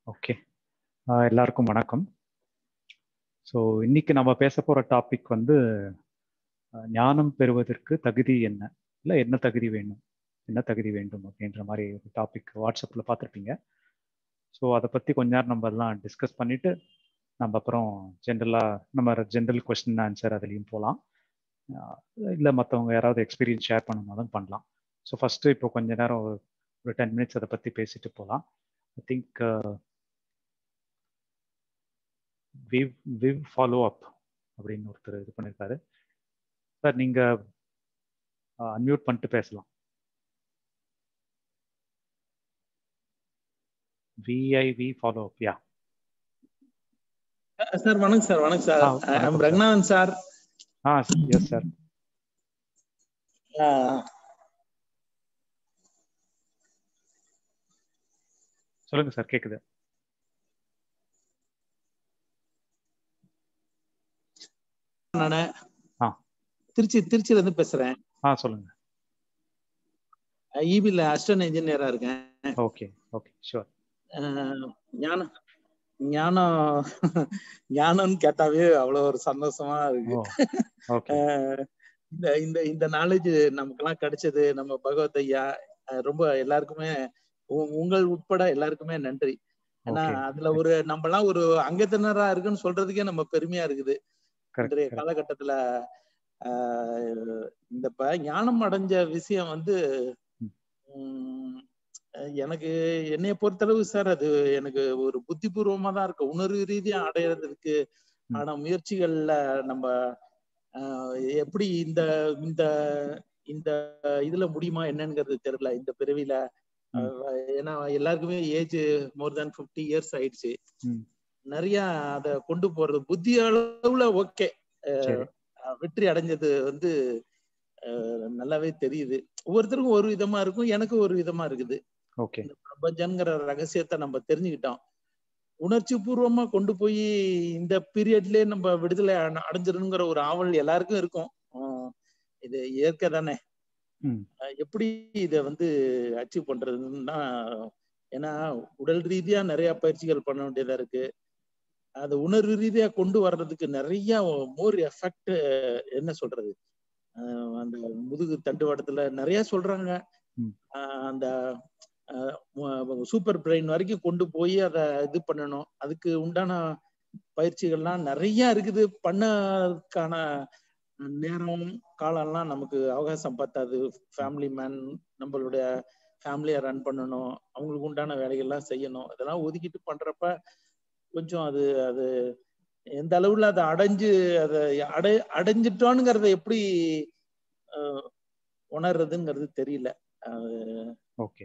Okay எல்லாருக்கும் வணக்கம் so இன்னைக்கு நம்ம பேச போகிற டாபிக் வந்து அஹ், ஞானம் பெறுவதற்கு தகுதி என்ன இல்லை என்ன தகுதி வேணும் என்ன தகுதி வேண்டும் அப்படின்ற மாதிரி ஒரு டாபிக் வாட்ஸ்அப்பில் பார்த்துருப்பீங்க ஸோ அதை பற்றி கொஞ்ச நேரம் நம்ம எல்லாம் டிஸ்கஸ் பண்ணிவிட்டு நம்ம அப்புறம் ஜென்ரலாக நம்ம ஜென்ரல் கொஸ்டின் ஆன்சர் அதுலேயும் போகலாம் இல்லை மற்றவங்க யாராவது எக்ஸ்பீரியன்ஸ் ஷேர் பண்ணணும்னாலும் பண்ணலாம் ஸோ ஃபஸ்ட்டு இப்போ கொஞ்ச நேரம் ஒரு- ஒரு டென் மினிட்ஸ் அதை பற்றி பேசிட்டு போகலாம் ஐ திங்க் விவ் விவ் ஃபாலோ அப் அப்படின்னு ஒருத்தர் இது பண்ணியிருக்காரு சார் நீங்கள் அன்மியூட் பண்ணிட்டு பேசலாம் விஐவி ஃபாலோ அப் யா சார் வணக்கம் சார் வணக்கம் சார் ஆ, வணக்கம் ஐம் சார். ரங்கநாதன் சார் ஆ எஸ் சார் சொல்லுங்க சார் கேட்குது நானு ஆ. திருச்சி திருச்சியில இருந்து பேசுறேன் ஆ சொல்லுங்க இபில அசிஸ்டன்ட் இன்ஜினியரா இருக்கேன் ஓகே ஓகே ஷுவர் அஹ், ஞானம் ஞானம் ஞானம்னு கேட்டாவே அவ்வளவு ஒரு சந்தோஷமா இருக்கு ஓ ஓகே அஹ், இந்த இந்த இந்த நாலேஜ் நமக்கெல்லாம் கிடைச்சது நம்ம பகவத் ஐயா அஹ், ரொம்ப எல்லாருக்குமே உ- உங்கள் உட்பட எல்லாருக்குமே நன்றி ஏன்னா ஓகே அதுல ஒரு நம்ம எல்லாம் ஒரு அங்கத்தினரா இருக்குன்னு சொல்றதுக்கே நம்ம பெருமையா இருக்குது இன்றைய கரெக்ட் காலகட்டத்துல ஆஹ் இந்த ப ஞானம் அடைஞ்ச விஷயம் வந்து ம். உம், எனக்கு என்னைய பொறுத்தளவு சார் அது எனக்கு ஒரு புத்திபூர்வமா தான் இருக்கு உணர்வு ரீதியா அடையிறதுக்கு ம். ஆன முயற்சிகள்ல நம்ம ஆஹ் எப்படி இந்த இந்த இந்த இதுல முடியுமா என்னங்கிறது தெரியல இந்த பிறவில ம். ஆஹ் ஏன்னா எல்லாருக்குமே ஏஜ் மோர் தேன் 50 இயர்ஸ் ஆயிடுச்சு ம் நிறைய அத கொண்டு போறது புத்தி அளவுல ஓகே சரி வெற்றி அடைஞ்சது வந்து அஹ், நல்லாவே தெரியுது ஒவ்வொருத்தருக்கும் ஒரு விதமா இருக்கும் எனக்கு ஒரு விதமா இருக்குது ஓகே இந்த பிரபஞ்சங்கிற ரகசியத்தை நம்ம தெரிஞ்சுக்கிட்டோம் உணர்ச்சி பூர்வமா கொண்டு போய் இந்த பீரியட்லயே நம்ம விடுதலை அட- அடைஞ்சிடணுங்கிற ஒரு ஆவல் எல்லாருக்கும் இருக்கும் ஆஹ் இது இயற்கை தானே ம் அஹ் எப்படி இதை வந்து அச்சீவ் பண்றதுன்னா ஏன்னா உடல் ரீதியா நிறைய பயிற்சிகள் பண்ண வேண்டியதா இருக்கு அது உணர்வு ரீதியா கொண்டு வர்றதுக்கு நிறைய மோர் எஃபெக்ட் என்ன சொல்றது அஹ் அந்த முதுகு தண்டுவாடத்துல நிறைய சொல்றாங்க ம். அஹ் அந்த சூப்பர் பிரெயின் வரைக்கும் கொண்டு போய் அதை இது பண்ணணும் அதுக்கு உண்டான பயிற்சிகள்லாம் நிறைய இருக்குது பண்ணதுக்கான நேரம் காலம்லாம் நமக்கு அவகாசம் பத்தாது ஃபேமிலி மேன் நம்மளுடைய ஃபேமிலியை ரன் பண்ணணும் அவங்களுக்கு உண்டான வேலைகள்லாம் செய்யணும் இதெல்லாம் ஒதுக்கிட்டு பண்றப்ப கொஞ்சம் அது அது எந்த அளவுல அதை அடைஞ்சு அதை அடை அடைஞ்சிட்டோங்கிறத எப்படி அஹ், உணர்றதுங்கிறது தெரியல அஹ், ஓகே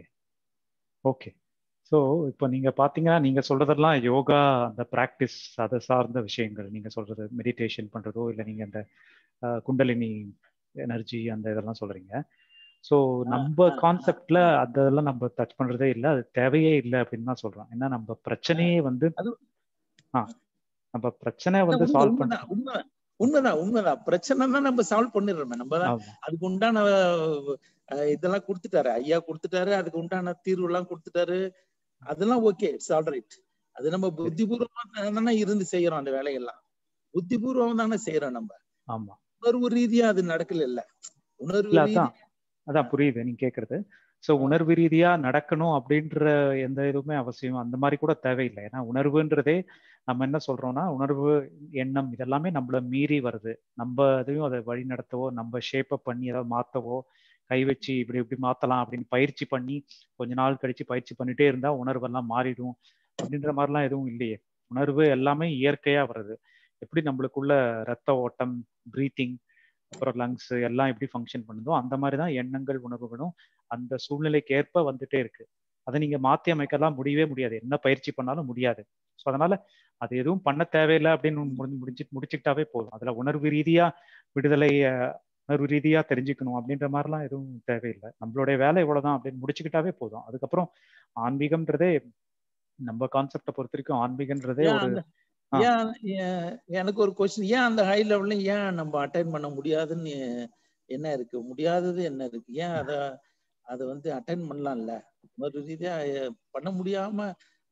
ஓகே ஸோ இப்போ நீங்க பாத்தீங்கன்னா நீங்க சொல்றதெல்லாம் யோகா அந்த ப்ராக்டிஸ் அதை சார்ந்த விஷயங்கள் நீங்க சொல்றது மெடிடேஷன் பண்றதோ இல்லை நீங்க அந்த அஹ், குண்டலினி எனர்ஜி அந்த இதெல்லாம் சொல்றீங்க ஸோ நம்ம ஆ, கான்செப்ட்ல அதெல்லாம் நம்ம டச் பண்றதே இல்லை அது தேவையே இல்லை அப்படின்னு தான் சொல்றோம் ஏன்னா நம்ம பிரச்சனையே வந்து அது ஆ நம்ம பிரச்சனை இல்ல, வந்து உண்மை சால்வ் பண்ண உண்மைதான் உண்மைதான் உண்மைதான் உண்மைதான் பிரச்சனை தான் நம்ம சால்வ் பண்ணிடுறோமே நம்ம தான் ஆமா அதுக்கு உண்டான அஹ், இதெல்லாம் கொடுத்துட்டாரு ஐயா கொடுத்துட்டாரு அதுக்கு உண்டான தீர்வு எல்லாம் கொடுத்துட்டாரு அதெல்லாம் ஓகே இட்ஸ் ஆல் ரைட் அது நம்ம புத்திபூர்வமா தானே இருந்து செய்யறோம் அந்த வேலையெல்லாம் புத்திபூர்வம் தானே செய்யறோம் நம்ம ஆமா உணர்வு ரீதியா அது நடக்கல இல்ல உணர்வு இல்ல ரீதியா அதான் அதான் புரியுது நீங்க கேக்குறது ஸோ உணர்வு ரீதியா நடக்கணும் அப்படின்ற எந்த இதுவுமே அவசியம் அந்த மாதிரி கூட தேவையில்லை ஏன்னா உணர்வுன்றதே நம்ம என்ன சொல்றோம்னா உணர்வு எண்ணம் இதெல்லாமே நம்மள மீறி வருது நம்ம அதையும் அதை வழி நடத்தவோ நம்ம ஷேப்பப் பண்ணி ஏதாவது மாத்தவோ கை வச்சு இப்படி இப்படி மாத்தலாம் அப்படின்னு பயிற்சி பண்ணி கொஞ்ச நாள் கழிச்சு பயிற்சி பண்ணிட்டே இருந்தா உணர்வெல்லாம் மாறிடும் அப்படின்ற மாதிரிலாம் எதுவும் இல்லையே உணர்வு எல்லாமே இயற்கையா வருது எப்படி நம்மளுக்குள்ள ரத்த ஓட்டம் பிரீத்திங் அப்புறம் லங்ஸ் எல்லாம் எப்படி ஃபங்க்ஷன் பண்ணுதோ அந்த மாதிரி தான் எண்ணங்கள் உணர்வுகளும் அந்த சூழ்நிலைக்கு ஏற்ப வந்துட்டே இருக்கு அதை நீங்க மாத்தி அமைக்கலாம் முடியவே முடியாது என்ன பயிற்சி பண்ணாலும் முடியாது ஸோ அதனால அது எதுவும் பண்ண தேவையில்லை அப்படின்னு முடிஞ்சு முடிஞ்சு முடிச்சுக்கிட்டாவே போதும் அதுல உணர்வு ரீதியா விடுதலை அஹ், உணர்வு ரீதியா தெரிஞ்சுக்கணும் அப்படின்ற மாதிரிலாம் எதுவும் தேவையில்லை நம்மளுடைய வேலை இவ்வளவுதான் அப்படின்னு முடிச்சுக்கிட்டாவே போதும் அதுக்கப்புறம் ஆன்மீகம்ன்றதே நம்ம கான்செப்டை பொறுத்த வரைக்கும் ஆன்மீகன்றதே ஏன் ஒரு அந்த ஆ. ஏன் ஏன் எனக்கு ஒரு கொஸ்டின் ஏன் அந்த ஹை லெவல்ல ஏன் நம்ம அட்டைன் பண்ண முடியாதுன்னு என்ன இருக்கு முடியாதது என்ன இருக்கு ஏன் அத அதை வந்து அட்டைன் பண்ணலாம்ல ஒரு ரீதியா அஹ், பண்ண முடியாம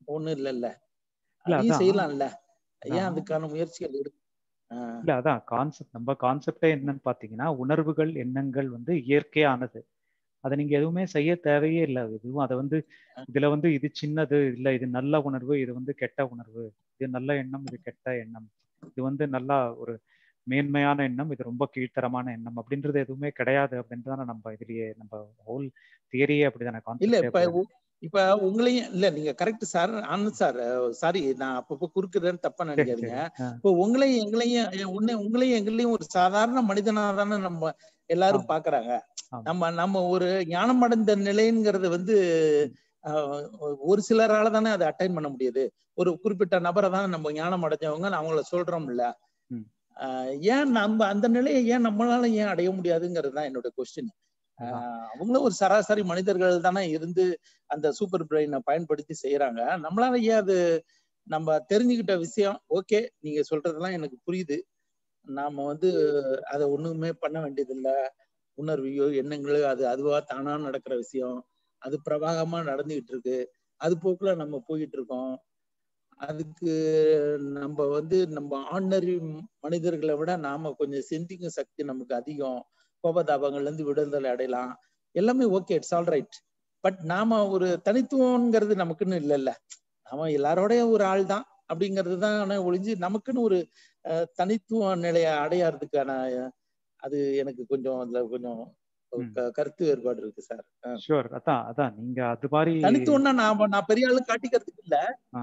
ஒண்ணும் இல்லைல்ல இல்ல, அதையும் அதான். செய்யலாம்ல ஏன் அதான். அதுக்கான முயற்சிகள் எடு ஆஹ் இல்ல அதான் கான்செப்ட் நம்ம கான்செப்டே என்னன்னு பாத்தீங்கன்னா உணர்வுகள் எண்ணங்கள் வந்து இயற்கையானது அதை நீங்க எதுவுமே செய்ய தேவையே இல்லை எதுவும் அதை வந்து இதுல வந்து இது சின்னது இல்ல இது நல்ல உணர்வு இது வந்து கெட்ட உணர்வு இது நல்ல எண்ணம் இது கெட்ட எண்ணம் இது வந்து நல்லா ஒரு மேன்மையான எண்ணம் இது ரொம்ப கீழ்த்தரமான எண்ணம் அப்படின்றது எதுவுமே கிடையாது அப்படின்றதான நம்ம இதுலயே நம்ம ஹோல் தியரியே அப்படிதானே இல்ல கான்செப்டே இப்ப உ- இப்ப உங்களையும் இல்ல நீங்க correct sir Anand sir sorry நான் அப்பப்போ குறுக்குறேன்னு தப்பா சரி நினைக்காதீங்க சரி ஆ, இப்போ உங்களையும் எங்களையும் எ- உன்னை உங்களையும் எங்களையும் ஒரு சாதாரண மனிதனா தானே நம்ம எல்லாரும் ஆமா. பாக்குறாங்க ஆமா. நம்ம நம்ம ஒரு ஞானம் அடைந்த நிலைங்கிறது வந்து ஆஹ், ஒரு சிலரால தானே அதை அட்டைன் பண்ண முடியுது ஒரு குறிப்பிட்ட நபரை தானே நம்ம ஞானம் அடைஞ்சவங்க அவங்கள சொல்றோம்ல ம். ஆஹ், ஏன் நம்ம அந்த நிலையை ஏன் நம்மளால ஏன் அடைய முடியாதுங்கிறது தான் என்னோட கொஸ்டின் அதான். அவங்களும் ஒரு சராசரி மனிதர்கள் தானே இருந்து அந்த சூப்பர் பிரெயினை பயன்படுத்தி செய்யறாங்க நம்மளால ஏன் அது நம்ம தெரிஞ்சுக்கிட்ட விஷயம் ஓகே நீங்க சொல்றதெல்லாம் எனக்கு புரியுது நாம வந்து அதை ஒண்ணுமே பண்ண வேண்டியது இல்ல உணர்வையோ எண்ணங்களோ அது அதுவா தானா நடக்கிற விஷயம் அது பிரவாகமா நடந்துகிட்டு இருக்கு அது போக்குல நம்ம போயிட்டு இருக்கோம் அதுக்கு நம்ம வந்து நம்ம ஆர்டினரி மனிதர்களை விட நாம கொஞ்சம் சிந்திக்கும் சக்தி நமக்கு அதிகம் கோபதாபங்கள்ல இருந்து விடுதலை அடையலாம் எல்லாமே okay it's all right but நாம ஒரு தனித்துவம்ங்கிறது நமக்குன்னு இல்லைல்ல நாம எல்லாரோடைய ஒரு ஆள் தான் அப்படிங்கிறது தான் ஆனா ஒழிஞ்சு நமக்குன்னு ஒரு அஹ், தனித்துவ நிலையை அடையாறதுக்கான அஹ், அது எனக்கு கொஞ்சம் அதுல கொஞ்சம் ம். க- கருத்து வேறுபாடு இருக்கு சார் ஷூர் அதான் அதான் நீங்க அது மாதிரி தனித்துவம்னா நான் நான் பெரிய ஆளு காட்டிக்கிறதுக்கு இல்ல ஆ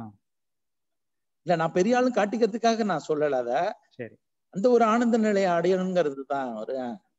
இல்ல நான் பெரிய ஆளு காட்டிக்கிறதுக்காக நான் சொல்லல அத சரி அந்த ஒரு ஆனந்த நிலையை அடையணுங்கிறது தான் ஒரு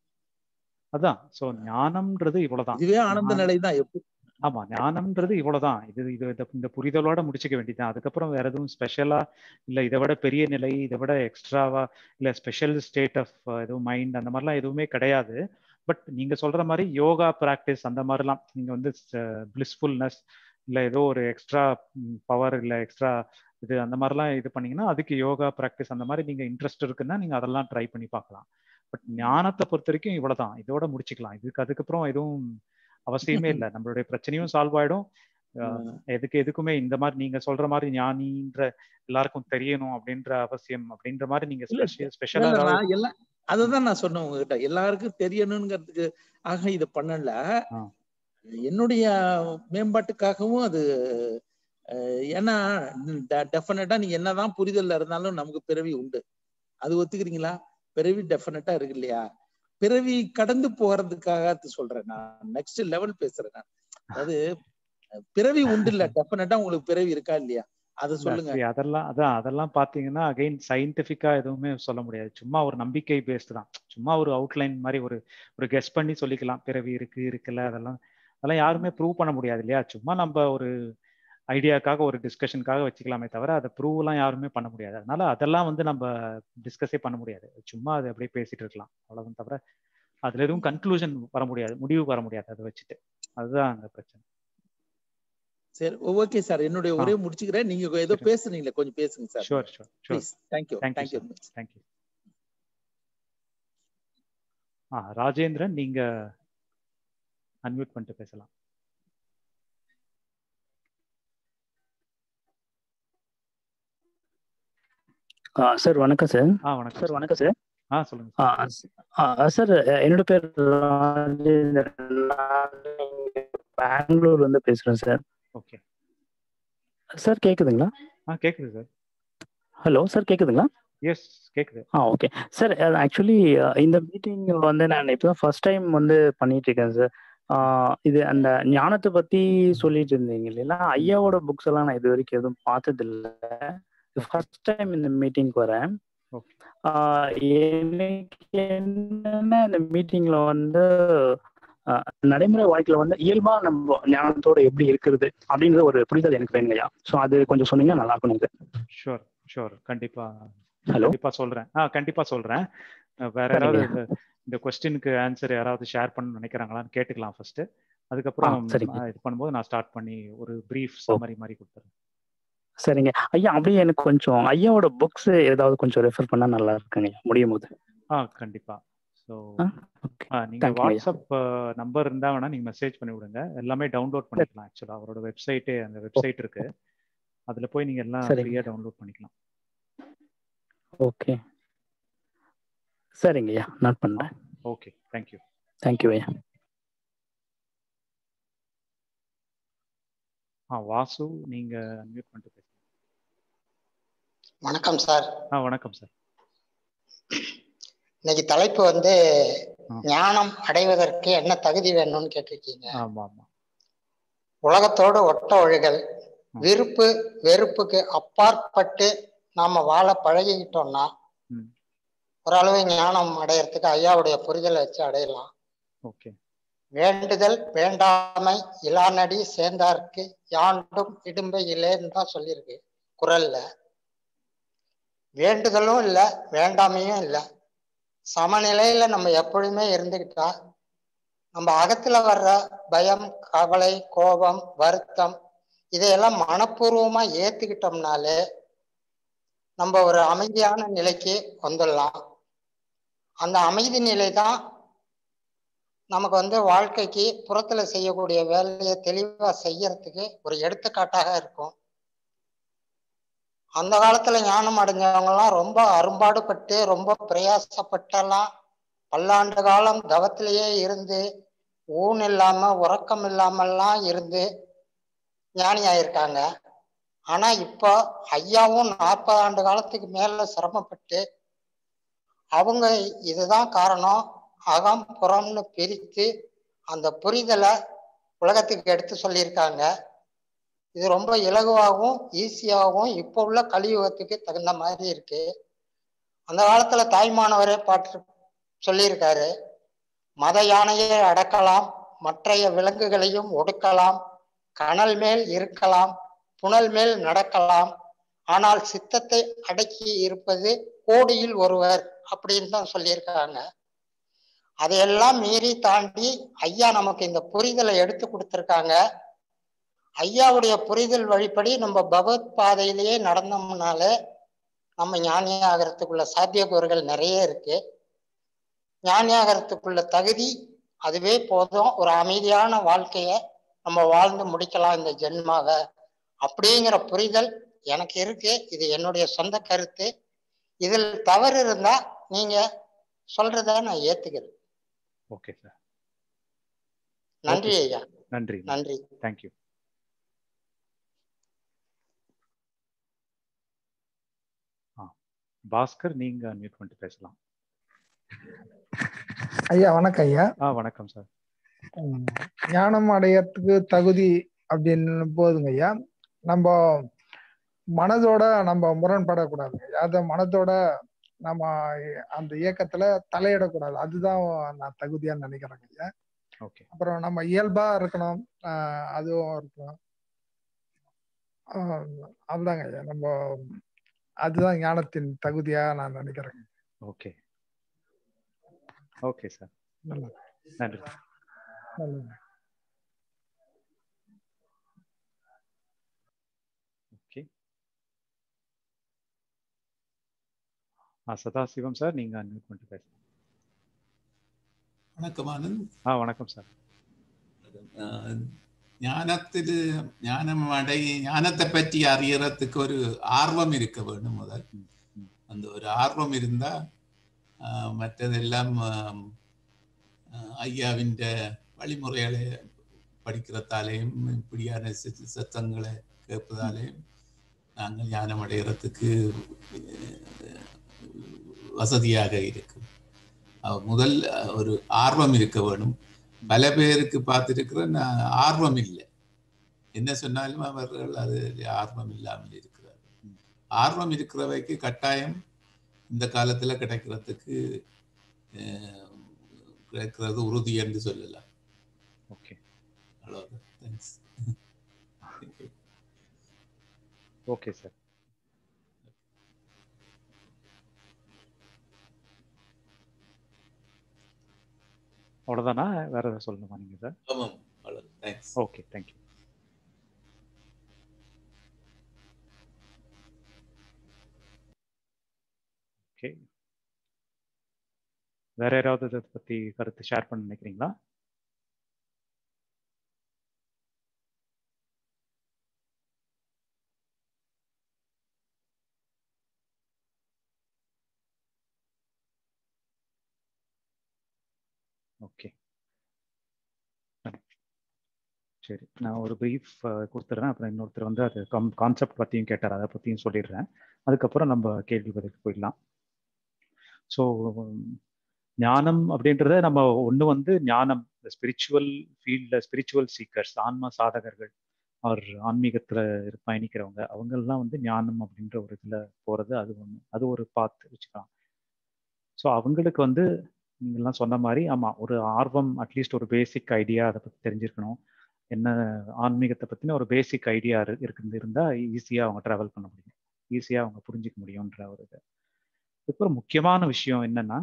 அதான் சோ ஞானம்ன்றது இவ்வளவுதான் இதுவே ஆனந்த ஞானம் நிலை தான் எப்படி ஆமா ஞானம்ன்றது இவ்வளவுதான் இது இது இந்த- இந்த புரிதலோட முடிச்சுக்க வேண்டியதுதான் அதுக்கப்புறம் வேற எதுவும் ஸ்பெஷலா இல்ல இதை விட பெரிய நிலை இதை விட எக்ஸ்ட்ராவா இல்ல ஸ்பெஷல் ஸ்டேட் ஆஃப் எதுவும் மைண்ட் அந்த மாதிரிலாம் எதுவுமே கிடையாது பட் நீங்க சொல்ற மாதிரி யோகா பிராக்டிஸ் அந்த மாதிரிலாம் நீங்க வந்து பிளிஸ்ஃபுல்னஸ் இல்ல ஏதோ ஒரு எக்ஸ்ட்ரா பவர் இல்ல எக்ஸ்ட்ரா இது அந்த மாதிரிலாம் இது பண்ணீங்கன்னா அதுக்கு யோகா பிராக்டிஸ் அந்த மாதிரி நீங்க இன்ட்ரெஸ்ட் இருக்குன்னா நீங்க அதெல்லாம் ட்ரை பண்ணி பார்க்கலாம் பட் ஞானத்தை பொறுத்த வரைக்கும் இவ்வளவுதான் இதோட முடிச்சுக்கலாம் இதுக்கு அதுக்கப்புறம் எதுவும் அவசியமே இல்லை நம்மளுடைய பிரச்சனையும் சால்வ் ஆயிடும் அஹ் எதுக்கு எதுக்குமே இந்த மாதிரி நீங்க சொல்ற மாதிரி ஞானின்ற எல்லாருக்கும் தெரியணும் அப்படின்ற அவசியம் அப்படின்ற மாதிரி நீங்க இல்ல, ஸ்பெஷல் ஸ்பெஷலா இல்ல, ஏதாவது நான் எல்லாம் அததான் நான் சொன்னேன் உங்ககிட்ட எல்லாருக்கும் தெரியணுங்கிறதுக்கு ஆக இது பண்ணல ஆ. என்னுடைய மேம்பாட்டுக்காகவும் அது அஹ், ஏன்னா டெஃபினட்டா நீங்க என்னதான் புரிதல்ல இருந்தாலும் நமக்கு பிறவி உண்டு அது ஒத்துக்கிறீங்களா பிறவி டெஃபினட்டா இருக்கு இல்லையா பிறவி கடந்து போறதுக்காக அது சொல்றேன் நான் நெக்ஸ்ட் லெவல் பேசுறேன் நான் அதாவது அஹ், பிறவி உண்டு இல்ல டெஃபினட்டா உங்களுக்கு பிறவி இருக்கா இல்லையா அதை இல்ல, சொல்லுங்க சரி, அதெல்லாம் அதான் அதெல்லாம் பாத்தீங்கன்னா அகைன் சயின்டிபிக்கா எதுவுமே சொல்ல முடியாது சும்மா ஒரு நம்பிக்கை பேஸ்டு தான் சும்மா ஒரு அவுட்லைன் மாதிரி ஒரு ஒரு கெஸ் பண்ணி சொல்லிக்கலாம் பிறவி இருக்கு இருக்குல்ல அதெல்லாம் அதெல்லாம் யாருமே ப்ரூவ் பண்ண முடியாது இல்லையா சும்மா நம்ம ஒரு ஐடியாக்காக ஒரு டிஸ்கஷனுக்காக வச்சுக்கலாமே தவிர அதை ப்ரூவ்லாம் யாருமே பண்ண முடியாது அதனால அதெல்லாம் வந்து நம்ம டிஸ்கஸே பண்ண முடியாது சும்மா அதை அப்படியே பேசிட்டு இருக்கலாம் அவ்வளவுதான் தவிர அதுல எதுவும் கன்க்ளூஷன் வர முடியாது முடிவு வர முடியாது அதை வச்சுட்டு அதுதான் அந்த பிரச்சனை சரி ஓகே சார் என்னுடைய ஒரே முடிச்சுக்கிறேன் நீங்க ஏதோ சரி. பேசுனீங்களே கொஞ்சம் பேசுங்க sir sure sure sure please thank you thank you thank you sir thank you ஆ ராஜேந்திரன் நீங்க அன்மியூட் பண்ணிட்டு பேசலாம் சார் வணக்கம் சார் ஆ வணக்கம் சார் வணக்கம் சார் ஆ சொல்லுங்க சார் சார் என்னோட பேர் ராஜேந்திரன் நான் இங்க பெங்களூர்ல இருந்து பேசுறேன் சார் ஓகே சார் கேக்குதுங்களா ஆ கேக்குது சார் ஹலோ சார் கேக்குதுங்களா எஸ் கேக்குது ஆ ஓகே சார் ஆக்சுவலி இந்த மீட்டிங் வந்து நான் இப்போ தான் ஃபர்ஸ்ட் டைம் வந்து பண்ணிட்டு இருக்கேன் சார் இது அந்த ஞானத்தை பத்தி சொல்லிட்டு இருந்தீங்க இல்லையா ஐயாவோட புக்ஸ் எல்லாம் நான் இது வரைக்கும் எதுவும் பார்த்தது இல்லை ஃபர்ஸ்ட் டைம் இந்த மீட்டிங்க்கு வரேன் ஓகே ஆஹ் எனக்கு என்னன்னா இந்த மீட்டிங்ல வந்து ஆஹ் நடைமுறை வாழ்க்கையில வந்து இயல்பா நம்ம ஞானத்தோட எப்படி இருக்கிறது அப்படின்ற ஒரு புரிதல் எனக்கு வேணும் இல்லையா ஸோ அது கொஞ்சம் சொன்னீங்கன்னா நல்லா இருக்கும் எனக்கு ஷூர் ஷூர் கண்டிப்பா ஹலோ கண்டிப்பா சொல்றேன் ஆ கண்டிப்பா சொல்றேன் அஹ் வேற சரிங்க. யாராவது இந்த இந்த கொஸ்டினுக்கு ஆன்சர் யாராவது ஷேர் பண்ண நினைக்கிறாங்களான்னு கேட்டுக்கலாம் ஃபர்ஸ்ட் அதுக்கப்புறம் ஆ, சரிங்க. ஆ, இது பண்ணும்போது நான் ஸ்டார்ட் பண்ணி ஒரு பிரீஃப் சம்மரி மாதிரி கொடுத்துறேன் சரிங்க ஐயா அப்படியே எனக்கு கொஞ்சம் ஐயாவோட புக்ஸ் ஏதாவது கொஞ்சம் ரெஃபர் பண்ணா நல்லா இருக்குங்க முடியும் போது ஆ கண்டிப்பா ஸோ ஆ, ஓகே நீங்க Thank you, ஐயா. வாட்ஸ்அப் நம்பர் இருந்தா வேணா நீங்க மெசேஜ் பண்ணி விடுங்க எல்லாமே டவுன்லோட் பண்ணிக்கலாம் ஆக்சுவலா அவரோட வெப்சைட்டே அந்த வெப்சைட் இருக்கு அதுல போய் நீங்க எல்லாம் சரிங்க. ஃப்ரீயா டவுன்லோட் பண்ணிக்கலாம் ஓகே சரிங்க ஐயா நோட் பண்ணுறேன் ஓகே தேங்க்யூ தேங்க்யூ ஐயா ஆ வாசு நீங்க மியூட் பண்ணிட்டு பேசுங்க வணக்கம் சார் ஆ வணக்கம் சார் இன்னைக்கு தலைப்பு வந்து ஆ. ஞானம் அடைவதற்கு என்ன தகுதி வேணும்னு கேட்டிருக்கீங்க ஆமா ஆமா உலகத்தோடு ஒட்ட ஒழுகல் ம். விருப்பு வெறுப்புக்கு அப்பாற்பட்டு நாம வாழ பழகிக்கிட்டோம்னா ம். ஓரளவு ஞானம் அடையறதுக்கு ஐயாவுடைய புரிதலை வச்சு அடையலாம் ஓகே வேண்டுதல் வேண்டாமை இலானடி சேர்ந்தார்க்கு யாண்டும் இடும்பை இல்லைன்னு தான் சொல்லியிருக்கு குரல்ல வேண்டுதலும் இல்லை வேண்டாமையும் இல்லை சமநிலையில நம்ம எப்பொழுதுமே இருந்துக்கிட்டா நம்ம அகத்துல வர்ற பயம் கவலை கோபம் வருத்தம் இதையெல்லாம் மனப்பூர்வமா ஏத்துக்கிட்டோம்னாலே நம்ம ஒரு அமைதியான நிலைக்கு வந்துடலாம் அந்த அமைதி நிலை தான் நமக்கு வந்து வாழ்க்கைக்கு புறத்துல செய்யக்கூடிய வேலையை தெளிவா செய்யறதுக்கு ஒரு எடுத்துக்காட்டாக இருக்கும் அந்த காலத்துல ஞானம் அடைஞ்சவங்கலாம் ரொம்ப அரும்பாடுபட்டு ரொம்ப பிரயாசப்பட்டெல்லாம் பல்லாண்டு காலம் தவத்திலேயே இருந்து ஊன் இல்லாம உறக்கம் இல்லாமல்லாம் இருந்து ஞானி ஆயிருக்காங்க ஆனா இப்போ ஐயாவும் நாற்பது ஆண்டு காலத்துக்கு மேல சிரமப்பட்டு அவங்க இதுதான் காரணம் அகம் புறம்னு பிரித்து அந்த புரிதலை உலகத்துக்கு எடுத்து சொல்லியிருக்காங்க இது ரொம்ப இலகுவாகவும் ஈஸியாகவும் இப்போ உள்ள கலியுகத்துக்கு தகுந்த மாதிரி இருக்கு அந்த காலத்துல தாய்மானவரே பாட்டு சொல்லியிருக்காரு மத யானையை அடக்கலாம் மற்றைய விலங்குகளையும் ஒடுக்கலாம் கனல் மேல் இருக்கலாம் புனல் மேல் நடக்கலாம் ஆனால் சித்தத்தை அடக்கி இருப்பது கோடியில் ஒருவர் அப்படின்னு தான் சொல்லியிருக்காங்க அதையெல்லாம் மீறி தாண்டி ஐயா நமக்கு இந்த புரிதலை எடுத்து கொடுத்துருக்காங்க ஐயாவுடைய புரிதல் வழிப்படி நம்ம பகவத் பாதையிலேயே நடந்தோம்னாலே நம்ம ஞானி ஆகிறதுக்குள்ள சாத்தியக்கூறுகள் நிறைய இருக்கு ஞானி ஆகிறதுக்குள்ள தகுதி அதுவே போதும் ஒரு அமைதியான வாழ்க்கைய நம்ம வாழ்ந்து முடிக்கலாம் இந்த ஜென்மாவை அப்படிங்கிற புரிதல் எனக்கு இருக்கு இது என்னுடைய சொந்த கருத்து இதில் தவறு இருந்தா நீங்க சொல்றத நான் ஏத்துக்கிறேன் ஓகே சார் நன்றி Okay, ஐயா நன்றி நன்றி தேங்க்யூ ஆ பாஸ்கர் நீங்க அன்மியூட் பண்ணிட்டு பேசலாம் ஐயா வணக்கம் ஐயா ஆ வணக்கம் சார் உம், ஞானம் அடையறதுக்கு தகுதி அப்படின்னு போதுங்க ஐயா நம்ம மனதோட நம்ம முரண்படக்கூடாது அந்த மனதோட நம்ம அந்த இயக்கத்துல தலையிடக்கூடாது அதுதான் நான் தகுதியா நினைக்கிறேங்க ஐயா ஓகே அப்புறம் நம்ம இயல்பா இருக்கணும் ஆஹ் அதுவும் இருக்கணும் ஆஹ் அதுதாங்க ஐயா நம்ம அதுதான் ஞானத்தின் தகுதியா நான் நினைக்கிறேன் ஓகே ஓகே சார் நல்லது நன்றி நல்லது ஓகே ஆ சதாசிவம் சார் நீங்க அன்மியூட் பண்ணிட்டு பேசலாம் வணக்கம் ஆனந்த் ஆ வணக்கம் சார் ஆஹ் ஞானத்தில் ஞானம் அடை ஞானத்தை பற்றி அறியறதுக்கு ஒரு ஆர்வம் இருக்க வேண்டும் முதல் ம், ம். அந்த ஒரு ஆர்வம் இருந்தா ஆஹ் மற்றதெல்லாம் ஆம், ஆஹ் ஐயாவின் வழிமுறைகளை படிக்கிறதாலேயும் இப்படியான சத்- சத்தங்களை கேட்பதாலேயும் நாங்கள் ஞானம் அடைகிறதுக்கு ஆஹ், வசதியாக இருக்கும் அஹ் முதல் அஹ், ஒரு ஆர்வம் இருக்க வேணும் பல பேருக்கு பார்த்துருக்கிற நான் ஆர்வம் இல்லை என்ன சொன்னாலும் அவர்கள் அது ஆர்வம் இல்லாமல் இருக்கிறார்கள் ஆர்வம் இருக்கிறவைக்கு கட்டாயம் இந்த காலத்துல கிடைக்கிறதுக்கு அஹ், கிடைக்கிறது உறுதி என்று சொல்லலாம் ஓகே அவ்வளவுதான் தேங்க்ஸ் ஓகே சார் அவ்வளோதானா வேற ஏதாவது சொல்லணுமா நீங்க சார் ஆமாம் அவ்வளவு தேங்க்ஸ் ஓகே தேங்க்யூ ஓகே வேற யாராவது இதை பத்தி கருத்து ஷேர் பண்ண நினைக்கிறீங்களா ஓகே சரி நான் ஒரு ப்ரீஃப் கொடுத்துட்றேன் அப்புறம் இன்னொருத்தர் வந்து அது கம் கான்செப்ட் பற்றியும் கேட்டார் அதை பற்றியும் சொல்லிடுறேன் அதுக்கப்புறம் நம்ம கேள்வி பதிலுக்கு போயிடலாம் ஸோ ஞானம் அப்படின்றத நம்ம ஒன்று வந்து ஞானம் இந்த ஸ்பிரிச்சுவல் ஃபீல்டில் ஸ்பிரிச்சுவல் சீக்கர்ஸ் ஆன்ம சாதகர்கள் அவர் ஆன்மீகத்தில் பயணிக்கிறவங்க அவங்கெல்லாம் வந்து ஞானம் அப்படின்ற ஒரு இதில் போகிறது அது ஒன்று அது ஒரு பார்த்து வச்சுக்கலாம் ஸோ அவங்களுக்கு வந்து நீங்கள்லாம் சொன்ன மாதிரி ஆமாம் ஒரு ஆர்வம் அட்லீஸ்ட் ஒரு பேசிக் ஐடியா அதை பற்றி தெரிஞ்சிருக்கணும் என்ன ஆன்மீகத்தை பற்றின ஒரு பேசிக் ஐடியா இருக்குது இருந்தால் ஈஸியாக அவங்க ட்ராவல் பண்ண முடியும் ஈஸியாக அவங்க புரிஞ்சிக்க முடியுன்ற ஒரு இது அதுக்கப்புறம் முக்கியமான விஷயம் என்னன்னா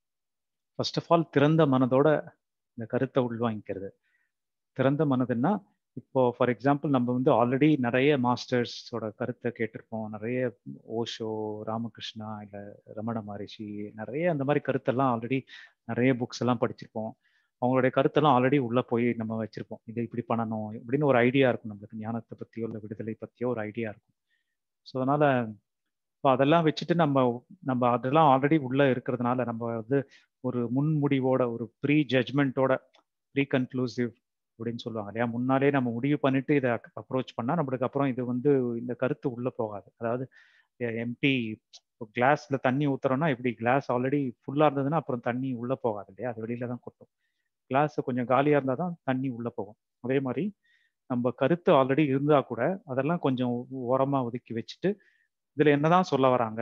ஃபர்ஸ்ட் ஆஃப் ஆல் திறந்த மனதோட இந்த கருத்தை உள்வாங்கிக்கிறது திறந்த மனதுன்னா இப்போ ஃபார் எக்ஸாம்பிள் நம்ம வந்து ஆல்ரெடி நிறைய மாஸ்டர்ஸோட கருத்தை கேட்டிருப்போம் நிறைய ஓஷோ ராமகிருஷ்ணா இல்லை ரமண மகரிஷி நிறைய அந்த மாதிரி கருத்தெல்லாம் ஆல்ரெடி நிறைய புக்ஸ் எல்லாம் படிச்சிருப்போம் அவங்களுடைய கருத்தெல்லாம் ஆல்ரெடி உள்ள போய் நம்ம வச்சிருப்போம் இதை இப்படி பண்ணணும் இப்படின்னு ஒரு ஐடியா இருக்கும் நம்மளுக்கு ஞானத்தை பற்றியோ இல்லை விடுதலை பற்றியோ ஒரு ஐடியா இருக்கும் ஸோ அதனால இப்போ அதெல்லாம் வச்சுட்டு நம்ம நம்ம அதெல்லாம் ஆல்ரெடி உள்ள இருக்கிறதுனால நம்ம வந்து ஒரு முன்முடிவோட ஒரு ப்ரீ ஜட்மெண்ட்டோட ப்ரீ கன்க்ளூசிவ் அப்படின்னு சொல்லுவாங்க இல்லையா முன்னாலே நம்ம முடிவு பண்ணிட்டு இதை அப்ரோச் பண்ணால் நம்மளுக்கு அப்புறம் இது வந்து இந்த கருத்து உள்ள போகாது அதாவது எம்டி கிளாஸ்ல தண்ணி ஊத்துறோம்னா எப்படி கிளாஸ் ஆல்ரெடி ஃபுல்லா இருந்ததுன்னா அப்புறம் தண்ணி உள்ள போகாது இல்லையா அது வெளியில தான் கொட்டும் கிளாஸ் கொஞ்சம் காலியா இருந்தால் தான் தண்ணி உள்ள போகும் அதே மாதிரி நம்ம கருத்து ஆல்ரெடி இருந்தா கூட அதெல்லாம் கொஞ்சம் ஓரமா ஒதுக்கி வச்சுட்டு இதுல என்னதான் சொல்ல வராங்க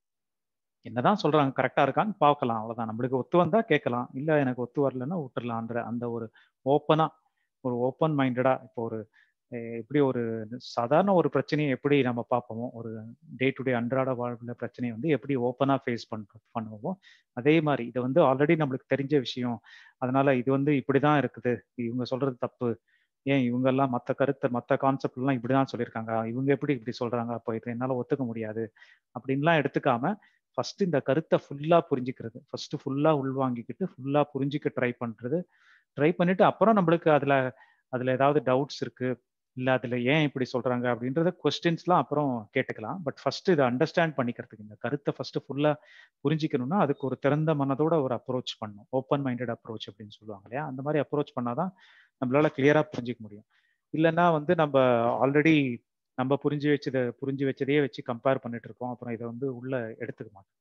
என்னதான் சொல்றாங்க கரெக்டா இருக்கான்னு பார்க்கலாம் அவ்வளவுதான் நம்மளுக்கு ஒத்து வந்தா கேட்கலாம் இல்ல எனக்கு ஒத்து வரலன்னா விட்டுறலான்ற அந்த ஒரு ஓப்பனா ஒரு ஓப்பன் மைண்டடா இப்போ ஒரு எப்படி ஒரு சாதாரண ஒரு பிரச்சனையை எப்படி நம்ம பார்ப்போமோ ஒரு டே டு டே அன்றாட வாழ்வுல பிரச்சனையை வந்து எப்படி ஓப்பனா ஃபேஸ் பண்ற பண்ணுவோமோ அதே மாதிரி இது வந்து ஆல்ரெடி நம்மளுக்கு தெரிஞ்ச விஷயம் அதனால இது வந்து இப்படிதான் இருக்குது இவங்க சொல்றது தப்பு ஏன் இவங்க எல்லாம் மற்ற கருத்தை மற்ற கான்செப்ட் எல்லாம் இப்படிதான் சொல்லியிருக்காங்க இவங்க எப்படி இப்படி சொல்றாங்க அப்போ இது என்னால ஒத்துக்க முடியாது அப்படின்லாம் எடுத்துக்காம ஃபர்ஸ்ட் இந்த கருத்தை ஃபுல்லா புரிஞ்சுக்கிறது ஃபர்ஸ்ட் ஃபுல்லா உள்வாங்கிக்கிட்டு ஃபுல்லா புரிஞ்சுக்க ட்ரை பண்றது ட்ரை பண்ணிட்டு அப்புறம் நம்மளுக்கு அதுல அதுல ஏதாவது டவுட்ஸ் இருக்கு இல்ல அதுல ஏன் இப்படி சொல்றாங்க அப்படின்றத கொஸ்டின்ஸ்லாம் அப்புறம் கேட்டுக்கலாம் பட் ஃபர்ஸ்ட் இதை அண்டர்ஸ்டாண்ட் பண்ணிக்கிறதுக்கு இந்த கருத்தை ஃபர்ஸ்ட் ஃபுல்லா புரிஞ்சிக்கணும்னா அதுக்கு ஒரு திறந்த மனதோட ஒரு அப்ரோச் பண்ணும் ஓப்பன் மைண்டட் அப்ரோச் அப்படின்னு சொல்லுவாங்க இல்லையா அந்த மாதிரி அப்ரோச் பண்ணாதான் நம்மளால கிளியரா புரிஞ்சிக்க முடியும் இல்லைன்னா வந்து நம்ம ஆல்ரெடி நம்ம புரிஞ்சு வச்சதை புரிஞ்சு வச்சதையே வச்சு கம்பேர் பண்ணிட்டு இருக்கோம் அப்புறம் இதை வந்து உள்ள எடுத்துக்க மாட்டோம்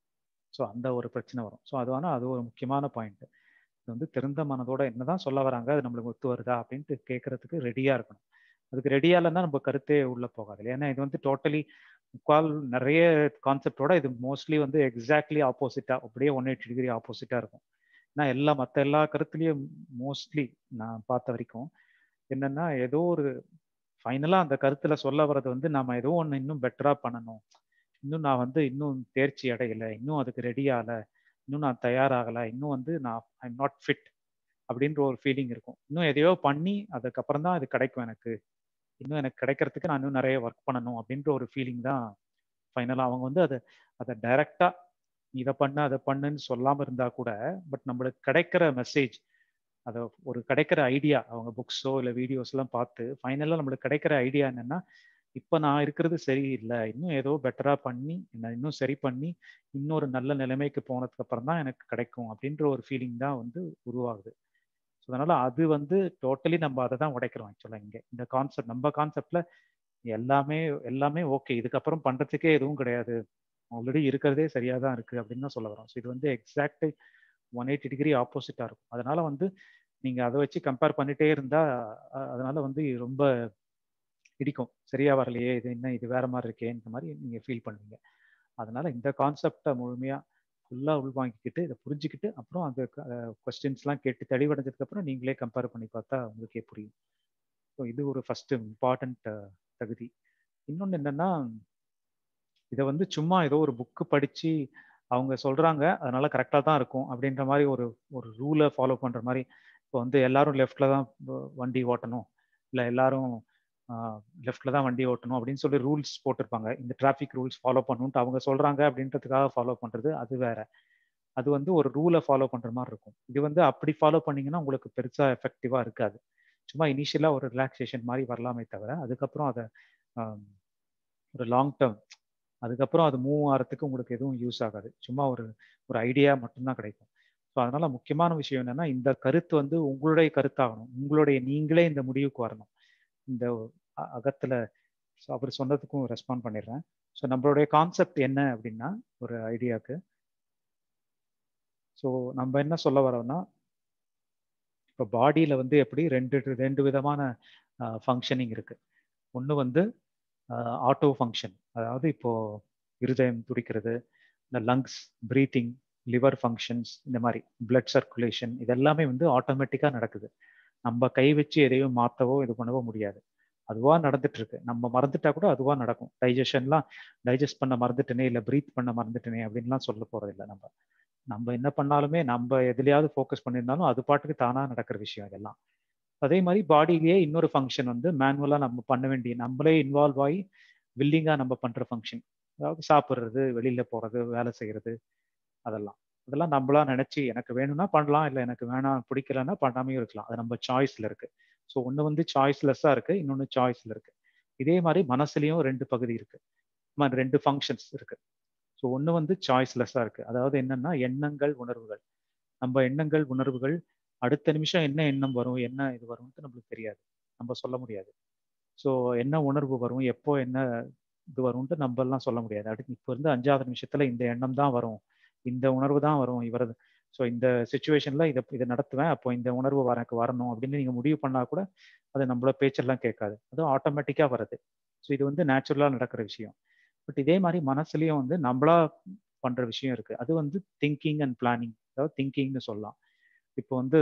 ஸோ அந்த ஒரு பிரச்சனை வரும் ஸோ அது ஆனால் அது ஒரு முக்கியமான பாயிண்ட் இது வந்து திறந்த மனதோட என்னதான் சொல்ல வராங்க அது நம்மளுக்கு ஒத்து வருதா அப்படின்ட்டு கேட்கறதுக்கு ரெடியா இருக்கணும் அதுக்கு ரெடியா இல்லைன்னா நம்ம கருத்தே உள்ள போகாது ஏன்னா இது வந்து டோட்டலி முக்கால் நிறைய கான்செப்டோட இது மோஸ்ட்லி வந்து எக்ஸாக்ட்லி ஆப்போசிட்டா அப்படியே ஒன் எயிட்டி டிகிரி ஆப்போசிட்டா இருக்கும் ஏன்னா எல்லா மற்ற எல்லா கருத்துலயும் மோஸ்ட்லி நான் பார்த்த வரைக்கும் என்னன்னா ஏதோ ஒரு ஃபைனலா அந்த கருத்துல சொல்ல வர்றது வந்து நாம ஏதோ ஒன்று இன்னும் பெட்டரா பண்ணணும் இன்னும் நான் வந்து இன்னும் தேர்ச்சி அடையலை இன்னும் அதுக்கு ரெடி ஆகலை இன்னும் நான் தயாராகலை இன்னும் வந்து நான் ஐ எம் நாட் ஃபிட் அப்படின்ற ஒரு ஃபீலிங் இருக்கும் இன்னும் எதையோ பண்ணி அதுக்கப்புறம் தான் அது கிடைக்கும் எனக்கு இன்னும் எனக்கு கிடைக்கிறதுக்கு நான் இன்னும் நிறைய ஒர்க் பண்ணணும் அப்படின்ற ஒரு ஃபீலிங் தான் ஃபைனலாக அவங்க வந்து அதை அதை டைரக்டா இதை பண்ணு அதை பண்ணுன்னு சொல்லாமல் இருந்தா கூட பட் நம்மளுக்கு கிடைக்கிற மெசேஜ் அதை ஒரு கிடைக்கிற ஐடியா அவங்க புக்ஸோ இல்லை வீடியோஸ்லாம் பார்த்து ஃபைனலாக நம்மளுக்கு கிடைக்கிற ஐடியா என்னன்னா இப்போ நான் இருக்கிறது சரியில்லை இன்னும் ஏதோ பெட்டரா பண்ணி என்ன இன்னும் சரி பண்ணி இன்னொரு நல்ல நிலைமைக்கு போனதுக்கு அப்புறம் தான் எனக்கு கிடைக்கும் அப்படின்ற ஒரு ஃபீலிங் தான் வந்து உருவாகுது ஸோ அதனால அது வந்து டோட்டலி நம்ம அதை தான் உடைக்கிறோம் ஆக்சுவலாக இங்கே இந்த கான்செப்ட் நம்ம கான்செப்ட்ல எல்லாமே எல்லாமே ஓகே இதுக்கப்புறம் பண்றதுக்கே எதுவும் கிடையாது ஆல்ரெடி இருக்கிறதே சரியா தான் இருக்கு அப்படின்னு தான் சொல்ல வரோம் ஸோ இது வந்து எக்ஸாக்ட் ஒன் எயிட்டி டிகிரி ஆப்போசிட்டா இருக்கும் அதனால வந்து நீங்க அதை வச்சு கம்பேர் பண்ணிட்டே இருந்தா அதனால வந்து ரொம்ப இடிக்கும் சரியா வரலையே இது என்ன இது வேற மாதிரி இருக்கே இந்த மாதிரி நீங்க ஃபீல் பண்ணுவீங்க அதனால இந்த கான்செப்டை முழுமையா ஃபுல்லா உள்வாங்கிக்கிட்டு இதை புரிஞ்சுக்கிட்டு அப்புறம் அந்த கொஸ்டின்ஸ்லாம் கேட்டு தெளிவடைஞ்சதுக்கு அப்புறம் நீங்களே கம்பேர் பண்ணி பார்த்தா உங்களுக்கே புரியும் ஸோ இது ஒரு ஃபர்ஸ்ட் இம்பார்ட்டன்ட் தகுதி இன்னொன்று என்னன்னா இதை வந்து சும்மா ஏதோ ஒரு புக்கு படிச்சு அவங்க சொல்றாங்க அதனால கரெக்டாக தான் இருக்கும் அப்படின்ற மாதிரி ஒரு ஒரு ரூலை ஃபாலோ பண்ற மாதிரி இப்போ வந்து எல்லாரும் லெஃப்ட்ல தான் வண்டி ஓட்டணும் இல்லை எல்லாரும் லெஃப்ட்ல தான் வண்டி ஓட்டணும் அப்படின்னு சொல்லி ரூல்ஸ் போட்டிருப்பாங்க இந்த டிராஃபிக் ரூல்ஸ் ஃபாலோ பண்ணணும்ட்டு அவங்க சொல்றாங்க அப்படின்றதுக்காக ஃபாலோ பண்றது அது வேற அது வந்து ஒரு ரூலை ஃபாலோ பண்ற மாதிரி இருக்கும் இது வந்து அப்படி ஃபாலோ பண்ணீங்கன்னா உங்களுக்கு பெருசா எஃபெக்டிவா இருக்காது சும்மா இனிஷியலா ஒரு ரிலாக்ஸேஷன் மாதிரி வரலாமே தவிர அதுக்கப்புறம் அதை ஒரு லாங் டேர்ம் அதுக்கப்புறம் அது மூவ் ஆகிறதுக்கு உங்களுக்கு எதுவும் யூஸ் ஆகாது சும்மா ஒரு ஒரு ஐடியா மட்டும்தான் கிடைக்கும் ஸோ அதனால முக்கியமான விஷயம் என்னன்னா இந்த கருத்து வந்து உங்களுடைய கருத்தாகணும் உங்களுடைய நீங்களே இந்த முடிவுக்கு வரணும் இந்த அ- அகத்துல ஸோ அவர் சொன்னதுக்கும் ரெஸ்பாண்ட் பண்ணிடுறேன் ஸோ நம்மளுடைய கான்செப்ட் என்ன அப்படின்னா ஒரு ஐடியாக்கு ஸோ நம்ம என்ன சொல்ல வரோம்னா இப்போ பாடியில் வந்து எப்படி ரெண்டு ரெண்டு விதமான ஃபங்க்ஷனிங் இருக்கு ஒன்று வந்து ஆட்டோ ஃபங்க்ஷன் அதாவது இப்போ இருதயம் துடிக்கிறது இந்த லங்ஸ் ப்ரீத்திங் லிவர் ஃபங்க்ஷன்ஸ் இந்த மாதிரி பிளட் சர்க்குலேஷன் இதெல்லாமே வந்து ஆட்டோமேட்டிக்காக நடக்குது நம்ம கை வச்சு எதையும் மாற்றவோ இது பண்ணவோ முடியாது அதுவா நடந்துட்டு இருக்கு நம்ம மறந்துட்டா கூட அதுவா நடக்கும் டைஜஷன்லாம் டைஜஸ்ட் பண்ண மறந்துட்டேனே இல்லை ப்ரீத் பண்ண மறந்துட்டேனே அப்படின்லாம் சொல்ல போறதில்லை நம்ம நம்ம என்ன பண்ணாலுமே நம்ம எதுலையாவது ஃபோக்கஸ் பண்ணியிருந்தாலும் அது பாட்டுக்கு தானா நடக்கிற விஷயம் இதெல்லாம் அதே மாதிரி பாடியிலேயே இன்னொரு ஃபங்க்ஷன் வந்து மேனுவலா நம்ம பண்ண வேண்டிய நம்மளே இன்வால்வ் ஆகி வில்லிங்கா நம்ம பண்ற ஃபங்க்ஷன் அதாவது சாப்பிட்றது வெளியில போறது வேலை செய்யறது அதெல்லாம் அதெல்லாம் நம்மளா நினைச்சு எனக்கு வேணும்னா பண்ணலாம் இல்லை எனக்கு வேணாம் பிடிக்கலன்னா பண்ணாமையும் இருக்கலாம் அது நம்ம சாய்ஸ்ல இருக்கு ஸோ ஒன்று வந்து சாய்ஸ்லெஸ்ஸா இருக்கு இன்னொன்று சாய்ஸ்ல இருக்கு இதே மாதிரி மனசுலயும் ரெண்டு பகுதி இருக்கு ம- ரெண்டு ஃபங்க்ஷன்ஸ் இருக்கு ஸோ ஒன்று வந்து சாய்ஸ்லெஸ்ஸாக இருக்கு அதாவது என்னன்னா எண்ணங்கள் உணர்வுகள் நம்ம எண்ணங்கள் உணர்வுகள் அடுத்த நிமிஷம் என்ன எண்ணம் வரும் என்ன இது வரும்னு நம்மளுக்கு தெரியாது நம்ம சொல்ல முடியாது ஸோ என்ன உணர்வு வரும் எப்போ என்ன இது வரும்ன்ட்டு நம்ம எல்லாம் சொல்ல முடியாது அடுத்து இப்போ இருந்து அஞ்சாவது நிமிஷத்துல இந்த எண்ணம் தான் வரும் இந்த உணர்வு தான் வரும் இவரது ஸோ இந்த சுச்சுவேஷன்ல இதை இதை நடத்துவேன் அப்போ இந்த உணர்வு வர எனக்கு வரணும் அப்படின்னு நீங்க முடிவு பண்ணா கூட அது நம்மள பேச்செல்லாம் கேட்காது அதுவும் ஆட்டோமேட்டிக்கா வருது ஸோ இது வந்து நேச்சுரலா நடக்கிற விஷயம் பட் இதே மாதிரி மனசுலயும் வந்து நம்மளா பண்ற விஷயம் இருக்கு அது வந்து திங்கிங் அண்ட் பிளானிங் அதாவது திங்கிங்னு சொல்லலாம் இப்போ வந்து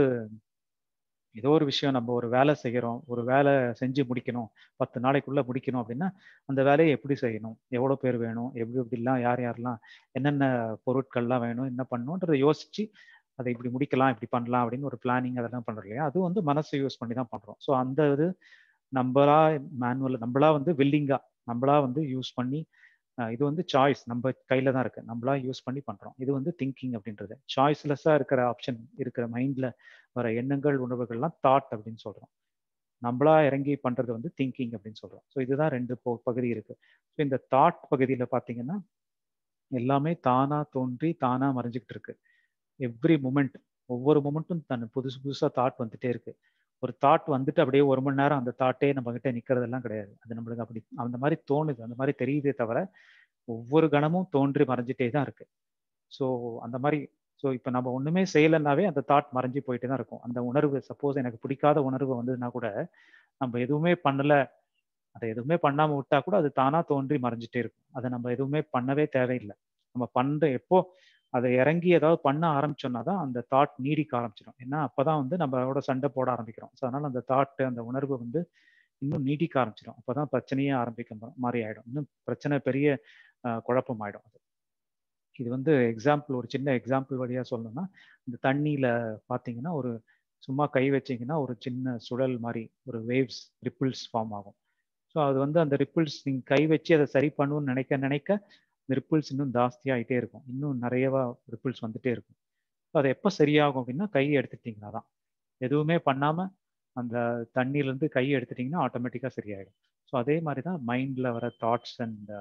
ஏதோ ஒரு விஷயம் நம்ம ஒரு வேலை செய்கிறோம் ஒரு வேலை செஞ்சு முடிக்கணும் பத்து நாளைக்குள்ள முடிக்கணும் அப்படின்னா அந்த வேலையை எப்படி செய்யணும் எவ்வளோ பேர் வேணும் எப்படி எப்படிலாம் யார் யாரெல்லாம் என்னென்ன பொருட்கள்லாம் வேணும் என்ன பண்ணணுன்றதை யோசிச்சு அதை இப்படி முடிக்கலாம் இப்படி பண்ணலாம் அப்படின்னு ஒரு பிளானிங் அதெல்லாம் பண்றோம் இல்லையா அது வந்து மனசை யூஸ் பண்ணி தான் பண்றோம் ஸோ அந்த இது நம்மளா மேனுவல் நம்மளா வந்து வில்லிங்கா நம்மளா வந்து யூஸ் பண்ணி அஹ் இது வந்து சாய்ஸ் நம்ம கையில தான் இருக்கு நம்மளா யூஸ் பண்ணி பண்றோம் இது வந்து திங்கிங் அப்படின்றது சாய்ஸ்லெஸ்ஸா இருக்கிற ஆப்ஷன் இருக்கிற மைண்ட்ல வர எண்ணங்கள் உணர்வுகள்லாம் தாட் அப்படின்னு சொல்றோம் நம்மளா இறங்கி பண்றது வந்து திங்கிங் அப்படின்னு சொல்றோம் ஸோ இதுதான் ரெண்டு போ- பகுதி இருக்கு ஸோ இந்த தாட் பகுதியில பாத்தீங்கன்னா எல்லாமே தானா தோன்றி தானா மறைஞ்சுக்கிட்டு இருக்கு எவ்ரி மூமெண்ட் ஒவ்வொரு மூமெண்ட்டும் தன் புதுசு புதுசா தாட் வந்துட்டே இருக்கு ஒரு தாட் வந்துட்டு அப்படியே ஒரு மணி நேரம் அந்த தாட்டே நம்ம கிட்ட நிக்கிறதெல்லாம் கிடையாது அது நம்மளுக்கு அப்படி அந்த மாதிரி தோணுது அந்த மாதிரி தெரியுதே தவிர ஒவ்வொரு கணமும் தோன்றி மறைஞ்சிட்டே தான் இருக்கு ஸோ அந்த மாதிரி ஸோ இப்போ நம்ம ஒண்ணுமே செய்யலைன்னாவே அந்த தாட் மறைஞ்சு போயிட்டே தான் இருக்கும் அந்த உணர்வு சப்போஸ் எனக்கு பிடிக்காத உணர்வு வந்ததுன்னா கூட நம்ம எதுவுமே பண்ணல அதை எதுவுமே பண்ணாம விட்டா கூட அது தானா தோன்றி மறைஞ்சிட்டே இருக்கும் அதை நம்ம எதுவுமே பண்ணவே தேவையில்லை நம்ம பண்ற எப்போ அதை இறங்கி ஏதாவது பண்ண ஆரம்பிச்சோம்னா தான் அந்த தாட் நீடிக்க ஆரம்பிச்சிடும் ஏன்னா அப்பதான் வந்து நம்மளோட சண்டை போட ஆரம்பிக்கிறோம் ஸோ அதனால அந்த தாட் அந்த உணர்வு வந்து இன்னும் நீடிக்க ஆரம்பிச்சிடும் அப்பதான் பிரச்சனையே ஆரம்பிக்க மா- மாதிரி ஆயிடும் இன்னும் பிரச்சனை பெரிய அஹ், குழப்பம் ஆயிடும் அது இது வந்து எக்ஸாம்பிள் ஒரு சின்ன எக்ஸாம்பிள் வழியா சொல்லணும்னா இந்த தண்ணியில பாத்தீங்கன்னா ஒரு சும்மா கை வச்சீங்கன்னா ஒரு சின்ன சுழல் மாதிரி ஒரு வேவ்ஸ் ரிப்பிள்ஸ் ஃபார்ம் ஆகும் ஸோ அது வந்து அந்த ரிப்பிள்ஸ் நீங்க கை வச்சு அதை சரி பண்ணணும்னு நினைக்க நினைக்க இந்த ரிப்பிள்ஸ் இன்னும் ஜாஸ்தியாயிட்டே இருக்கும் இன்னும் நிறையவா ரிப்பிள்ஸ் வந்துட்டே இருக்கும் ஸோ அது எப்போ சரியாகும் அப்படின்னா கையை எடுத்துட்டீங்கன்னா தான் எதுவுமே பண்ணாம அந்த தண்ணியில இருந்து கையை எடுத்துட்டீங்கன்னா ஆட்டோமேட்டிக்கா சரியாயிடும் ஸோ அதே மாதிரி தான் மைண்ட்ல வர தாட்ஸ் அண்ட்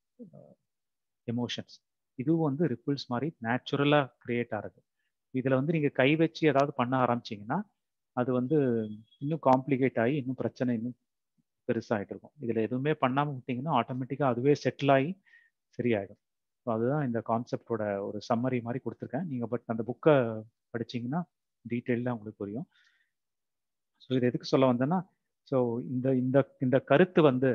எமோஷன்ஸ் இதுவும் வந்து ரிப்பிள்ஸ் மாதிரி நேச்சுரலா கிரியேட் ஆகுது இதுல வந்து நீங்க கை வச்சு ஏதாவது பண்ண ஆரம்பிச்சீங்கன்னா அது வந்து இன்னும் காம்ப்ளிகேட் ஆகி இன்னும் பிரச்சனை இன்னும் பெருசாகிட்டு இருக்கும் இதுல எதுவுமே பண்ணாம விட்டீங்கன்னா ஆட்டோமேட்டிக்கா அதுவே செட்டில் ஆகி சரியாயிடும் ஸோ அதுதான் இந்த கான்செப்டோட ஒரு சம்மரி மாதிரி கொடுத்துருக்கேன் நீங்க பட் அந்த புக்கை படிச்சீங்கன்னா டீட்டெயிலாக உங்களுக்கு புரியும் ஸோ இது எதுக்கு சொல்ல வந்தேன்னா ஸோ இந்த இந்த இந்த கருத்து வந்து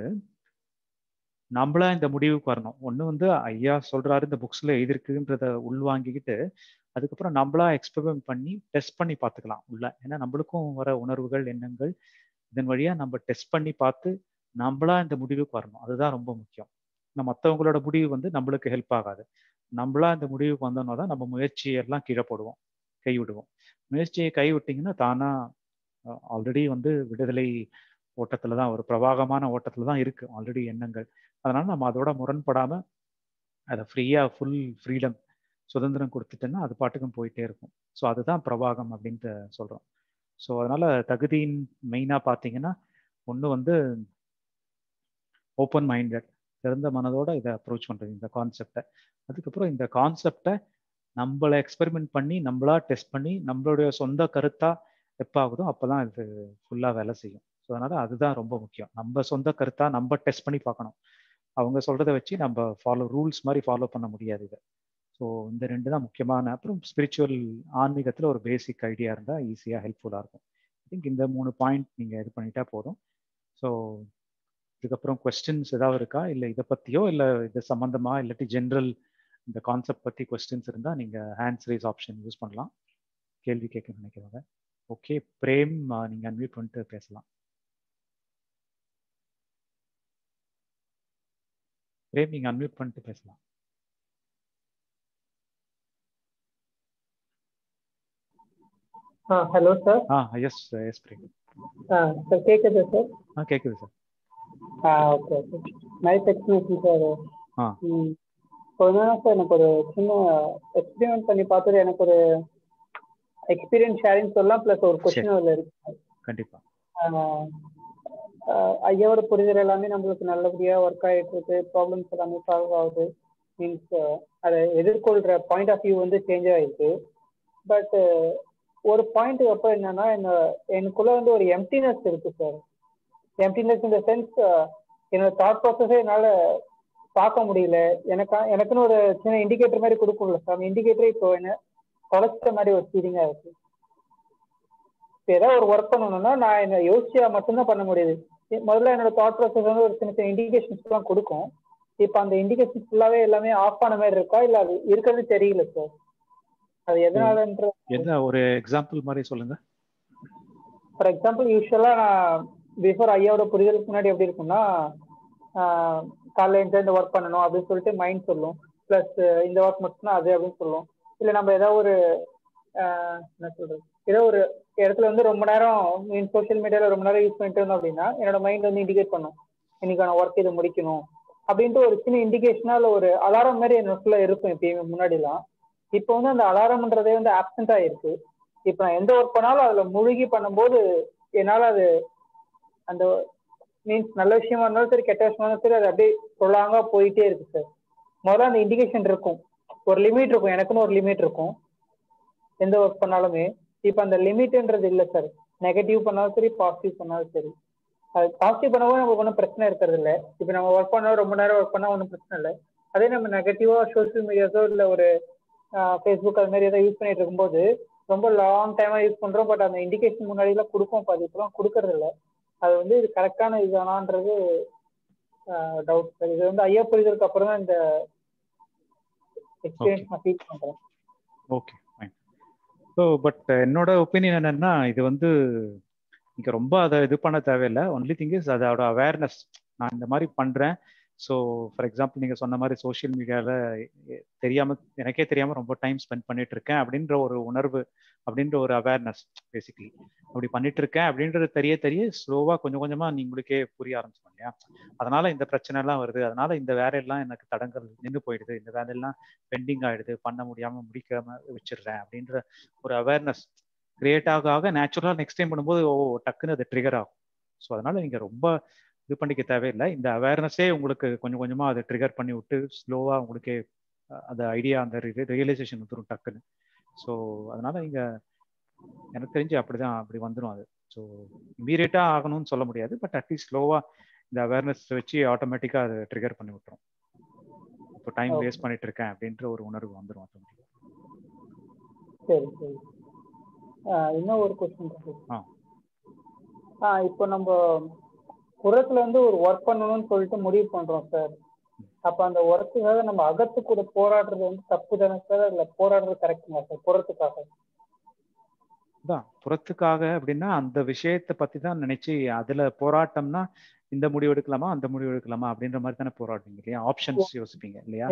நம்மளா இந்த முடிவுக்கு வரணும் ஒன்று வந்து ஐயா சொல்றாரு இந்த புக்ஸ்ல எழுதிருக்குன்றத உள்வாங்கிக்கிட்டு அதுக்கப்புறம் நம்மளா எக்ஸ்பெரிமெண்ட் பண்ணி டெஸ்ட் பண்ணி பார்த்துக்கலாம் உள்ள ஏன்னா நம்மளுக்கும் வர உணர்வுகள் எண்ணங்கள் இதன் வழியா நம்ம டெஸ்ட் பண்ணி பார்த்து நம்மளா இந்த முடிவுக்கு வரணும் அதுதான் ரொம்ப முக்கியம் நம்ம மற்றவங்களோட முடிவு வந்து நம்மளுக்கு ஹெல்ப் ஆகாது நம்மளா இந்த முடிவுக்கு வந்தோம்னா தான் நம்ம முயற்சியெல்லாம் கீழே போடுவோம் கைவிடுவோம் முயற்சியை கைவிட்டிங்கன்னா தானா ஆல்ரெடி வந்து விடுதலை ஓட்டத்துல தான் ஒரு பிரவாகமான ஓட்டத்துல தான் இருக்கு ஆல்ரெடி எண்ணங்கள் அதனால நம்ம அதோட முரண்படாம அதை ஃப்ரீயா ஃபுல் ஃப்ரீடம் சுதந்திரம் கொடுத்துட்டோன்னா அது பாட்டுக்கும் போயிட்டே இருக்கும் ஸோ அதுதான் பிரவாகம் அப்படின்ட்டு சொல்றோம் ஸோ அதனால தகுதியின் மெயினா பார்த்தீங்கன்னா ஒன்று வந்து ஓப்பன் மைண்டட் திறந்த மனதோட இதை அப்ரோச் பண்றது இந்த கான்செப்டை அதுக்கப்புறம் இந்த கான்செப்டை நம்மளை எக்ஸ்பெரிமெண்ட் பண்ணி நம்மளா டெஸ்ட் பண்ணி நம்மளுடைய சொந்த கருத்தா எப்போ ஆகுதோ அப்பதான் இது ஃபுல்லா வேலை செய்யும் ஸோ அதனால அதுதான் ரொம்ப முக்கியம் நம்ம சொந்த கருத்தா நம்ம டெஸ்ட் பண்ணி பார்க்கணும் அவங்க சொல்றதை வச்சு நம்ம ஃபாலோ ரூல்ஸ் மாதிரி ஃபாலோ பண்ண முடியாது இதை ஸோ இந்த ரெண்டு தான் முக்கியமான அப்புறம் ஸ்பிரிச்சுவல் ஆன்மீகத்தில் ஒரு பேசிக் ஐடியா இருந்தால் ஈஸியாக ஹெல்ப்ஃபுல்லாக இருக்கும் ஐ திங்க் இந்த மூணு பாயிண்ட் நீங்கள் இது பண்ணிட்டா போதும் ஸோ இதுக்கப்புறம் கொஸ்டின்ஸ் ஏதாவது இருக்கா இல்லை இதை பற்றியோ இல்லை இது சம்மந்தமாக இல்லாட்டி ஜென்ரல் இந்த கான்செப்ட் பற்றி கொஸ்டின்ஸ் இருந்தால் நீங்கள் ஹேண்ட்ஸ் ரேஸ் ஆப்ஷன் யூஸ் பண்ணலாம் கேள்வி கேட்க நினைக்கிறவங்க ஓகே பிரேம் நீங்கள் அன்மியூட் பண்ணிட்டு பேசலாம் பிரேம் நீங்கள் அன்மியூட் பண்ணிட்டு பேசலாம் ஆ ஹலோ சார் ஆ எஸ் எஸ் பிரேம் ஆ சார் கேட்குது சார் ஆ கேட்குது சார் ஆ okay okay nice explanation sir ஆ ம் இப்போ என்னன்னா சார் எனக்கு ஒரு சின்ன எக்ஸ்பெரிமெண்ட் பண்ணி பார்த்துட்டு எனக்கு ஒரு எக்ஸ்பீரியன்ஸ் ஷேரிங் சொல்லலாம் ப்ளஸ் ஒரு கொஸ்டின் அதில் இருக்கு கண்டிப்பா ஐயாவோட புரிதல் எல்லாமே நம்மளுக்கு நல்லபடியாக ஒர்க் ஆகிட்டு இருக்கு ப்ராப்ளம்ஸ் எல்லாமே சால்வ் ஆகுது மீன்ஸ் அதை எதிர்கொள்கிற பாயிண்ட் ஆஃப் வியூ வந்து சேஞ்ச் ஆகிருக்கு பட் ஒரு பாயிண்ட்டுக்கு அப்போ என்னன்னா என்ன எனக்குள்ள வந்து ஒரு எம்டினஸ் இருக்கு சார் எம்டினஸ் இந்த சென்ஸ் என்னோட தாட் ப்ராசஸே என்னால் பார்க்க முடியல எனக்கா எனக்குன்னு ஒரு சின்ன இண்டிகேட்டர் மாதிரி கொடுக்கும்ல சார் அந்த இண்டிகேட்டரே இப்போ என்ன தொலைச்சிட்ட மாதிரி ஒரு ஃபீலிங்காக இருக்கு இப்போ ஏதாவது ஒரு ஒர்க் பண்ணணும்னா நான் என்ன யோசிச்சா மட்டும்தான் பண்ண முடியுது முதல்ல என்னோட தாட் ப்ராசஸ் வந்து ஒரு சின்ன சின்ன இண்டிகேஷன்ஸ்லாம் கொடுக்கும் இப்போ அந்த இண்டிகேஷன் ஃபுல்லாவே எல்லாமே ஆஃப் ஆன மாதிரி இருக்கா இல்லை அது இருக்கிறது தெரியல சார் அது எதனாலன்ற என்ன ஒரு எக்ஸாம்பிள் மாதிரி சொல்லுங்க ஃபார் எக்ஸாம்பிள் யூஸ்வலா நான் பிஃபோர் ஐயாவோட புரிதலுக்கு முன்னாடி எப்படி இருக்கும்னா காலைல எழுந்து இந்த ஒர்க் பண்ணணும் அப்படின்னு சொல்லிட்டு மைண்ட் சொல்லும் ப்ளஸ் இந்த ஒர்க் மட்டும்தான் அது அப்படின்னு சொல்லும் இல்லை நம்ம ஏதாவது ஒரு என்ன சொல்றது ஏதோ ஒரு இடத்துல வந்து ரொம்ப நேரம் மீன் சோஷியல் மீடியாவில் ரொம்ப நேரம் யூஸ் பண்ணிட்டு இருந்தோம் அப்படின்னா என்னோட மைண்ட் வந்து இண்டிகேட் பண்ணும் இன்னைக்கான ஒர்க் இதை முடிக்கணும் அப்படின்ட்டு ஒரு சின்ன இண்டிகேஷனா இல்லை ஒரு அலாரம் மாதிரி என்னோட இருக்கும் எப்பயுமே முன்னாடிலாம் இப்போ வந்து அந்த அலாரம்ன்றதே வந்து ஆப்சண்ட் ஆயிருக்கு இப்போ நான் எந்த ஒர்க் பண்ணாலும் அதில் முழுகி பண்ணும்போது என்னால் அது அந்த மீன்ஸ் நல்ல விஷயமா இருந்தாலும் சரி கெட்ட விஷயமா இருந்தாலும் சரி அது அப்படியே சொல்லாங்க போயிட்டே இருக்கு சார் முதல்ல அந்த இண்டிகேஷன் இருக்கும் ஒரு லிமிட் இருக்கும் எனக்குன்னு ஒரு லிமிட் இருக்கும் எந்த ஒர்க் பண்ணாலுமே இப்போ அந்த லிமிட்ன்றது இல்லை சார் நெகட்டிவ் பண்ணாலும் சரி பாசிட்டிவ் பண்ணாலும் சரி அது பாசிட்டிவ் பண்ணவும் நமக்கு ஒன்றும் பிரச்சனை இருக்கிறது இல்லை இப்போ நம்ம ஒர்க் பண்ணாலும் ரொம்ப நேரம் ஒர்க் பண்ணால் ஒன்றும் பிரச்சனை இல்லை அதே நம்ம நெகட்டிவாக சோஷியல் மீடியாஸோ இல்லை ஒரு ஃபேஸ்புக் அது மாதிரி ஏதாவது யூஸ் பண்ணிட்டு இருக்கும்போது ரொம்ப லாங் டைமாக யூஸ் பண்ணுறோம் பட் அந்த இண்டிகேஷன் முன்னாடிலாம் கொடுக்கும் பாதி இப்போலாம் கொடுக்கறது இல்லை அது வந்து இது கரெக்டான இதுதானான்றது டவுட் சார் இது வந்து ஐயா புரிதலுக்கு அப்புறம் தான் இந்த எக்ஸ்பீரியன்ஸ் நான் ஃபீல் பண்ணுறேன் ஓகே ஃபைன் ஸோ பட் என்னோட ஒப்பீனியன் என்னன்னா இது வந்து நீங்க ரொம்ப அதை இது பண்ண தேவையில்லை ஒன்லி திங் இஸ் அதோட அவேர்னஸ் நான் இந்த மாதிரி பண்றேன் ஸோ ஃபார் எக்ஸாம்பிள் நீங்கள் சொன்ன மாதிரி சோஷியல் மீடியாவில் தெரியாமல் எனக்கே தெரியாமல் ரொம்ப டைம் ஸ்பெண்ட் பண்ணிட்டு இருக்கேன் அப்படின்ற ஒரு உணர்வு அப்படின்ற ஒரு அவேர்னஸ் பேசிக்கலி அப்படி பண்ணிட்டு இருக்கேன் அப்படின்றது தெரிய தெரிய ஸ்லோவாக கொஞ்சம் கொஞ்சமாக நீங்களுக்கே புரிய ஆரம்பிச்சோம் இல்லையா அதனால இந்த பிரச்சனை எல்லாம் வருது அதனால இந்த வேலையெல்லாம் எனக்கு தடங்கள் நின்று போயிடுது இந்த வேலையெல்லாம் பெண்டிங் ஆயிடுது பண்ண முடியாமல் முடிக்காம வச்சிடுறேன் அப்படின்ற ஒரு அவேர்னஸ் கிரியேட் ஆக ஆக நேச்சுரலாக நெக்ஸ்ட் டைம் பண்ணும்போது ஓ டக்குன்னு அது ட்ரிகர் ஆகும் ஸோ அதனால நீங்கள் ரொம்ப இது பண்ணிக்க தேவையில்லை இந்த அவேர்னஸே உங்களுக்கு கொஞ்சம் கொஞ்சமாக அதை ட்ரிகர் பண்ணி விட்டு ஸ்லோவாக உங்களுக்கே அந்த ஐடியா அந்த ரியலைசேஷன் வந்துடும் டக்குன்னு ஸோ அதனால இங்கே எனக்கு தெரிஞ்சு அப்படிதான் அப்படி வந்துடும் அது ஸோ இமீடியட்டாக ஆகணும்னு சொல்ல முடியாது பட் அட்லீஸ்ட் ஸ்லோவாக இந்த அவேர்னஸ் வச்சு ஆட்டோமேட்டிக்காக அதை ட்ரிகர் பண்ணி விட்டுரும் இப்போ டைம் வேஸ்ட் பண்ணிட்டு இருக்கேன் அப்படின்ற ஒரு உணர்வு வந்துடும் ஆட்டோமேட்டிக்காக சரி சரி இன்னும் ஒரு கொஸ்டின் ஆ இப்போ நம்ம புறத்துல வந்து ஒரு ஒர்க் பண்ணணும்னு சொல்லிட்டு முடிவு பண்றோம் சார் அப்ப அந்த ஒர்க்குக்காக நம்ம அகத்து கூட போராடுறது வந்து தப்பு தானே சார் இல்ல போராடுறது கரெக்டுங்களா சார் புறத்துக்காக தான் புறத்துக்காக அப்படின்னா அந்த விஷயத்தை பத்தி தான் நினைச்சு அதுல போராட்டம்னா இந்த முடிவு எடுக்கலாமா அந்த முடிவு எடுக்கலாமா அப்படின்ற மாதிரி தானே போராடுவீங்க இல்லையா ஆப்ஷன்ஸ் யோசிப்பீங்க இல்லையா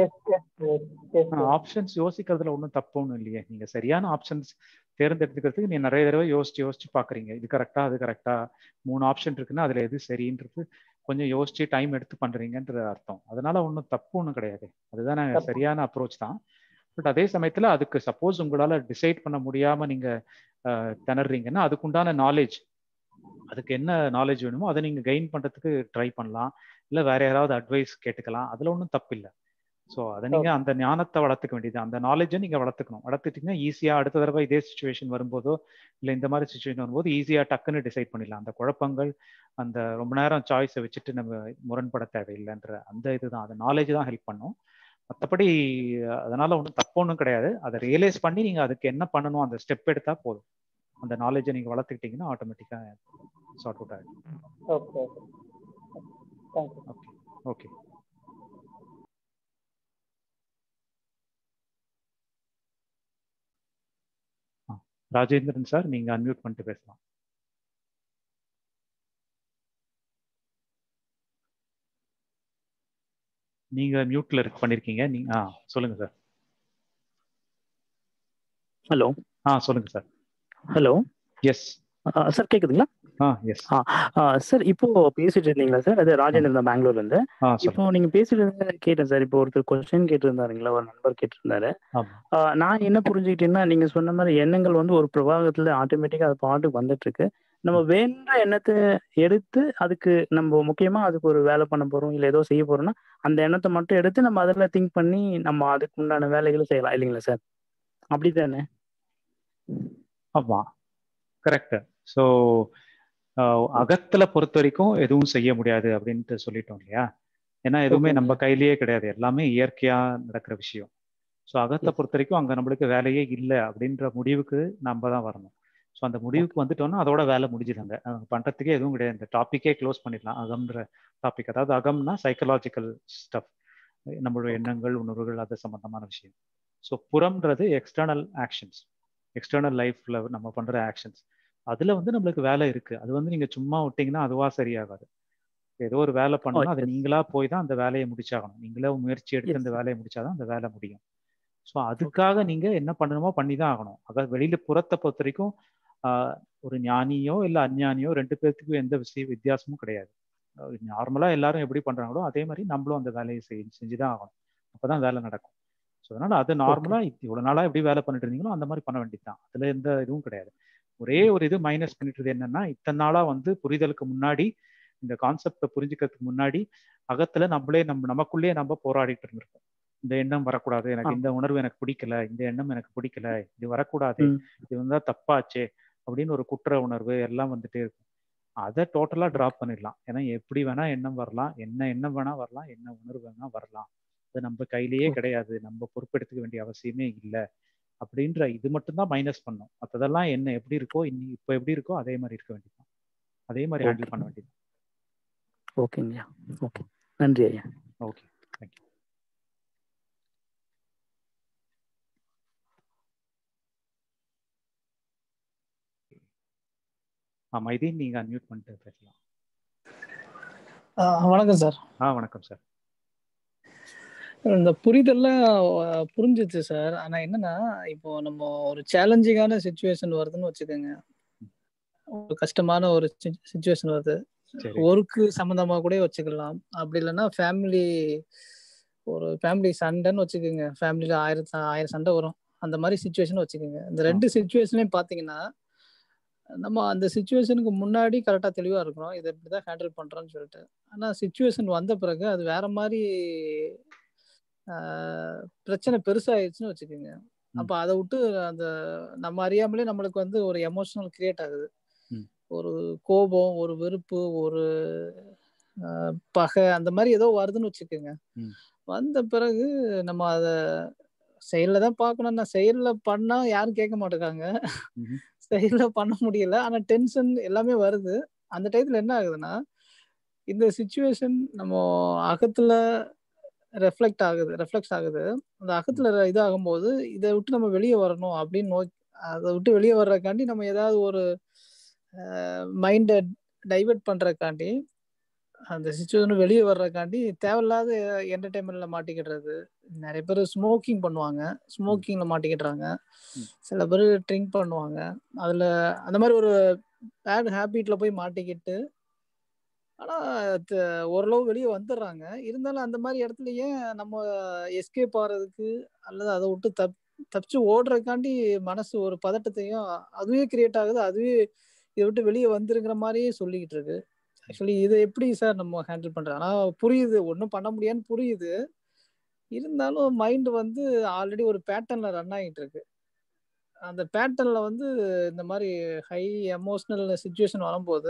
ஆப்ஷன்ஸ் யோசிக்கிறதுல ஒன்றும் தப்பு ஒன்றும் இல்லையே நீங்க சரியான ஆப்ஷன்ஸ் தேர்ந்தெடுத்துக்கிறதுக்கு நீ நிறைய தடவை யோசிச்சு யோசிச்சு பாக்குறீங்க இது கரெக்டா அது கரெக்டா மூணு ஆப்ஷன் இருக்குன்னா அதுல எது சரின்றது கொஞ்சம் யோசிச்சு டைம் எடுத்து பண்றீங்கன்ற அர்த்தம் அதனால ஒன்றும் தப்பு ஒன்றும் கிடையாது அதுதானே சரியான அப்ரோச் தான் பட் அதே சமயத்துல அதுக்கு சப்போஸ் உங்களால டிசைட் பண்ண முடியாம நீங்க திணறீங்கன்னா அதுக்குண்டான நாலேஜ் அதுக்கு என்ன நாலேஜ் வேணுமோ அதை நீங்க கெயின் பண்றதுக்கு ட்ரை பண்ணலாம் இல்ல வேற யாராவது அட்வைஸ் கேட்டுக்கலாம் அதுல ஒன்றும் தப்பு இல்லை ஸோ அதை நீங்க அந்த ஞானத்தை வளர்த்துக்க வேண்டியது அந்த நாலேஜை நீங்க வளர்த்துக்கணும் வளர்த்துட்டீங்கன்னா ஈஸியா அடுத்த தடவை இதே சுச்சுவேஷன் வரும்போதோ இல்லை இந்த மாதிரி சுச்சுவேஷன் வரும்போது ஈஸியா டக்குன்னு டிசைட் பண்ணிடலாம் அந்த குழப்பங்கள் அந்த ரொம்ப நேரம் சாய்ஸை வச்சுட்டு நம்ம முரண்பட தேவையில்லைன்ற அந்த இதுதான் அந்த நாலேஜ் தான் ஹெல்ப் பண்ணும் மற்றபடி அதனால ஒன்றும் தப்பு ஒன்றும் கிடையாது அதை ரியலைஸ் பண்ணி நீங்க அதுக்கு என்ன பண்ணணும் அந்த ஸ்டெப் எடுத்தா போதும் அந்த நாலேஜை நீங்க வளர்த்துக்கிட்டீங்கன்னா ஆட்டோமேட்டிக்கா சார்ட் அவுட் ஆகிடும் okay okay thank you okay okay Rajendran sir நீங்க அன்மியூட் பண்ணிட்டு பேசலாம் நீங்க மியூட்ல இருக்கு பண்ணிருக்கீங்க நீங்க ஆ சொல்லுங்க சார் ஹலோ ஆ சொல்லுங்க சார் ஹலோ எஸ் சார் கேக்குதுங்களா ஆ எஸ் சார் இப்போ பேசிட்டு இருந்தீங்களா சார் அது ராஜேந்திரன் தான் பெங்களூர்ல இருந்து ஆ இப்போ சொல்லுங்க நீங்க பேசிட்டு இருந்த கேட்டேன் சார் இப்போ ஒருத்தர் கொஸ்டின் கேட்டிருந்தாருங்களா ஒரு நண்பர் கேட்டிருந்தாரு ஆமா ஆஹ் நான் என்ன புரிஞ்சுக்கிட்டேன்னா நீங்க சொன்ன மாதிரி எண்ணங்கள் வந்து ஒரு பிரபாகத்துல ஆட்டோமேட்டிக்கா அது பாட்டுக்கு வந்துட்டு இருக்கு நம்ம வேண்ட எண்ணத்தை எடுத்து அதுக்கு நம்ம முக்கியமா அதுக்கு ஒரு வேலை பண்ண போறோம் இல்ல ஏதோ செய்ய போறோம்னா அந்த எண்ணத்தை மட்டும் எடுத்து நம்ம அதில் திங்க் பண்ணி நம்ம அதுக்கு உண்டான வேலைகளை செய்யலாம் இல்லைங்களா சார் அப்படித்தானே ஆமா கரெக்ட் ஸோ அகத்துல பொறுத்த வரைக்கும் எதுவும் செய்ய முடியாது அப்படின்ட்டு சொல்லிட்டோம் இல்லையா ஏன்னா எதுவுமே ஓகேங்க நம்ம கையிலேயே கிடையாது எல்லாமே இயற்கையா நடக்கிற விஷயம் ஸோ அகத்தை எஸ் பொறுத்த வரைக்கும் அங்க நம்மளுக்கு வேலையே இல்லை அப்படின்ற முடிவுக்கு நம்ம தான் வரணும் ஸோ அந்த முடிவுக்கு வந்துட்டோம்னா அதோட வேலை முடிஞ்சுதாங்க அங்க பண்றதுக்கே எதுவும் கிடையாது இந்த டாப்பிக்கே க்ளோஸ் பண்ணிடலாம் அகம்ன்ற டாபிக் அதாவது அகம்னா சைக்கலாஜிக்கல் ஸ்டஃப் நம்மளோட ஓகே எண்ணங்கள் உணர்வுகள் அது சம்பந்தமான விஷயம் ஸோ புறம்ன்றது எக்ஸ்டர்னல் ஆக்ஷன்ஸ் எக்ஸ்டர்னல் லைஃப்ல நம்ம பண்ற ஆக்ஷன்ஸ் அதுல வந்து நம்மளுக்கு வேலை இருக்கு அது வந்து நீங்க சும்மா விட்டீங்கன்னா அதுவா சரியாகாது ஏதோ ஒரு வேலை பண்ணணும்னா அது ஓகே நீங்களா போய் தான் அந்த வேலையை முடிச்சாகணும் நீங்களே முயற்சி எடுத்து எஸ் அந்த வேலையை முடிச்சாதான் அந்த வேலை முடியும் ஸோ ஓகே அதுக்காக நீங்க என்ன பண்ணணுமோ பண்ணி தான் ஆகணும் அதாவது வெளியில புறத்தை பொறுத்த வரைக்கும் ஆஹ், ஒரு ஞானியோ இல்லை அஞ்ஞானியோ ரெண்டு பேர்த்துக்கும் எந்த விஷய வித்தியாசமும் கிடையாது நார்மலா எல்லாரும் எப்படி பண்றாங்களோ அதே மாதிரி நம்மளும் அந்த வேலையை செய் செஞ்சுதான் ஆகணும் அப்பதான் வேலை நடக்கும் ஸோ அதனால அது ஓகே நார்மலா இவ்வளவு நாளா எப்படி வேலை பண்ணிட்டு இருந்தீங்களோ அந்த மாதிரி பண்ண வேண்டியதுதான் அதுல எந்த இதுவும் கிடையாது ஒரே ஒரு இது மைனஸ் பண்ணிட்டு என்னன்னா இத்தனை நாளா வந்து புரிதலுக்கு முன்னாடி இந்த கான்செப்டை புரிஞ்சுக்கிறதுக்கு முன்னாடி அகத்துல நம்மளே நம்ம நமக்குள்ளேயே நம்ம போராடிட்டு இருந்திருக்கோம் இந்த எண்ணம் வரக்கூடாது ஆ எனக்கு இந்த உணர்வு எனக்கு பிடிக்கல இந்த எண்ணம் எனக்கு பிடிக்கல இது வரக்கூடாது ம் இது வந்தா தப்பாச்சே அப்படின்னு ஒரு குற்ற உணர்வு எல்லாம் வந்துட்டே இருக்கும் அதை டோட்டலா ஓகே டிராப் பண்ணிடலாம் ஏன்னா எப்படி வேணா எண்ணம் வரலாம் என்ன எண்ணம் வேணா வரலாம் என்ன உணர்வு வேணா வரலாம் அது நம்ம கையிலேயே ஓகே கிடையாது நம்ம பொறுப்பெடுத்துக்க வேண்டிய அவசியமே இல்லை அப்படின்ற இது மட்டும்தான் மைனஸ் பண்ணும் மற்றதெல்லாம் என்ன எப்படி இருக்கோ இன்னி இப்போ எப்படி இருக்கோ அதே மாதிரி இருக்க வேண்டியதுதான் அதே மாதிரி ஓகே ஹேண்டில் பண்ண வேண்டியது ஓகேங்கய்யா ஓகே நன்றி ஐயா ஓகே தேங்க்யூ ஆ மைதீன் நீங்க அன்மியூட் பண்ணிட்டு பேசலாம் ஆஹ் வணக்கம் சார் ஆ வணக்கம் சார் இந்த புரிதல்லாம் அஹ், புரிஞ்சுச்சு சார் ஆனா என்னன்னா இப்போ நம்ம ஒரு சேலஞ்சிங்கான சுச்சுவேஷன் வருதுன்னு வச்சுக்கோங்க ஒரு கஷ்டமான ஒரு சுச்சுவேஷன் வருது சரி ஒர்க்கு சம்மந்தமா கூட வச்சுக்கலாம் அப்படி இல்லைன்னா ஃபேமிலி ஒரு ஃபேமிலி சண்டைன்னு வச்சுக்கோங்க ஃபேமிலியில ஆயிரம் ஆயிரம் சண்டை வரும் அந்த மாதிரி சுச்சுவேஷன் வச்சுக்கோங்க இந்த ஆ ரெண்டு சுச்சுவேஷனையும் பார்த்தீங்கன்னா நம்ம அந்த சுச்சுவேஷனுக்கு முன்னாடி கரெக்டாக தெளிவாக இருக்கிறோம் இதை இப்படி தான் ஹேண்டில் பண்ணுறோன்னு சொல்லிட்டு ஆனால் சுச்சுவேஷன் வந்த பிறகு அது வேற மாதிரி ஆஹ், பிரச்சனை பெருசாயிருச்சுன்னு வச்சுக்கோங்க ம் அப்போ அதை விட்டு அந்த நம்ம அறியாமலே நம்மளுக்கு வந்து ஒரு எமோஷனல் கிரியேட் ஆகுது ம் ஒரு கோபம் ஒரு வெறுப்பு ஒரு ஆஹ், பகை அந்த மாதிரி ஏதோ வருதுன்னு வச்சுக்கோங்க ம் வந்த பிறகு நம்ம அதை செயல்ல தான் பார்க்கணும் நான் செயல்ல பண்ணா யாரும் கேட்க மாட்டேங்காங்க ம்ஹும். செயல்ல பண்ண முடியல ஆனா டென்ஷன் எல்லாமே வருது அந்த டயத்துல என்ன ஆகுதுன்னா இந்த சுச்சுவேஷன் நம்ம அகத்துல ரெஃப்ளெக்ட் ஆகுது ரெஃப்ளெக்ட் ஆகுது அந்த ம் அகத்துல இதாகும்போது இதை விட்டு நம்ம வெளியே வரணும் அப்படின்னு நோக்கி அதை விட்டு வெளியே வர்றதுக்காண்டி நம்ம ஏதாவது ஒரு மைண்டை டைவெர்ட் பண்றதுக்காண்டி அந்த சுச்சுவேஷன் வெளியே வர்றதுக்காண்டி தேவையில்லாத என்டர்டைன்மெண்ட்ல மாட்டிக்கிடுறது நிறைய பேர் ஸ்மோக்கிங் பண்ணுவாங்க ம் ஸ்மோக்கிங்ல மாட்டிக்கிடுறாங்க ம் சில பேர் ட்ரிங்க் பண்ணுவாங்க அதுல அந்த மாதிரி ஒரு பேட் ஹேபிட்ல போய் மாட்டிக்கிட்டு ஆனா த- ஓரளவு வெளியே வந்துடுறாங்க இருந்தாலும் அந்த மாதிரி இடத்துல ஏன் நம்ம எஸ்கேப் ஆகிறதுக்கு அல்லது அதை விட்டு தப் தப்பிச்சு ஓடுறதுக்காண்டி மனசு ஒரு பதட்டத்தையும் அதுவே கிரியேட் ஆகுது அதுவே இதை விட்டு வெளியே வந்துருங்கிற மாதிரியே சொல்லிக்கிட்டு இருக்கு ஆக்சுவலி இதை எப்படி சார் நம்ம ஹேண்டில் பண்றோம் ஆனா புரியுது ஒன்றும் பண்ண முடியாதுன்னு புரியுது இருந்தாலும் மைண்ட் வந்து ஆல்ரெடி ஒரு பேட்டர்ன்ல ரன் ஆகிட்டு இருக்கு அந்த பேட்டர்ன்ல வந்து இந்த மாதிரி ஹை எமோஷ்னல் சுச்சுவேஷன் வரும்போது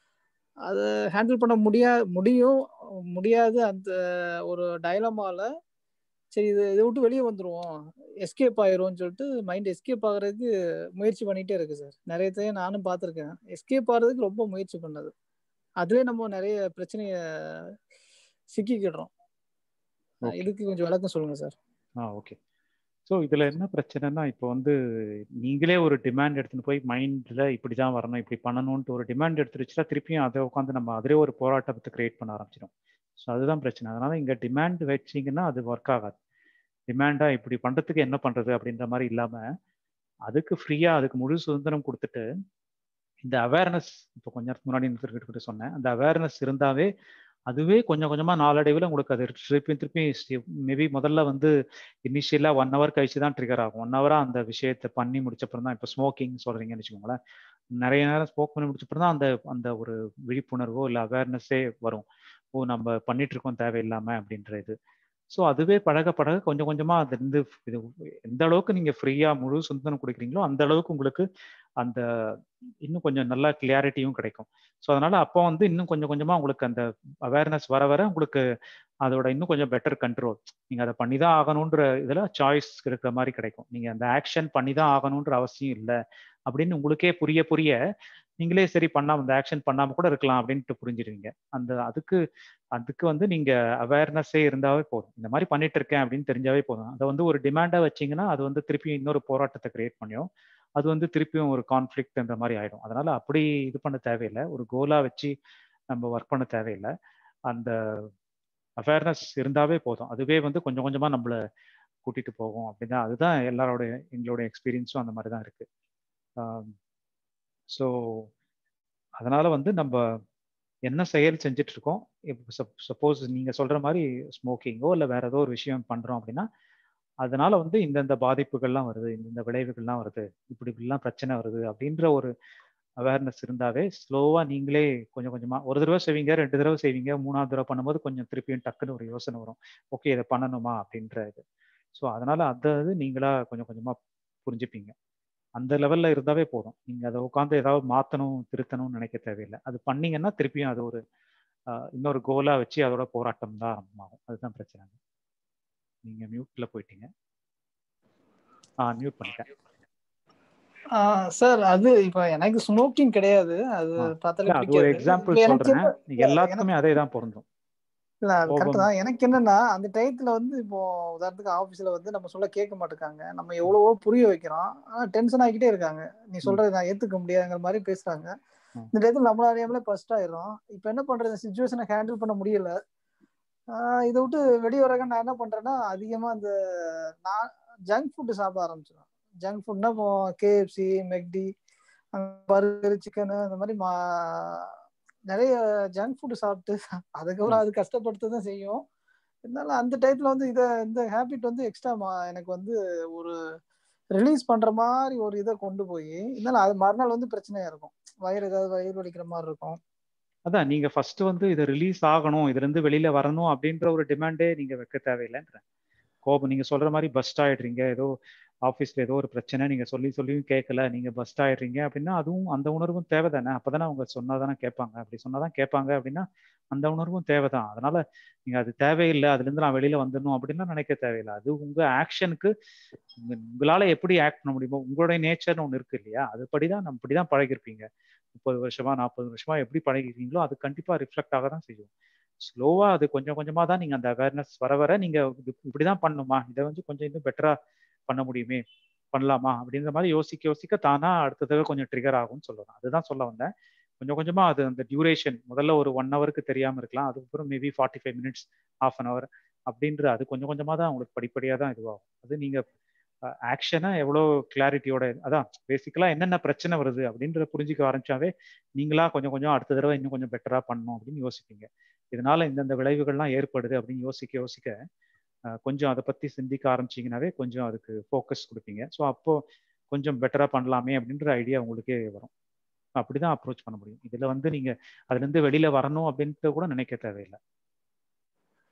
அதை ஹேண்டில் பண்ண முடியா முடியும் முடியாது அந்த ஒரு டைலமால சரி இது இதை விட்டு வெளியே வந்துருவோம் எஸ்கேப் ஆயிரும்னு சொல்லிட்டு மைண்ட் எஸ்கேப் ஆகுறதுக்கு முயற்சி பண்ணிட்டே இருக்கு சார் நிறைய தையும் நானும் பார்த்துருக்கேன் எஸ்கேப் ஆகிறதுக்கு ரொம்ப முயற்சி பண்ணது அதுலேயே நம்ம நிறைய பிரச்சனைய சிக்கிக்கிடுறோம் இதுக்கு கொஞ்சம் விளக்கம் சொல்லுங்க சார் ஆ ஓகே ஸோ இதில் என்ன பிரச்சனைனா இப்போ வந்து நீங்களே ஒரு டிமாண்ட் எடுத்துன்னு போய் மைண்டில் இப்படி தான் வரணும் இப்படி பண்ணணும்ன்ட்டு ஒரு டிமாண்ட் எடுத்து வச்சுட்டா திருப்பியும் அதை உட்காந்து நம்ம அதிலே ஒரு போராட்டத்தை கிரியேட் பண்ண ஆரம்பிச்சிடும் ஸோ அதுதான் பிரச்சனை அதனால் இங்கே டிமாண்ட் வச்சிங்கன்னா அது ஒர்க் ஆகாது டிமாண்டாக இப்படி பண்ணுறதுக்கு என்ன பண்ணுறது அப்படின்ற மாதிரி இல்லாமல் அதுக்கு ஃப்ரீயாக அதுக்கு முழு சுதந்திரம் கொடுத்துட்டு இந்த அவேர்னஸ் இப்போ கொஞ்ச நேரத்துக்கு முன்னாடி கிட்ட சொன்னேன் அந்த அவேர்னஸ் இருந்தாவே அதுவே கொஞ்சம் கொஞ்சமாக நாளடைவில் உங்களுக்கு அது திருப்பி திருப்பி மேபி முதல்ல வந்து இனிஷியலாக ஒன் ஹவர் கழிச்சு தான் ட்ரிகர் ஆகும் ஒன் ஹவராக அந்த விஷயத்தை பண்ணி முடிச்சப்பறம் தான் இப்போ ஸ்மோக்கிங் சொல்கிறீங்கன்னு வச்சுக்கோங்களேன் நிறைய நேரம் ஸ்மோக் பண்ணி முடிச்சப்பறம் தான் அந்த அந்த ஒரு விழிப்புணர்வோ இல்லை அவேர்னஸே வரும் ஓ நம்ம பண்ணிட்டு இருக்கோம் தேவையில்லாமல் அப்படின்ற இது ஸோ அதுவே பழக பழக கொஞ்சம் கொஞ்சமாக அது இருந்து இது எந்த அளவுக்கு நீங்கள் ஃப்ரீயாக முழு சுந்தரம் கொடுக்குறீங்களோ அந்த அளவுக்கு உங்களுக்கு அந்த இன்னும் கொஞ்சம் நல்லா கிளியாரிட்டியும் கிடைக்கும் ஸோ அதனால அப்போ வந்து இன்னும் கொஞ்சம் கொஞ்சமாக உங்களுக்கு அந்த அவேர்னஸ் வர வர உங்களுக்கு அதோட இன்னும் கொஞ்சம் பெட்டர் கண்ட்ரோல் நீங்கள் அதை பண்ணி தான் ஆகணுன்ற இதில் சாய்ஸ் இருக்கிற மாதிரி கிடைக்கும் நீங்கள் அந்த ஆக்ஷன் பண்ணி தான் ஆகணுன்ற அவசியம் இல்லை அப்படின்னு உங்களுக்கே புரிய புரிய நீங்களே சரி பண்ணாம இந்த ஆக்ஷன் பண்ணாம கூட இருக்கலாம் அப்படின்ட்டு புரிஞ்சிருவீங்க அந்த அதுக்கு அதுக்கு வந்து நீங்க அவேர்னஸே இருந்தாவே போதும் இந்த மாதிரி பண்ணிட்டு இருக்கேன் அப்படின்னு தெரிஞ்சாவே போதும் அதை வந்து ஒரு டிமாண்டா வச்சீங்கன்னா அது வந்து திருப்பியும் இன்னொரு போராட்டத்தை கிரியேட் பண்ணியும் அது வந்து திருப்பியும் ஒரு கான்ஃபிளிக்ட்ன்ற மாதிரி ஆயிடும் அதனால அப்படி இது பண்ண தேவையில்லை ஒரு கோலா வச்சு நம்ம ஒர்க் பண்ண தேவையில்லை அந்த அவேர்னஸ் இருந்தாவே போதும் அதுவே வந்து கொஞ்சம் கொஞ்சமா நம்மள கூட்டிட்டு போகும் அப்படிதான் அதுதான் எல்லாரோட எங்களோட எக்ஸ்பீரியன்ஸும் அந்த மாதிரி தான் இருக்கு ஸோ அதனால வந்து நம்ம என்ன செயல் செஞ்சுட்டு இருக்கோம் இப்போ சப்போஸ் நீங்க சொல்ற மாதிரி ஸ்மோக்கிங்கோ இல்லை வேற ஏதோ ஒரு விஷயம் பண்றோம் அப்படின்னா அதனால வந்து இந்தந்த பாதிப்புகள்லாம் வருது இந்தந்த விளைவுகள்லாம் வருது இப்படி இப்படிலாம் பிரச்சனை வருது அப்படின்ற ஒரு அவேர்னஸ் இருந்தாவே ஸ்லோவா நீங்களே கொஞ்சம் கொஞ்சமா ஒரு தடவை செய்வீங்க ரெண்டு தடவை செய்வீங்க மூணாவது தடவை பண்ணும்போது கொஞ்சம் திருப்பியும் டக்குன்னு ஒரு யோசனை வரும் ஓகே இதை பண்ணணுமா அப்படின்ற இது ஸோ அதனால அதை இது நீங்களா கொஞ்சம் கொஞ்சமா புரிஞ்சுப்பீங்க அந்த லெவல்ல இருந்தாவே போதும் நீங்க அதை உட்காந்து ஏதாவது மாத்தணும் திருத்தணும்னு நினைக்க தேவையில்லை அது பண்ணீங்கன்னா திருப்பியும் அது ஒரு இன்னொரு கோலா வச்சு அதோட போராட்டம் தான் ஆரம்பமாகும் அதுதான் பிரச்சனை நீங்க மியூட்ல போயிட்டீங்க ஆ மியூட் பண்ணிட்டேன் சார் அது இப்ப எனக்கு ஸ்மோக்கிங் கிடையாது அது பார்த்தாலே அது ஒரு எக்ஸாம்பிள் சொல்றேன் எல்லாத்துக்குமே அதே தான் பொருந்தும் இல்ல அது கரெக்ட் தான் எனக்கு என்னன்னா அந்த டயத்துல வந்து இப்போ உதாரணத்துக்கு ஆபீஸ்ல வந்து நம்ம சொல்ல கேட்க மாட்டேங்காங்க நம்ம எவ்வளவோ புரிய வைக்கிறோம் ஆனா டென்ஷன் ஆகிட்டே இருக்காங்க நீ சொல்றது நான் ஏத்துக்க முடியாதுங்கிற மாதிரி பேசுறாங்க இந்த டயத்துல நம்மள அறியாமலே ஃபர்ஸ்ட் ஆயிரும் இப்ப என்ன பண்றது சுச்சுவேஷனை ஹேண்டில் பண்ண முடியல இதை விட்டு வெளியே வரக நான் என்ன பண்றேன்னா அதிகமா அந்த நான் ஜங்க் ஃபுட்டு சாப்பிட ஆரம்பிச்சிடும் ஜங்க் ஃபுட்னா இப்போ கேஎஃப்சி மெக்டி பர்கர் சிக்கனு அந்த மாதிரி மா நிறைய ஜங்க் ஃபுட்டு சாப்பிட்டு அதுக்கப்புறம் அது கஷ்டப்படுத்த தான் செய்யும் இருந்தாலும் அந்த டைத்துல வந்து இதை இந்த ஹேபிட் வந்து எக்ஸ்ட்ரா எனக்கு வந்து ஒரு ரிலீஸ் பண்ற மாதிரி ஒரு இதை கொண்டு போய் இருந்தாலும் அது மறுநாள் வந்து பிரச்சனையா இருக்கும் வயிறு ஏதாவது வயிறு வலிக்கிற மாதிரி இருக்கும் அதான் நீங்க ஃபர்ஸ்ட் வந்து இதை ரிலீஸ் ஆகணும் இதுல இருந்து வெளியில வரணும் அப்படின்ற ஒரு டிமாண்டே நீங்க வைக்க தேவையில்லைன்ற கோபம் நீங்க சொல்ற மாதிரி பஸ்ட் ஆயிடுறீங்க ஏதோ ஆஃபீஸ்ல ஏதோ ஒரு பிரச்சனை நீங்க சொல்லி சொல்லியும் கேட்கல நீங்க பஸ்ட் ஆயிடுறீங்க அப்படின்னா அதுவும் அந்த உணர்வும் தேவை தானே அப்பதானே அவங்க சொன்னாதானே கேட்பாங்க அப்படி சொன்னாதான் கேட்பாங்க அப்படின்னா அந்த உணர்வும் தேவைதான் அதனால நீங்க அது தேவையில்லை அதுல இருந்து நான் வெளியில வந்துடணும் அப்படின்னு நினைக்க தேவையில்லை அது உங்க ஆக்ஷனுக்கு உங்களால எப்படி ஆக்ட் பண்ண முடியுமோ உங்களுடைய நேச்சர்னு ஒன்று இருக்கு இல்லையா அதுபடிதான் நம்ம இப்படிதான் பழகிருப்பீங்க முப்பது வருஷமா நாற்பது வருஷமா எப்படி பழகிருக்கீங்களோ அது கண்டிப்பா ரிஃப்ளெக்ட் ஆக தான் செய்யும் ஸ்லோவா அது கொஞ்சம் கொஞ்சமா தான் நீங்க அந்த அவேர்னஸ் வர வர நீங்க இப்படிதான் பண்ணணுமா இதை வந்து கொஞ்சம் இன்னும் பெட்டரா பண்ண முடியுமே பண்ணலாமா அப்படின்ற மாதிரி யோசிக்க யோசிக்க தானா அடுத்த தடவை கொஞ்சம் ட்ரிகர் ஆகும்னு சொல்லலாம் அதுதான் சொல்ல வந்தேன் கொஞ்சம் கொஞ்சமா அது அந்த டியூரேஷன் முதல்ல ஒரு ஒன் ஹவருக்கு தெரியாம இருக்கலாம் அதுக்கப்புறம் maybe forty five minutes half an hour அப்படின்ற அது கொஞ்சம் கொஞ்சமா தான் உங்களுக்கு படிப்படியாக தான் இதுவாகும் அது நீங்க ஆக்ஷனை எவ்வளோ கிளாரிட்டியோட அதான் பேசிக்கலா என்னென்ன பிரச்சனை வருது அப்படின்றத புரிஞ்சுக்க ஆரம்பிச்சாவே நீங்களா கொஞ்சம் கொஞ்சம் அடுத்த தடவை இன்னும் கொஞ்சம் பெட்டரா பண்ணணும் அப்படின்னு யோசிப்பீங்க இதனால இந்தந்த விளைவுகள்லாம் ஏற்படுது அப்படின்னு யோசிக்க யோசிக்க கொஞ்சம் அதை பத்தி சிந்திக்க ஆரம்பிச்சிங்கனாவே கொஞ்சம் அதுக்கு ஃபோக்கஸ் கொடுப்பீங்க ஸோ அப்போ கொஞ்சம் பெட்டரா பண்ணலாமே அப்படின்ற ஐடியா உங்களுக்கே வரும் அப்படிதான் அப்ரோச் பண்ண முடியும் இதுல வந்து நீங்க அதுல இருந்து வெளியில வரணும் அப்படின்ட்டு கூட நினைக்க தேவையில்லை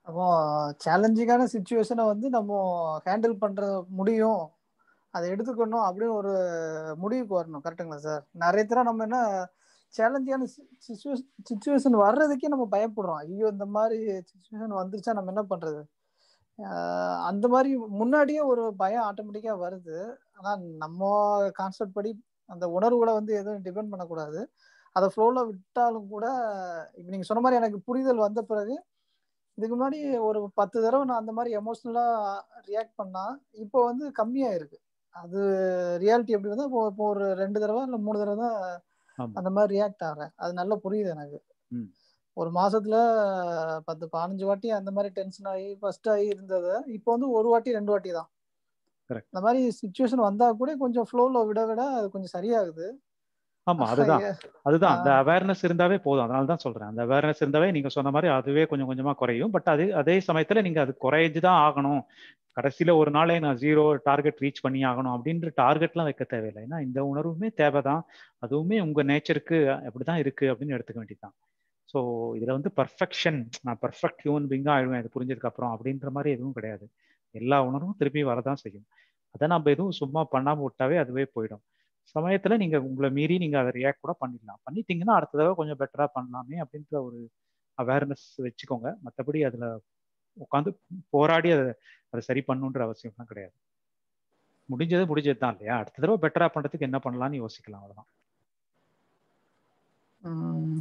அப்போ சேலஞ்சிங்கான சுச்சுவேஷனை வந்து நம்ம ஹேண்டில் பண்ற முடியும் அதை எடுத்துக்கணும் அப்படின்னு ஒரு முடிவுக்கு வரணும் கரெக்டுங்களா சார் நிறைய தடவை நம்ம என்ன சேலஞ்சிங்கான சுச்சுவேஷன் வர்றதுக்கே நம்ம பயப்படுறோம் ஐயோ இந்த மாதிரி சுச்சுவேஷன் வந்துருச்சா நம்ம என்ன பண்றது ஆஹ் அந்த மாதிரி முன்னாடியே ஒரு பயம் ஆட்டோமேட்டிக்கா வருது ஆனா நம்ம கான்செப்ட் படி அந்த உணர்வுகளை வந்து எதுவும் டிபெண்ட் பண்ணக்கூடாது அதை ஃப்ளோல விட்டாலும் கூட இப்ப நீங்க சொன்ன மாதிரி எனக்கு புரிதல் வந்த பிறகு இதுக்கு முன்னாடி ஒரு பத்து தடவை நான் அந்த மாதிரி எமோஷ்னலா ரியாக்ட் பண்ணா இப்போ வந்து கம்மியா இருக்கு அது ரியாலிட்டி எப்படி வந்து இப்போ இப்போ ஒரு ரெண்டு தடவை இல்லை மூணு தடவை தான் ஆமா அந்த மாதிரி ரியாக்ட் ஆகிறேன் அது நல்லா புரியுது எனக்கு ம் ஒரு மாசத்துல பத்து பதினஞ்சு வாட்டி அந்த மாதிரி டென்ஷன் ஆகி ஃபர்ஸ்ட் ஆகி இருந்தது இப்போ வந்து ஒரு வாட்டி ரெண்டு வாட்டி தான் கரெக்ட் இந்த மாதிரி சுச்சுவேஷன் வந்தா கூட கொஞ்சம் ஃப்ளோல விட விட அது கொஞ்சம் சரியாகுது ஆமா அதுதான் அதுதான் அந்த ஆஹ் அவேர்னஸ் இருந்தாவே போதும் அதனால தான் சொல்றேன் அந்த அவேர்னஸ் இருந்தாவே நீங்க சொன்ன மாதிரி அதுவே கொஞ்சம் கொஞ்சமா குறையும் பட் அது அதே சமயத்துல நீங்க அது குறைஞ்சு தான் ஆகணும் கடைசியில ஒரு நாளே நான் ஜீரோ டார்கெட் ரீச் பண்ணி ஆகணும் அப்படின்ற டார்கெட்லாம் வைக்க தேவையில்லை ஏன்னா இந்த உணர்வுமே தேவைதான் அதுவுமே உங்க நேச்சருக்கு அப்படிதான் இருக்கு அப்படின்னு எடுத்துக்க வேண்டியதுதான் ஸோ இதுல வந்து பர்ஃபெக்ஷன் நான் பர்ஃபெக்ட் ஹியூமன் பீங்கா ஆயிடுவேன் இது புரிஞ்சதுக்கு அப்புறம் அப்படின்ற மாதிரி எதுவும் கிடையாது எல்லா உணர்வும் திருப்பி வரதான் செய்யும் அதை நம்ம எதுவும் சும்மா பண்ணாம விட்டாவே அதுவே போயிடும் சமயத்துல நீங்க உங்களை மீறி நீங்க அதை ரியாக்ட் கூட பண்ணிடலாம் பண்ணிட்டீங்கன்னா அடுத்த தடவை கொஞ்சம் பெட்டரா பண்ணலாமே அப்படின்ற ஒரு அவேர்னஸ் வச்சுக்கோங்க மற்றபடி அதுல உட்காந்து போராடி அதை அதை சரி பண்ணுன்ற அவசியம்லாம் கிடையாது முடிஞ்சது முடிஞ்சது தான் இல்லையா அடுத்த தடவை பெட்டரா பண்றதுக்கு என்ன பண்ணலாம்னு யோசிக்கலாம் அவ்வளவுதான் உம்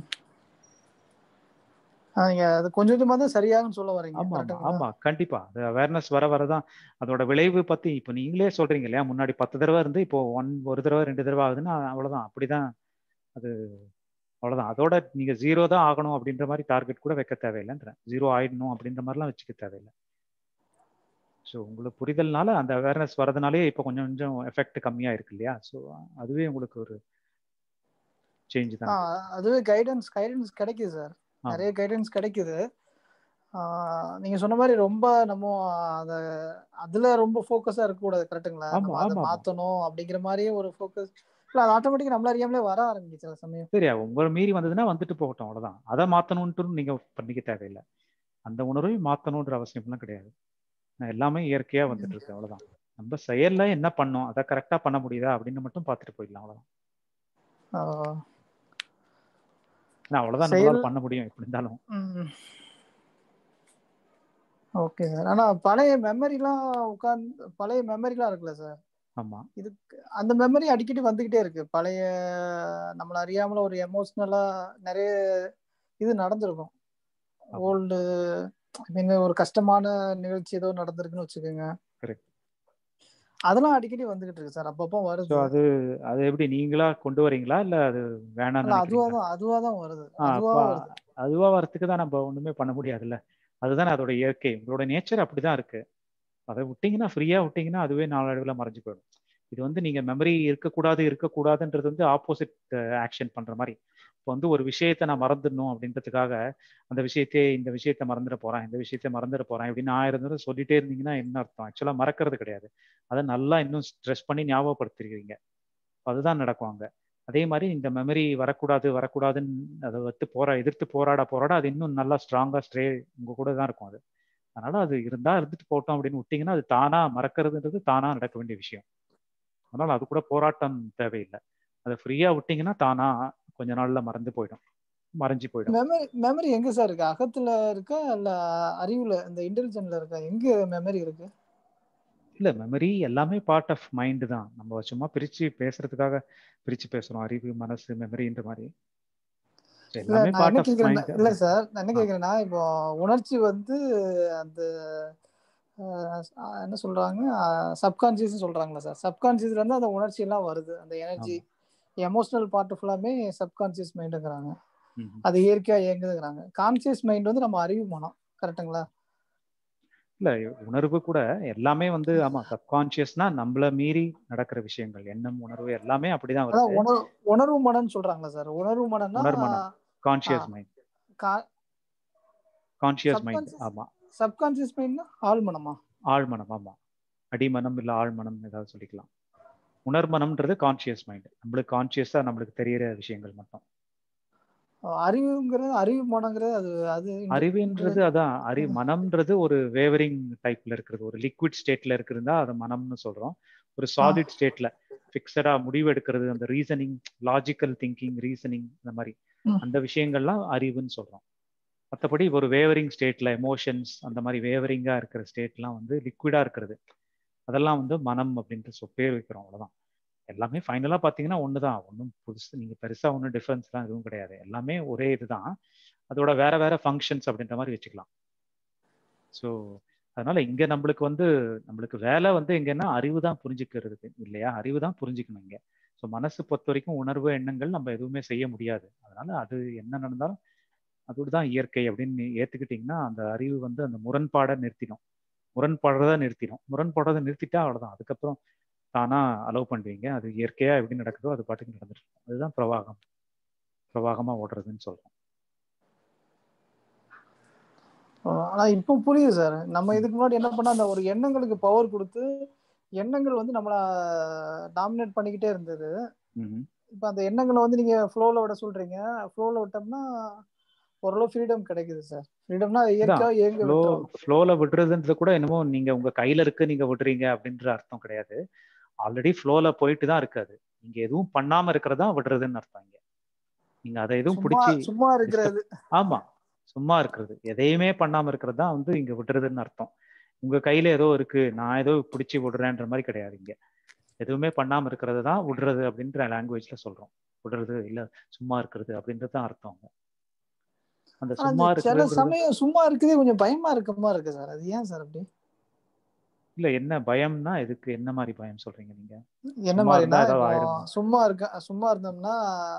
ஆஹ் நீங்க அது கொஞ்சம் கொஞ்சமா தான் சரியாகும்னு சொல்ல வரீங்க ஆமா ஆமா கரெக்டுங்களா ஆமா கண்டிப்பா அது அவேர்னஸ் வர வரதான் அதோட விளைவு பத்தி இப்போ நீங்களே சொல்றீங்க இல்லையா முன்னாடி பத்து தடவை இருந்து இப்போ ஒன் ஒரு தடவை ரெண்டு தடவை ஆகுதுன்னா அவ்வளவுதான் அப்படிதான் அது அவ்வளவுதான் அதோட நீங்க ஜீரோ தான் ஆகணும் அப்படின்ற மாதிரி டார்கெட் கூட வைக்க தேவையில்லைன்றேன் ஜீரோ ஆயிடணும் அப்படின்ற மாதிரிலாம் வச்சுக்க தேவையில்லை ஸோ உங்களுக்கு புரிதல்னால அந்த அவேர்னஸ் வரதுனாலே இப்போ கொஞ்சம் கொஞ்சம் எஃபெக்ட் கம்மியா இருக்கு இல்லையா ஸோ அதுவே உங்களுக்கு ஒரு சேஞ்ச் தான் ஆஹ் அதுவே கைடன்ஸ் கைடன்ஸ் கிடைக்குது சார் ஆமா நிறைய கைடன்ஸ் கிடைக்குது ஆஹ் நீங்க சொன்ன மாதிரி ரொம்ப நம்ம அத அதுல ரொம்ப ஃபோக்கஸா இருக்க கூடாது கரெக்ட்டுங்களா ஆமா நம்ம அதை ஆமா ஆமா மாத்தணும் அப்படிங்கிற மாதிரியே ஒரு ஃபோக்கஸ் இல்ல அது ஆட்டோமேட்டிக்கா நம்மள அறியாமலே வர ஆரம்பிச்சு சில சமயம் சரியா உங்களை மீறி வந்ததுன்னா வந்துட்டு போகட்டும் அவ்வளவுதான் அதை மாத்தணும்ட்டு நீங்க பண்ணிக்க தேவையில்லை அந்த உணர்வையும் மாத்தணுன்ற அவசியம்லாம் கிடையாது நான் எல்லாமே இயற்கையா வந்துட்டு இருக்கு அவ்வளவுதான் நம்ம செயல்ல என்ன பண்ணோம் அதை கரெக்டா பண்ண முடியுதா அப்படின்னு மட்டும் பார்த்துட்டு போயிடலாம் அவ்வளவுதான் ஆஹ் ஏன்னா அவ்வளவுதான் செயல் நம்மளால பண்ண முடியும் எப்படி இருந்தாலும் ஓகே சார் ஆனா பழைய மெமரிலாம் உட்கார்ந்து பழைய மெமரிலாம் இருக்குல்ல சார் ஆமா இதுக்கு அந்த மெமரி அடிக்கடி வந்துகிட்டே இருக்கு பழைய நம்மள அறியாமல ஒரு எமோஷ்னலா நிறைய இது நடந்திருக்கும் ஆமா ஓல்டு மீன் ஒரு கஷ்டமான நிகழ்ச்சி ஏதோ நடந்திருக்குன்னு வச்சுக்கோங்க கரெக்ட் அதெல்லாம் அடிக்கடி வந்துகிட்டு இருக்கு சார் அப்பப்போ ஸோ வருது அது அது எப்படி நீங்களா கொண்டு வரீங்களா இல்ல அது வேணாம்னு இல்ல அதுவா நினைக்கிறீங்களா தான் அதுவா தான் வருது ஆ அதுவா அப்ப வருது அதுவா வரத்துக்கு தான் நம்ம ஒண்ணுமே பண்ண முடியாதுல்ல அதுதானே அதோட இயற்கை உங்களோட நேச்சர் அப்படிதான் இருக்கு அதை விட்டீங்கன்னா ஃப்ரீயா விட்டீங்கன்னா அதுவே நாளடைவில் மறைஞ்சு போயிடும் இது வந்து நீங்க மெமரி இருக்கக்கூடாது இருக்கக்கூடாதுன்றது வந்து ஆப்போசிட் ஆக்ஷன் பண்ற மாதிரி இப்போ வந்து ஒரு விஷயத்தை நான் மறந்துடணும் அப்படின்றதுக்காக அந்த விஷயத்தையே இந்த விஷயத்தை மறந்துட போறேன் இந்த விஷயத்தை மறந்துட போறேன் இப்படின்னு ஆயிரம் தடவை சொல்லிட்டே இருந்தீங்கன்னா என்ன அர்த்தம் ஆக்சுவலா மறக்கிறது கிடையாது அதை நல்லா இன்னும் ஸ்ட்ரெஸ் பண்ணி ஞாபகப்படுத்திருக்கீங்க அதுதான் நடக்கும் அங்க அதே மாதிரி இந்த மெமரி வரக்கூடாது வரக்கூடாதுன்னு அதை வந்து போரா எதிர்த்து போராட போராட அது இன்னும் நல்லா ஸ்ட்ராங்கா ஸ்ட்ரே உங்க கூட தான் இருக்கும் அது அதனால அது இருந்தா இருந்துட்டு போட்டோம் அப்படின்னு விட்டீங்கன்னா அது தானா மறக்கிறதுன்றது தானா நடக்க வேண்டிய விஷயம் அதனால அது கூட போராட்டம் தேவையில்லை அதை ஃப்ரீயா விட்டீங்கன்னா தானா கொஞ்ச நாள்ல மறந்து போயிடும் மறைஞ்சு போயிடும் மெமரி மெமரி எங்க சார் இருக்கு அகத்துல இருக்கா இல்ல அறிவுல இந்த இன்டெலிஜென்ட்ல இருக்கா எங்க மெமரி இருக்கு இல்ல மெமரி எல்லாமே பார்ட் ஆஃப் மைண்ட் தான் நம்ம சும்மா பிரிச்சு பேசுறதுக்காக பிரிச்சு பேசுறோம் அறிவு மனசு மெமரின்ற மாதிரி So, இல்ல எல்லாமே நான் பார்ட் என்ன ஆஃப் கேக்குறேன்னா மைண்ட் இல்ல சார் நான் என்ன ஆ கேக்குறேன்னா இப்போ உணர்ச்சி வந்து அந்த அஹ், என்ன சொல்றாங்க சப்கான்சியஸ் சொல்றாங்களா சார் சப்கான்சியஸ்ல இருந்து அந்த உணர்ச்சி எல்லாம் வருது அந்த எனர்ஜி ஆமா எமோஷனல் பார்ட் ஃபுல்லாமே சப்கான்சியஸ் மைண்டுங்கிறாங்க ம் அது இயற்கையா இயங்குதுங்கிறாங்க கான்சியஸ் மைண்ட் வந்து நம்ம அறிவு மனம் கரெக்ட்டுங்களா இல்ல உணர்வு கூட எல்லாமே வந்து ஆமா சப்கான்சியஸ்னா நம்மள மீறி நடக்கிற விஷயங்கள் எண்ணம் உணர்வு எல்லாமே அப்படிதான் அதான் வருது உணர்வு உணர்வு மனம்னு சொல்றாங்களா சார் உணர்வு மனம்னா உணர்மனம் conscious mind conscious mind subconscious ஆமா சப்கான்சியஸ் மைண்ட்னா ஆள் மனமா ஆழ்மனம் ஆமா அடிமனம் இல்ல ஆழ்மனம் ஏதாவது சொல்லிக்கலாம் உணர்மனம்ன்றது கான்சியஸ் மைண்ட் நம்மளுக்கு கான்சியஸா நம்மளுக்கு தெரியற விஷயங்கள் மட்டும் அறிவுங்கிறது அறிவு மனங்கிறது அது அது அறிவுன்றது அதான் அறி மனம்ன்றது ஒரு வேவரிங் டைப்ல இருக்கிறது ஒரு லிக்விட் ஸ்டேட்ல இருக்கிறதா அதை மனம்னு சொல்றோம் ஒரு சாலிட் ஸ்டேட்ல ஃபிக்ஸடா முடிவு எடுக்கிறது அந்த ரீசனிங் லாஜிக்கல் திங்கிங் ரீசனிங் இந்த மாதிரி அந்த விஷயங்கள்லாம் அறிவுன்னு சொல்றோம் மற்றபடி ஒரு வேவரிங் ஸ்டேட்ல எமோஷன்ஸ் அந்த மாதிரி வேவரிங்கா இருக்கிற ஸ்டேட்லாம் வந்து லிக்விடா இருக்கிறது அதெல்லாம் வந்து மனம் அப்படின்ட்டு சொ பேர் வைக்கிறோம் அவ்வளவுதான் எல்லாமே ஃபைனலாக பார்த்தீங்கன்னா ஒன்று தான் ஒன்றும் புதுசு நீங்கள் பெருசாக ஒன்றும் டிஃப்ரென்ஸ்லாம் எதுவும் கிடையாது எல்லாமே ஒரே இதுதான் அதோட வேற வேற ஃபங்க்ஷன்ஸ் அப்படின்ற மாதிரி வச்சுக்கலாம் ஸோ அதனால இங்க நம்மளுக்கு வந்து நம்மளுக்கு வேலை வந்து எங்கன்னா அறிவு தான் புரிஞ்சுக்கிறது இல்லையா அறிவு தான் புரிஞ்சுக்கணும் இங்க ஸோ மனசு பொறுத்த வரைக்கும் உணர்வு எண்ணங்கள் நம்ம எதுவுமே செய்ய முடியாது அதனால அது என்ன நடந்தாலும் அதோடு தான் இயற்கை அப்படின்னு ஏத்துக்கிட்டீங்கன்னா அந்த அறிவு வந்து அந்த முரண்பாடை நிறுத்திடும் முரண்பாடுறதா நிறுத்திடும் முரண்பாடுறதை நிறுத்திட்டா அவ்வளவுதான் அதுக்கப்புறம் தானா அலோவ் பண்ணுவீங்க அது இயற்கையா எப்படி நடக்குதோ அது பாட்டுக்கு நடந்துட்டு இருக்கும் அதுதான் பிரவாகம் பிரவாகமா ஓடுறதுன்னு சொல்றோம் ஆனா இப்போ புரியுது சார் நம்ம இதுக்கு முன்னாடி என்ன பண்ணா அந்த ஒரு எண்ணங்களுக்கு பவர் கொடுத்து எண்ணங்கள் வந்து நம்மள டாமினேட் பண்ணிக்கிட்டே இருந்தது இப்போ அந்த எண்ணங்களை வந்து நீங்க ஃப்ளோல விட சொல்றீங்க ஃப்ளோல விட்டோம்னா ஓரளவு ஃப்ரீடம் கிடைக்குது சார் ஃப்ரீடம்னா இயற்கையா இயங்க ஃப்ளோல விடுறதுன்றது கூட என்னமோ நீங்க உங்க கையில இருக்கு நீங்க விடுறீங்க அப்படின்ற அர்த்தம் கிடையாது ஆல்ரெடி ஃப்ளோல போயிட்டு தான் இருக்காது நீங்க எதுவும் பண்ணாம இருக்கிறதா விடுறதுன்னு அர்த்தம் இங்க நீங்க அதை எதுவும் பிடிச்சி சும்மா இருக்கிறது ஆமா சும்மா இருக்கிறது எதையுமே பண்ணாம இருக்கிறது தான் வந்து இங்க விடுறதுன்னு அர்த்தம் உங்க கையில ஏதோ இருக்கு நான் ஏதோ பிடிச்சி விடுறேன்ற மாதிரி கிடையாது இங்க எதுவுமே பண்ணாம இருக்கிறது தான் விடுறது அப்படின்ற லாங்குவேஜ்ல சொல்றோம் விடுறது இல்ல சும்மா இருக்கிறது அப்படின்றது தான் அர்த்தம் அந்த சும்மா சில சமயம் சும்மா இருக்குதே கொஞ்சம் பயமா இருக்க மாதிரி இருக்கு சார் அது ஏன் சார் அப்படி இல்ல என்ன பயம்னா எதுக்கு என்ன மாதிரி பயம் சொல்றீங்க நீங்க என்ன மாதிரினா சும்மா இருக்க சும்மா இருந்தோம்னா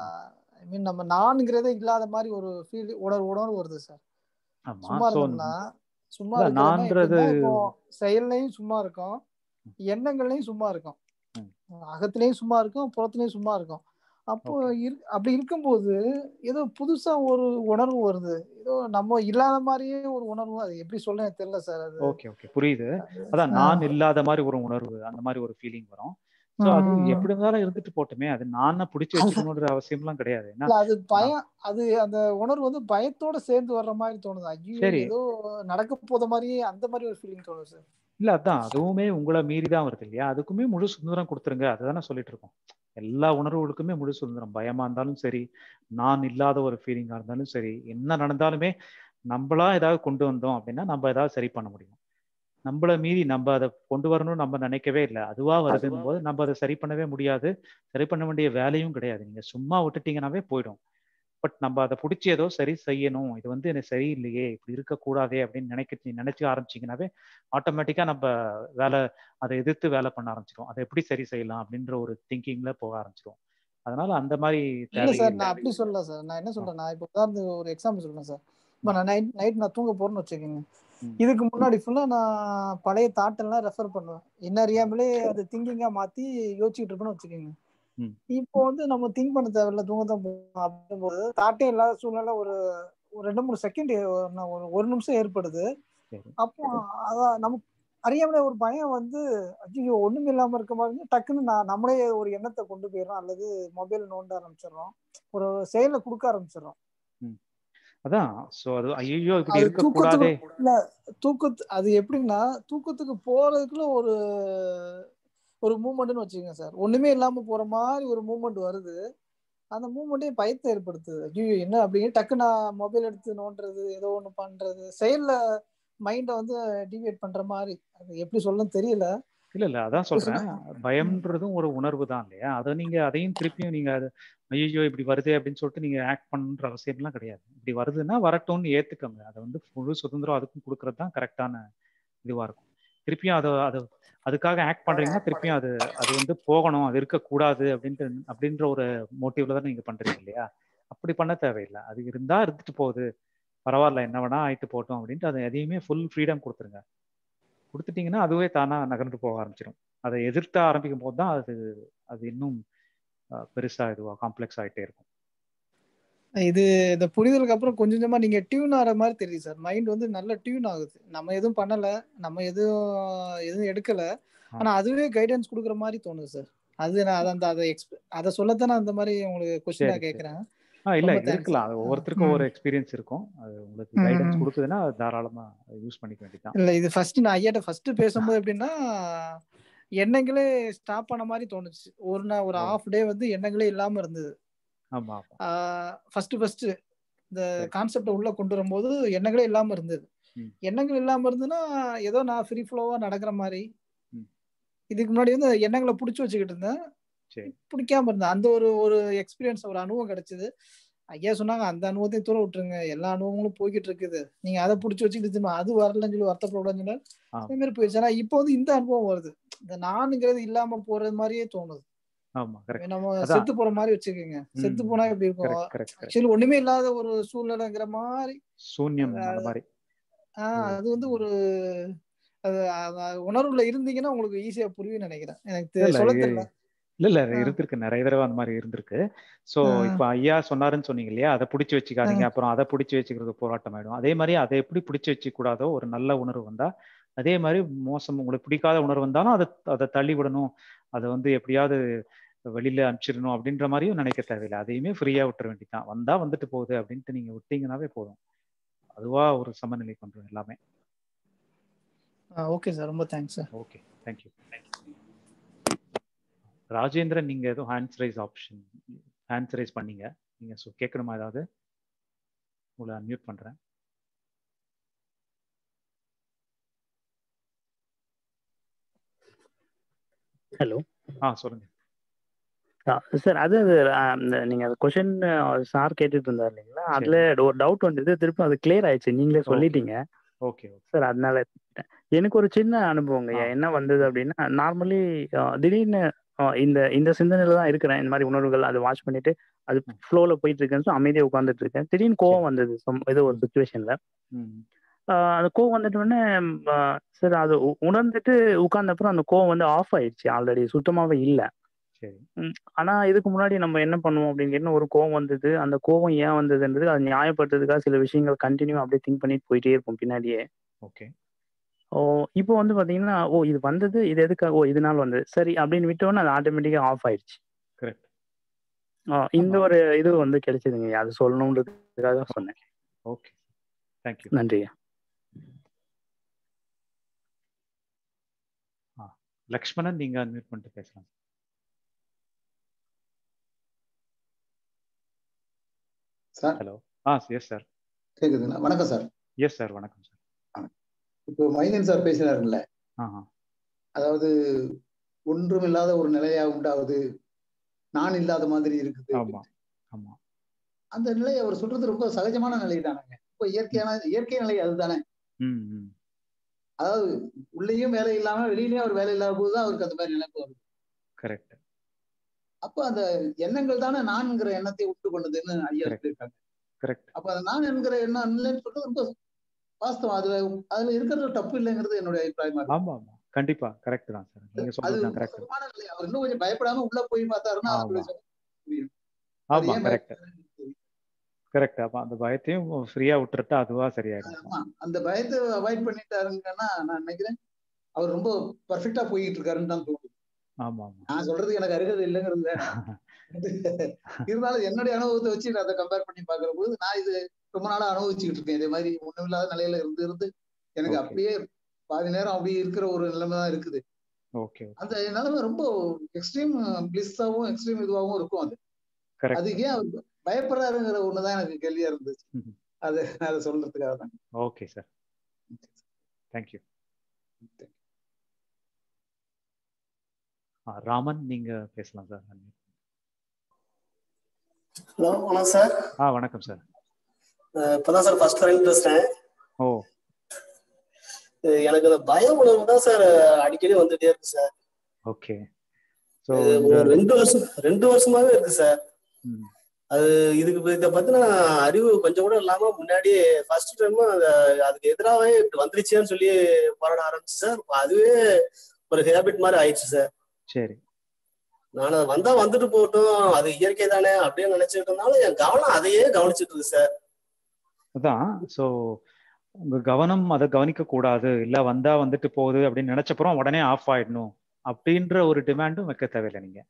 ஐ மீன் நம்ம நான்கிறதே இல்லாத மாதிரி ஒரு ஃபீல் உணர்வு உணர்வு வருது சார் சும்மா இருந்தோம்னா சும்மா நான்றது செயல்லையும் சும்மா இருக்கும் எண்ணங்கள்லயும் சும்மா இருக்கும் அகத்திலையும் சும்மா இருக்கும் புறத்துலயும் சும்மா இருக்கும் அப்போ அப்படி இருக்கும்போது ஏதோ புதுசா ஒரு உணர்வு வருது ஏதோ நம்ம இல்லாத மாதிரியே ஒரு உணர்வு அது எப்படி சொல்ல தெரியல சார் அது ஓகே ஓகே புரியுது அதான் நான் இல்லாத மாதிரி ஒரு உணர்வு அந்த மாதிரி ஒரு ஃபீலிங் வரும் சோ அது எப்படி இருந்தாலும் இருந்துட்டு போட்டுமே அது நான பிடிச்சி வச்சுக்கணுன்ற அவசியம்லாம் கிடையாது அது பயம் அது அந்த உணர்வு வந்து பயத்தோட சேர்ந்து வர்ற மாதிரி தோணுது ஐயோ ஏதோ நடக்க போத மாதிரியே அந்த மாதிரி ஒரு ஃபீலிங் தோணுது சார் இல்ல அதான் அதுவுமே உங்களை மீறி தான் வருது இல்லையா அதுக்குமே முழு சுதந்திரம் கொடுத்துருங்க அதுதானே சொல்லிட்டு இருக்கோம் எல்லா உணர்வுகளுக்குமே முழு சுதந்திரம் பயமா இருந்தாலும் சரி நான் இல்லாத ஒரு ஃபீலிங்கா இருந்தாலும் சரி என்ன நடந்தாலுமே நம்மளா ஏதாவது கொண்டு வந்தோம் அப்படின்னா நம்ம ஏதாவது சரி பண்ண முடியும் நம்மள மீறி நம்ம அதை கொண்டு வரணும்னு நம்ம நினைக்கவே இல்லை அதுவா வருதுன்னு போது நம்ம அதை சரி பண்ணவே முடியாது சரி பண்ண வேண்டிய வேலையும் கிடையாது நீங்க சும்மா விட்டுட்டீங்கன்னாவே போயிடும் பட் நம்ம அதை பிடிச்சி ஏதோ சரி செய்யணும் இது வந்து எனக்கு சரியில்லையே இப்படி இருக்கக்கூடாதே அப்படின்னு நினைக்க நினைச்சு ஆரம்பிச்சிங்கனாவே ஆட்டோமேட்டிக்கா நம்ம வேலை அதை எதிர்த்து வேலை பண்ண ஆரம்பிச்சிடும் அதை எப்படி சரி செய்யலாம் அப்படின்ற ஒரு திங்கிங்ல போக ஆரம்பிச்சிடும் அதனால அந்த மாதிரி இல்ல சார் நான் அப்படி சொல்லல சார் நான் என்ன சொல்றேன் நான் இப்போ உதாரணத்துக்கு ஒரு எக்ஸாம்பிள் சொல்றேன் சார் இப்போ நான் நைட் நைட் நான் தூங்க போறேன்னு வச்சுக்கோங்க இதுக்கு முன்னாடி ஃபுல்லா நான் பழைய தாட்டெல்லாம் ரெஃபர் பண்ணுவேன் என்ன அறியாமலே அது திங்கிங்கா மாத்தி யோசிச்சுட்டு இருப்பேன்னு வச்சுக்கோங்க இப்போ வந்து நம்ம திங்க் பண்ண தேவையில்ல தூங்க தான் போகணும் அப்படிங்கும்போது தாட்டே இல்லாத சூழ்நிலை ஒரு ஒரு ரெண்டு மூணு செகண்ட் ஒரு ஒரு நிமிஷம் ஏற்படுது அப்போ அதான் நமக்கு அறியாமலே ஒரு பயம் வந்து ஐயோ ஒண்ணுமே இல்லாம இருக்க மாதிரி டக்குன்னு நான் நம்மளே ஒரு எண்ணத்தை கொண்டு போயிடுறோம் அல்லது மொபைல் நோண்ட ஆரம்பிச்சிடுறோம் ஒரு செயலை கொடுக்க ஆரம்பிச்சிடுறோம் அதான் சோ அது ஐயோ இப்படி இருக்க கூடாதே இல்ல தூக்கத்து அது எப்படின்னா தூக்கத்துக்கு போறதுக்குள்ள ஒரு ஒரு மூமெண்ட்னு வச்சுக்கோங்க சார் ஒண்ணுமே இல்லாம போற மாதிரி ஒரு மூமெண்ட் வருது அந்த மூமெண்ட்டே பயத்தை ஏற்படுத்துது ஐயோ என்ன அப்படிங்க டக்கு நான் மொபைல் எடுத்து நோண்டுறது ஏதோ ஒண்ணு பண்றது செயல்ல மைண்டை வந்து டிவியேட் பண்ற மாதிரி அது எப்படி சொல்லணும்னு தெரியல இல்ல இல்ல அதான் சொல்றேன் பயம்ன்றதும் ஒரு உணர்வு தான் இல்லையா அதை நீங்க அதையும் திருப்பியும் நீங்க அது ஐயோ இப்படி வருது அப்படின்னு சொல்லிட்டு நீங்க ஆக்ட் பண்ற அவசியம்லாம் கிடையாது இப்படி வருதுன்னா வரட்டும்னு ஏத்துக்கோங்க அதை வந்து முழு சுதந்திரம் அதுக்கும் கொடுக்கறது தான் கரெக்டான இதுவா இருக்கும் திருப்பியும் அதை அது அதுக்காக ஆக்ட் பண்றீங்கன்னா திருப்பியும் அது அது வந்து போகணும் அது இருக்கக்கூடாது அப்படின்ட்டு அப்படின்ற ஒரு மோட்டிவ்ல தான் நீங்க பண்றீங்க இல்லையா அப்படி பண்ண தேவையில்லை அது இருந்தா இருந்துட்டு போகுது பரவாயில்ல என்ன வேணா ஆயிட்டு போட்டோம் அப்படின்ட்டு அதை எதையுமே ஃபுல் ஃப்ரீடம் கொடுத்துருங்க கொடுத்துட்டீங்கன்னா அதுவே தானா நகர்ந்து போக ஆரம்பிச்சிடும் அதை எதிர்த்த ஆரம்பிக்கும் போது தான் அது அது இன்னும் பெருசா இதுவா காம்ப்ளெக்ஸ் ஆகிட்டே இருக்கும் இது இந்த புரிதலுக்கு அப்புறம் கொஞ்சம் கொஞ்சமா நீங்க டியூன் ஆகிற மாதிரி தெரியுது சார் மைண்ட் வந்து நல்ல டியூன் ஆகுது நம்ம எதுவும் பண்ணல நம்ம எதுவும் எதுவும் எடுக்கல ஆனா அதுவே கைடன்ஸ் கொடுக்குற மாதிரி தோணுது சார் அது நான் அந்த அதை எக்ஸ்ப அதை சொல்லத்தான் நான் அந்த மாதிரி உங்களுக்கு கொஸ்டினா கேட்கறேன் ஆ இல்ல ரொம்ப தேங்க்ஸ் இருக்கலாம் அது ஒவ்வொருத்தருக்கும் ஒவ்வொரு எக்ஸ்பீரியன்ஸ் இருக்கும் அது உங்களுக்கு ம், கைடன்ஸ் ம். கொடுக்குதுன்னா அது தாராளமா யூஸ் பண்ணிக்க வேண்டியதுதான் இல்ல இது ஃபர்ஸ்ட் நான் ஐயாட்ட ஃபர்ஸ்ட் பேசும்போது எப்படின்னா எண்ணங்களே ஸ்டாப் பண்ண மாதிரி தோணுச்சு ஒரு நாள் ஒரு ஓ ஹாஃப் டே வந்து எண்ணங்களே இல்லாம இருந்தது ஆமா ஆமா ஃபர்ஸ்ட் ஃபர்ஸ்ட் இந்த சரி கான்செப்டை உள்ள கொண்டு வரும்போது எண்ணங்களே இல்லாம இருந்தது ம் எண்ணங்கள் இல்லாம இருந்ததுன்னா ஏதோ நான் ஃப்ரீ ஃப்ளோவா நடக்கிற மாதிரி ம் இதுக்கு முன்னாடி வந்து எண்ணங்களை பிடிச்சி வச்சுக்கிட்டு இருந்தேன் சரி பிடிக்காம இருந்தேன் அந்த ஒரு ஒரு எக்ஸ்பீரியன்ஸ் ஒரு அனுபவம் கிடைச்சது ஐயா சொன்னாங்க அந்த அனுபவத்தையும் தூர விட்டுருங்க எல்லா அனுபவங்களும் போய்கிட்டு இருக்குது நீங்க அதை பிடிச்சி வச்சுக்கிட்டு திரும்ப அது வரலன்னு சொல்லி வருத்தப்படாதுன்னு சொன்னார் ஆ அதே மாதிரி போயிடுச்சு ஆனா இப்போ வந்து இந்த அனுபவம் வருது இந்த நானுங்கிறது இல்லாம போறது மாதிரியே தோணுது ஆமா கரெக்ட் நம்ம அதான் செத்து போற மாதிரி வச்சுக்கோங்க செத்து ம் போனா எப்படி இருக்கும் கரெக்ட் கரெக்ட் கரெக்ட் ஆக்சுவலி ஒண்ணுமே இல்லாத ஒரு சூழ்நிலைங்கிற மாதிரி சூன்யம் அந்த மாதிரி ஆஹ் ஓ அது வந்து ஒரு அது அது உணர்வுல இருந்தீங்கன்னா உங்களுக்கு ஈஸியா புரியும்னு நினைக்கிறேன் எனக்கு இல்ல தெ- இல்ல சொல்ல இது- தெரியல இல்ல இல்ல ஆ. இருந்திருக்கு நிறைய தடவை அந்த மாதிரி இருந்திருக்கு சோ ஆ. இப்ப ஐயா சொன்னாருன்னு சொன்னீங்க இல்லையா அதை பிடிச்சி வச்சுக்காதீங்க அப்புறம் அதை பிடிச்சி வச்சுக்கிறது போராட்டம் ஆயிடும் அதே மாதிரி அதை எப்படி பிடிச்சி வச்சுக்க கூடாதோ ஒரு நல்ல உணர்வு வந்தா அதே மாதிரி மோசம் உங்களுக்கு பிடிக்காத உணர்வு வந்தாலும் அதை அதை தள்ளி விடணும் அதை வந்து எப்படியாவது வெளியில அனுப்பிச்சிடணும் அப்படின்ற மாதிரியும் நினைக்க தேவையில்லை அதையுமே ஃப்ரீயா விட்டுற வேண்டியதுதான் வந்தா வந்துட்டு போகுது அப்படின்ட்டு நீங்க விட்டீங்கன்னாவே போதும் அதுவா ஒரு சமநிலை கொண்டு எல்லாமே ஓகே சார் ரொம்ப thanks sir okay thank you Rajendran நீங்க எதுவும் hands raise option hands raise பண்ணீங்க நீங்க சொ கேட்கணுமா ஏதாவது உங்களை அன்மியூட் பண்றேன் ஹலோ ஆ சொல்லுங்க சார் அது அது, ஆ, இந்த நீங்க அந்த கொஷின் சார் கேட்டுட்டு இருந்தார் இல்லைங்களா அதுல ஒரு டவுட் வந்தது திருப்பி அது கிளியர் ஆயிடுச்சு நீங்களே ஓகே சொல்லிட்டீங்க ஓகே ஓகே சார் அதனால எனக்கு ஒரு சின்ன அனுபவங்க ஆ என்ன வந்தது அப்படின்னா நார்மலி திடீர்னு ஆ, இந்த இந்த சிந்தனையில தான் இருக்கிறேன் இந்த மாதிரி உணர்வுகள் அதை வாட்ச் பண்ணிட்டு அது ம் ஃப்ளோல போயிட்டு இருக்கேன்னு so அமைதியா உட்காந்துட்டு இருக்கேன் திடீர்னு சரி கோவம் வந்தது some ஏதோ ஒரு ம் சுச்சுவேஷன்ல ம் அந்த கோவம் வந்துட்ட உடனே சார் அது உ- உணர்ந்துட்டு உட்கார்ந்த அப்புறம் அந்த கோவம் வந்து ஆஃப் ஆயிடுச்சு ஆல்ரெடி சுத்தமாவே இல்ல சரி ம், ஆனா இதுக்கு முன்னாடி நம்ம என்ன பண்ணுவோம் அப்படின்னு கேட்டா ஒரு கோவம் வந்தது அந்த கோவம் ஏன் வந்ததுன்றது அது நியாயப்படுத்துறதுக்காக சில விஷயங்கள் கண்டினியூ அப்படியே திங்க் பண்ணிட்டு போயிட்டே இருப்போம் பின்னாடியே ஓகே ஓ இப்போ வந்து பாத்தீங்கன்னா ஓ இது வந்தது இது எதுக்காக ஓ இதனால வந்தது சரி அப்படின்னு விட்டோன்னே அது ஆட்டோமேட்டிக்கா ஆஃப் ஆயிடுச்சு கரெக்ட் ஆ, இந்த ஆமா ஒரு இது வந்து கிடைச்சதுங்க அது சொல்லணுன்றதுக்காக சொன்னேன் ஓகே தேங்க்யூ நன்றியா ஆ லக்ஷ்மணன் நீங்க அன்மியூட் பண்ணிட்டு பேசலாம் சார் ஹலோ ஆ எஸ் சார் கேக்குதுங்களா வணக்கம் சார் எஸ் சார் வணக்கம் சார் இப்போ மைதன் சார் பேசினாருங்களே ஆஹா அதாவது ஒன்றுமில்லாத ஒரு நிலையா உண்டாவது நான் இல்லாத மாதிரி இருக்குது ஆமா ஆமா அந்த நிலை அவர் சொல்றது ரொம்ப சகஜமான நிலை தானேங்க இப்போ இயற்கையான இயற்கை நிலை அதுதானே ம் ம் அதாவது உள்ளேயும் வேலை இல்லாம வெளியிலயும் அவர் வேலை இல்லாத போதுதான் அவருக்கு அந்த மாதிரி நினைப்பு வருது கரெக்ட் அப்போ அந்த எண்ணங்கள் தானே நான்ங்கிற எண்ணத்தை உண்டு பண்ணுதுன்னு ஐயா கரெக்ட் சொல்லியிருக்காங்க கரெக்ட் அப்ப அந்த நான் என்கிற எண்ணம் இல்லைன்னு சொல்றது ரொம்ப வாஸ்தவம் அதுல அதுல இருக்கிறது தப்பு இல்லைங்கிறது என்னுடைய அபிப்பிராயமா இருக்கு ஆமா ஆமா கண்டிப்பா கரெக்ட் தான் சார் நீங்க அது சொல்றது தான் ரொம்ப கரெக்ட் சுகமான நிலை அவர் இன்னும் கொஞ்சம் பயப்படாம உள்ள போய் பார்த்தாருன்னா ஆமா அவருடைய சுகம் புரியும் அது ஆமா ஏன் கரெக்ட் பயப்படுறாருன்னு தெரியும். கரெக்ட் அப்ப அந்த பயத்தையும் ஃப்ரீயா விட்டுறட்டா அதுவா சரியாயிடும் ஆமா அந்த பயத்தை அவாய்ட் பண்ணிட்டாருங்கன்னா நான் நினைக்கிறேன் அவர் ரொம்ப பர்ஃபெக்டா போயிட்டு இருக்காருன்னு தான் தோணுது ஆமா ஆமா நான் சொல்றதுக்கு எனக்கு அருகதை இல்லைங்கிறது வேற. இருந்தாலும் என்னுடைய அனுபவத்தை வச்சு நான் அதை கம்பேர் பண்ணி பாக்குற போது நான் இது ரொம்ப நாளா அனுபவிச்சுக்கிட்டு இருக்கேன் இதே மாதிரி ஒண்ணுமில்லாத நிலையில இருந்து இருந்து எனக்கு ஓகே அப்படியே பாதி நேரம் அப்படியே இருக்கிற ஒரு நிலைமை தான் இருக்குது ஓகே அந்த நிலைமை ரொம்ப எக்ஸ்ட்ரீம் பிளிஸ்ஸாவும் எக்ஸ்ட்ரீம் இதுவாகவும் இருக்கும் அது கரெக்ட் அது ஏன் அவர் பயப்படுறாருங்கிற ஒண்ணுதான் எனக்கு கேள்வியா இருந்துச்சு அது அதை சொல்றதுக்காக தான் ஓகே சார் தேங்க்யூ ராமன் நீங்க பேசலாம் சார் ஹலோ வணக்கம் சார் ஆ வணக்கம் சார் அஹ் இப்பதான் சார் ஃபர்ஸ்ட் டைம் பேசுறேன் ஓ அஹ் எனக்கு அந்த பய உணர்வு தான் சார் அடிக்கடி வந்துட்டே இருக்கு சார் ஓகே ஸோ இது இந்த ஒரு ரெண்டு வருஷம் ரெண்டு வருஷமாவே இருக்கு சார் ம், அது இதுக்கு இதை பத்தின அறிவு கொஞ்சம் கூட இல்லாம முன்னாடியே ஃபர்ஸ்ட் டைம் அதுக்கு எதிராகவே இப்படி வந்துருச்சேன்னு சொல்லி போராட ஆரம்பிச்சு சார் அதுவே ஒரு ஹேபிட் மாதிரி ஆயிடுச்சு சார் சரி நான் அது வந்தா வந்துட்டு போகட்டும் அது இயற்கை தானே அப்படின்னு நினைச்சிட்டு இருந்தாலும் என் கவனம் அதையே கவனிச்சிட்டு இருக்கு சார் அதான் ஸோ உங்க கவனம் அதை கவனிக்க கூடாது இல்ல வந்தா வந்துட்டு போகுது அப்படின்னு நினைச்சப்புறம் உடனே ஆஃப் ஆயிடணும் அப்படின்ற ஒரு டிமாண்டும் வைக்க தேவையில்லை நீங்க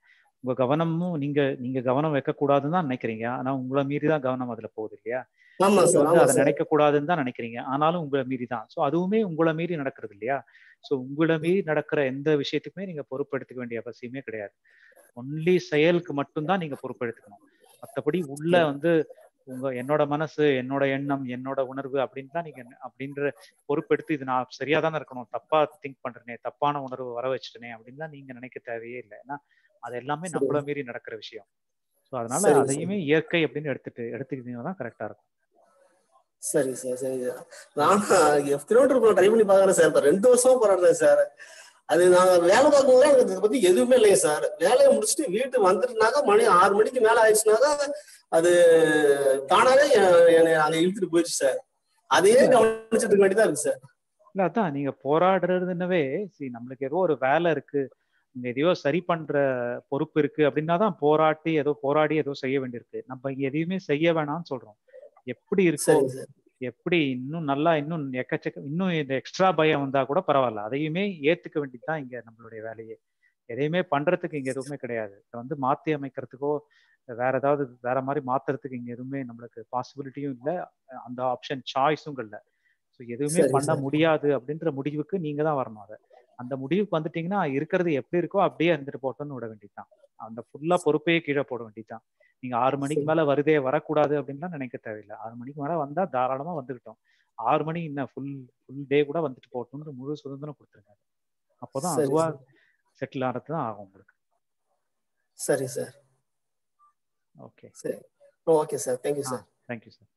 உங்க கவனமும் நீங்க நீங்க கவனம் வைக்க கூடாதுன்னு தான் நினைக்கிறீங்க ஆனா உங்களை மீறி தான் கவனம் அதுல போகுது இல்லையா ஆமா நீங்க சார் வந்து ஆமா அதை சார் நினைக்க கூடாதுன்னு தான் நினைக்கிறீங்க ஆனாலும் உங்களை மீறி தான் ஸோ அதுவுமே உங்களை மீறி நடக்கிறது இல்லையா ஸோ உங்களை மீறி நடக்கிற எந்த விஷயத்துக்குமே நீங்க பொறுப்பெடுத்துக்க வேண்டிய அவசியமே கிடையாது ஒன்லி செயலுக்கு மட்டும்தான் நீங்க பொறுப்பெடுத்துக்கணும் மற்றபடி உள்ள வந்து உங்க என்னோட மனசு என்னோட எண்ணம் என்னோட உணர்வு அப்படின்னு தான் நீங்க அப்படின்ற பொறுப்பெடுத்து இது நான் சரியா தானே இருக்கணும் தப்பா திங்க் பண்றேனே தப்பான உணர்வு வர வச்சுட்டேனே அப்படின்னு தான் நீங்க நினைக்க தேவையே இல்லை ஏன்னா அது எல்லாமே சரி நம்மள மீறி நடக்கிற விஷயம் ஸோ அதனால சரிங்க சார் அதையுமே இயற்கை அப்படின்னு எடுத்துட்டு எடுத்துக்கிட்டீங்கன்னா தான் கரெக்டா இருக்கும் சரி சார் சரி சார் நான் கிலோமீட்டர் ட்ரை பண்ணி பாக்குறேன் சார் இப்ப ரெண்டு வருஷமா போராடுறேன் சார் அது நாங்க வேலை பார்க்கும்போது எனக்கு இதை பத்தி எதுவுமே இல்லைங்க சார் வேலையை முடிச்சுட்டு வீட்டு வந்துட்டுனாக்கா மணி ஆறு மணிக்கு மேல ஆயிடுச்சுனாக்கா அது தானாவே எ- என்னை அங்க இழுத்துட்டு போயிடுச்சு சார் அதையே இல்ல கவனிச்சுட்டு இருக்க வேண்டியதா இருக்கு சார் இல்ல அதான் நீங்க போராடுறதுன்னவே சரி நம்மளுக்கு ஏதோ ஒரு வேலை இருக்கு இங்க எதையோ சரி பண்ற பொறுப்பு இருக்கு அப்படின்னா தான் போராட்டி ஏதோ போராடி ஏதோ செய்ய வேண்டியிருக்கு நம்ம இங்க எதையுமே செய்ய வேணாம்னு சொல்றோம் எப்படி இருக்கோ சரிங்க சார் எப்படி இன்னும் நல்லா இன்னும் எக்கச்சக்க இன்னும் இந்த எக்ஸ்ட்ரா பயம் வந்தா கூட பரவாயில்ல அதையுமே ஏத்துக்க வேண்டியதுதான் இங்க நம்மளுடைய வேலையே எதையுமே பண்றதுக்கு இங்க எதுவுமே கிடையாது இதை வந்து மாத்தி அமைக்கிறதுக்கோ வேற ஏதாவது வேற மாதிரி மாத்துறதுக்கு இங்க எதுவுமே நம்மளுக்கு பாசிபிலிட்டியும் இல்லை அந்த ஆப்ஷன் சாய்ஸும் இல்லை ஸோ எதுவுமே சரிங்க பண்ண சார் முடியாது அப்படின்ற முடிவுக்கு நீங்க தான் வரணும் அதை அந்த முடிவுக்கு வந்துட்டீங்கன்னா இருக்கிறது எப்படி இருக்கோ அப்படியே இருந்துட்டு போட்டோம்னு விட வேண்டியதுதான் அந்த ஃபுல்லா பொறுப்பையே கீழே போட வேண்டியதுதான் நீங்க ஆறு மணிக்கு சரி மேல வருதே வரக்கூடாது அப்படின்லாம் நினைக்க தேவையில்லை ஆறு மணிக்கு மேல வந்தா தாராளமா வந்துக்கிட்டோம் ஆறு மணி என்ன ஃபுல் ஃபுல் டே கூட வந்துட்டு போகட்டும்னு முழு சுதந்திரம் கொடுத்துருங்க அப்போதான் சரி அதுவா சார் செட்டில் ஆகிறது தான் ஆகும் உங்களுக்கு சரி சார் ஓகே சரி ஓகே சார் தேங்க்யூ ஆ சார் தேங்க்யூ சார்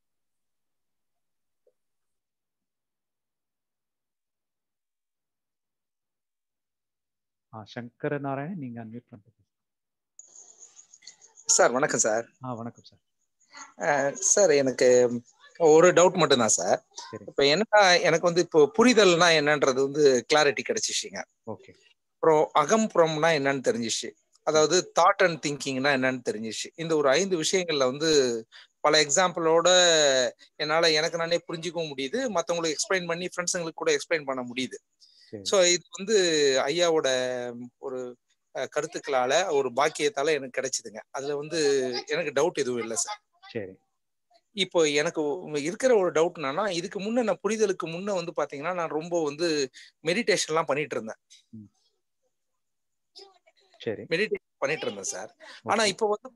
ஆ சங்கர நாராயணன் நீங்க அன்மியூட் பண்ணிட்டு சார் வணக்கம் சார் ஆ வணக்கம் சார் அஹ் சார் எனக்கு ஒரு டவுட் மட்டும்தான் சார் சரி இப்போ என்னன்னா எனக்கு வந்து இப்போ புரிதல்னா என்னன்றது வந்து கிளாரிட்டி கிடைச்சிச்சுங்க ஓகே அப்புறம் அகம்புறம்னா என்னன்னு தெரிஞ்சிச்சு ம் அதாவது தாட் அண்ட் திங்கிங்னா என்னன்னு தெரிஞ்சிச்சு இந்த ஒரு ஐந்து விஷயங்கள்ல வந்து பல எக்ஸாம்பிளோட என்னால எனக்கு நானே புரிஞ்சுக்கவும் முடியுது மற்றவங்களுக்கு எக்ஸ்பிளைன் பண்ணி ஃப்ரெண்ட்ஸுங்களுக்கு கூட எக்ஸ்பிளைன் பண்ண முடியுது சரி ஸோ இது வந்து ஐயாவோட ஒரு அஹ், கருத்துக்களால ஒரு பாக்கியத்தால எனக்கு கிடைச்சிதுங்க அதுல வந்து எனக்கு டவுட் எதுவும் இல்லை சார் சரி இப்போ எனக்கு ஒ- இருக்கிற ஒரு டவுட் என்னன்னா இதுக்கு முன்ன நான் புரிதலுக்கு முன்ன வந்து பாத்தீங்கன்னா நான் ரொம்ப வந்து மெடிடேஷன்லாம் பண்ணிட்டு இருந்தேன் ம் சரி மெடிடேஷன் பண்ணிட்டு இருந்தேன் சார் ஆனா ஓகே இப்போ வந்து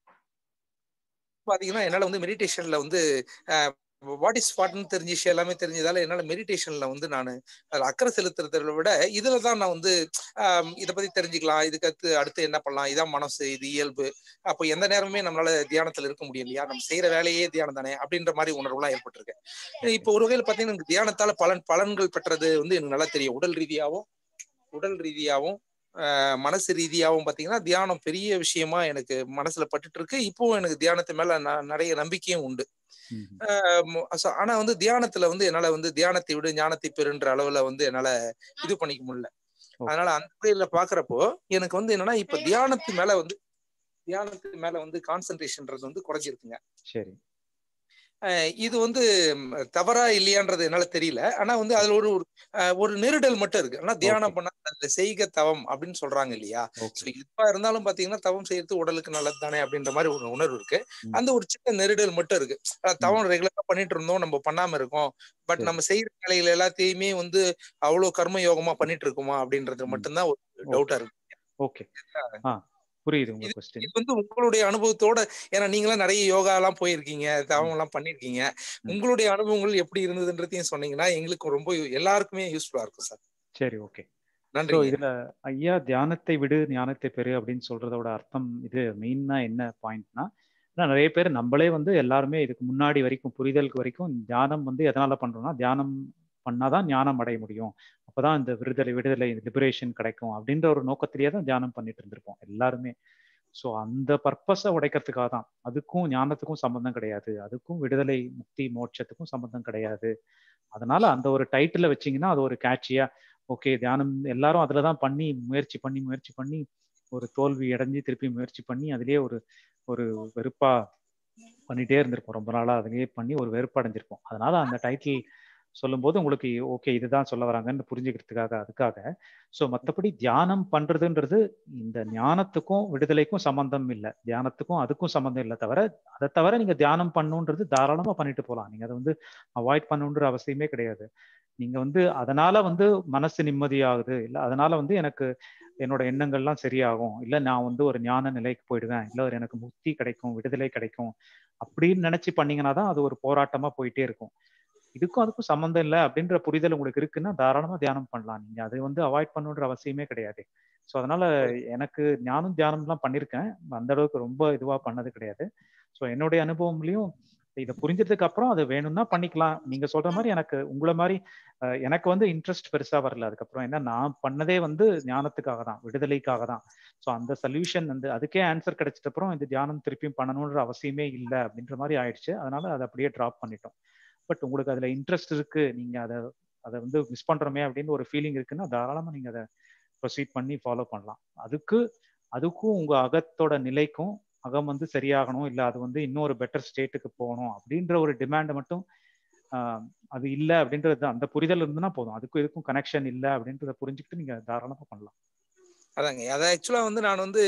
பாத்தீங்கன்னா என்னால வந்து மெடிடேஷன்ல வந்து வாட் இஸ் வாட்னு தெரிஞ்சிச்சு எல்லாமே தெரிஞ்சதால என்னால மெடிடேஷன்ல வந்து நான் அதுல அக்கறை செலுத்துறதை விட இதுல தான் நான் வந்து ஆஹ் இதை பத்தி தெரிஞ்சுக்கலாம் இதுக்கு அடுத்து அடுத்து என்ன பண்ணலாம் இதான் மனசு இது இயல்பு அப்போ எந்த நேரமே நம்மளால தியானத்துல இருக்க முடியும் இல்லையா நம்ம செய்யற வேலையே தியானம் தானே அப்படின்ற மாதிரி உணர்வுலாம் ஏற்பட்டிருக்கு இப்போ ஒரு வகையில் பாத்தீங்கன்னா எனக்கு தியானத்தால பலன் பலன்கள் பெற்றது வந்து எனக்கு நல்லா தெரியும் உடல் ரீதியாகவும் உடல் ரீதியாகவும் ஆஹ் மனசு ரீதியாகவும் பாத்தீங்கன்னா தியானம் பெரிய விஷயமா எனக்கு மனசுல பட்டுட்டு இருக்கு இப்போ எனக்கு தியானத்து மேல ந- நிறைய நம்பிக்கையும் உண்டு ம் ஆஹ் மு- so ஆனா வந்து தியானத்துல வந்து என்னால வந்து தியானத்தை விட ஞானத்தை பெறுன்ற அளவுல வந்து என்னால இது பண்ணிக்க முடியல ஓகே அதனால அந்த வகையில பாக்குறப்போ எனக்கு வந்து என்னன்னா இப்ப தியானத்து மேல வந்து தியானத்து மேல வந்து கான்சென்ட்ரேஷன்ன்றது வந்து குறைஞ்சிருக்குங்க சரி அஹ் இது வந்து ம், தவறா இல்லையான்றது என்னால தெரியல ஆனா வந்து அதுல ஒரு ஒரு, அஹ், ஒரு நெருடல் மட்டும் இருக்கு ஆனா ஓகே தியானம் பண்ணா அதுல செய்க தவம் அப்படின்னு சொல்றாங்க இல்லையா சோ ஓகே இதுவா இருந்தாலும் பாத்தீங்கன்னா தவம் செய்யறது உடலுக்கு நல்லது தானே அப்படின்ற மாதிரி ஒரு உணர்வு இருக்கு ம் அந்த ஒரு சின்ன நெருடல் மட்டும் இருக்கு அஹ் ம் தவம் ரெகுலரா பண்ணிட்டு இருந்தோம் நம்ம பண்ணாம இருக்கோம் பட் சரி நம்ம செய்யற வேலைகள் எல்லாத்தையுமே வந்து அவ்வளவு கர்ம யோகமா பண்ணிட்டு இருக்கோமா அப்படின்றது ம் மட்டும்தான் ஒரு ஓகே டவுட்டா இருக்கு ஓகே ஆ புரியுது உங்க இது கொஸ்டின் இது வந்து உங்களுடைய அனுபவத்தோட ஏன்னா நீங்களாம் நிறைய யோகா எல்லாம் போயிருக்கீங்க ம் தவம் எல்லாம் பண்ணிருக்கீங்க ம் உங்களுடைய அனுபவங்கள் எப்படி இருந்ததுன்றதையும் சொன்னீங்கன்னா எங்களுக்கு ரொம்ப எல்லாருக்குமே யூஸ்ஃபுல்லா இருக்கும் சார் சரி ஓகே ஸோ நன்றிங்க இதுல ஐயா தியானத்தை விடு ஞானத்தை பெறு அப்படின்னு சொல்றதோட அர்த்தம் இது மெயினா என்ன பாயிண்ட்னா நிறைய பேர் நம்மளே வந்து எல்லாருமே இதுக்கு முன்னாடி வரைக்கும் புரிதலுக்கு வரைக்கும் தியானம் வந்து எதனால பண்றோம்னா தியானம் பண்ணாதான் ஞானம் அடைய முடியும் அப்பதான் இந்த விடுதலை விடுதலை லிபரேஷன் கிடைக்கும் அப்படின்ற ஒரு நோக்கத்திலேயே தான் தியானம் பண்ணிட்டு இருந்திருப்போம் எல்லாருமே ஸோ அந்த பர்பஸை உடைக்கிறதுக்காக தான் அதுக்கும் ஞானத்துக்கும் சம்பந்தம் கிடையாது அதுக்கும் விடுதலை முக்தி மோட்சத்துக்கும் சம்பந்தம் கிடையாது அதனால அந்த ஒரு டைட்டில் வச்சீங்கன்னா அது ஒரு கேட்சியா ஓகே தியானம் எல்லாரும் அதுல தான் பண்ணி முயற்சி பண்ணி முயற்சி பண்ணி ஒரு தோல்வி அடைஞ்சு திருப்பி முயற்சி பண்ணி அதுலயே ஒரு ஒரு வெறுப்பா பண்ணிட்டே இருந்திருப்போம் ரொம்ப நாளா அதுலயே பண்ணி ஒரு வெறுப்பு அடைஞ்சிருப்போம் அதனால அந்த டைட்டில் சொல்லும்போது உங்களுக்கு ஓகே இதுதான் சொல்ல வராங்கன்னு புரிஞ்சுக்கிறதுக்காக அதுக்காக ஸோ மற்றபடி தியானம் பண்றதுன்றது இந்த ஞானத்துக்கும் விடுதலைக்கும் சம்பந்தம் இல்லை தியானத்துக்கும் அதுக்கும் சம்பந்தம் இல்லை தவிர அதை தவிர நீங்க தியானம் பண்ணுன்றது தாராளமா பண்ணிட்டு போகலாம் நீங்க அதை வந்து அவாய்ட் பண்ணுன்ற அவசியமே கிடையாது நீங்க வந்து அதனால வந்து மனசு நிம்மதியாகுது இல்லை அதனால வந்து எனக்கு என்னோட எண்ணங்கள்லாம் சரியாகும் இல்லை நான் வந்து ஒரு ஞான நிலைக்கு போயிடுவேன் இல்லை ஒரு எனக்கு முக்தி கிடைக்கும் விடுதலை கிடைக்கும் அப்படின்னு நினைச்சு பண்ணீங்கன்னா தான் அது ஒரு போராட்டமா போயிட்டே இருக்கும் இதுக்கும் அதுக்கும் சம்மந்தம் இல்லை அப்படின்ற புரிதல் உங்களுக்கு இருக்குன்னா தாராளமா தியானம் பண்ணலாம் நீங்க அதை வந்து அவாய்ட் பண்ணுன்ற அவசியமே கிடையாது ஸோ அதனால எனக்கு ஞானம் தியானம்லாம் பண்ணியிருக்கேன் அந்த அளவுக்கு ரொம்ப இதுவா பண்ணது கிடையாது ஸோ என்னுடைய அனுபவம்லயும் இதை புரிஞ்சதுக்கு அப்புறம் அது வேணும்னா பண்ணிக்கலாம் நீங்க சொல்ற மாதிரி எனக்கு உங்களை மாதிரி எனக்கு வந்து இன்ட்ரெஸ்ட் பெருசா வரல அதுக்கப்புறம் ஏன்னா நான் பண்ணதே வந்து ஞானத்துக்காக தான் விடுதலைக்காக தான் ஸோ அந்த சொல்யூஷன் வந்து அதுக்கே ஆன்சர் கிடைச்சிட்ட அப்புறம் இந்த தியானம் திருப்பியும் பண்ணணுன்ற அவசியமே இல்லை அப்படின்ற மாதிரி ஆயிடுச்சு அதனால அதை அப்படியே ட்ராப் பண்ணிட்டோம் பட் உங்களுக்கு அதுல இன்ட்ரெஸ்ட் இருக்கு நீங்க அதை அதை வந்து மிஸ் பண்றோமே அப்படின்னு ஒரு ஃபீலிங் இருக்குன்னா தாராளமா நீங்க அதை ப்ரொசீட் பண்ணி ஃபாலோ பண்ணலாம் அதுக்கு அதுக்கும் உங்க அகத்தோட நிலைக்கும் அகம் வந்து சரியாகணும் இல்லை அது வந்து இன்னொரு பெட்டர் ஸ்டேட்டுக்கு போகணும் அப்படின்ற ஒரு டிமாண்டை மட்டும் அது இல்லை அப்படின்றது அந்த புரிதல் இருந்துன்னா போதும் அதுக்கும் இதுக்கும் கனெக்ஷன் இல்லை அப்படின்றத புரிஞ்சுக்கிட்டு நீங்க தாராளமாக பண்ணலாம் அதாங்க அதை ஆக்சுவலா வந்து நான் வந்து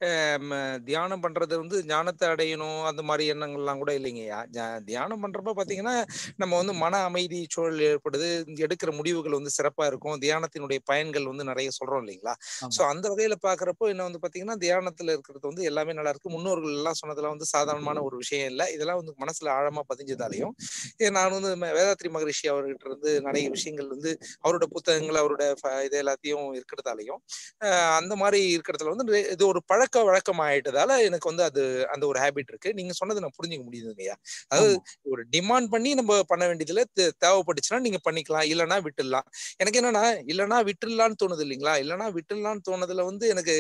தியானம் பண்றது வந்து ஞானத்தை அடையணும் அந்த மாதிரி எண்ணங்கள்லாம் கூட இல்லைங்கய்யா தியானம் பண்றப்ப பாத்தீங்கன்னா நம்ம வந்து மன அமைதி சூழல் ஏற்படுது எடுக்கிற முடிவுகள் வந்து சிறப்பா இருக்கும் தியானத்தினுடைய பயன்கள் வந்து நிறைய சொல்றோம் இல்லைங்களா சோ அந்த வகையில பாக்குறப்போ என்ன வந்து பாத்தீங்கன்னா தியானத்துல இருக்கிறது வந்து எல்லாமே நல்லா இருக்கு முன்னோர்கள் எல்லாம் சொன்னதெல்லாம் வந்து சாதாரணமான ஒரு விஷயம் இல்லை இதெல்லாம் வந்து மனசுல ஆழமா பதிஞ்சதாலையும் நான் வந்து வேதாத்ரி மகரிஷி அவர்கிட்ட இருந்து நிறைய விஷயங்கள் வந்து அவரோட புத்தகங்கள் அவரோட இது எல்லாத்தையும் இருக்கிறதாலையும் அந்த மாதிரி இருக்கிறதுல வந்து இது ஒரு பழக்க வழக்கம் ஆயிட்டதால எனக்கு வந்து அது அந்த ஒரு ஹேபிட் இருக்கு நீங்க சொன்னது நான் புரிஞ்சுக்க முடியுதுங்கய்யா அதாவது ஒரு டிமாண்ட் பண்ணி நம்ம பண்ண வேண்டியதுல தேவைப்பட்டுச்சுன்னா நீங்க பண்ணிக்கலாம் இல்லைன்னா விட்டுடலாம் எனக்கு என்னன்னா இல்லைன்னா விட்டுடலான்னு தோணுது இல்லைங்களா இல்லைன்னா விட்டுடலான்னு தோணுதுல வந்து எனக்கு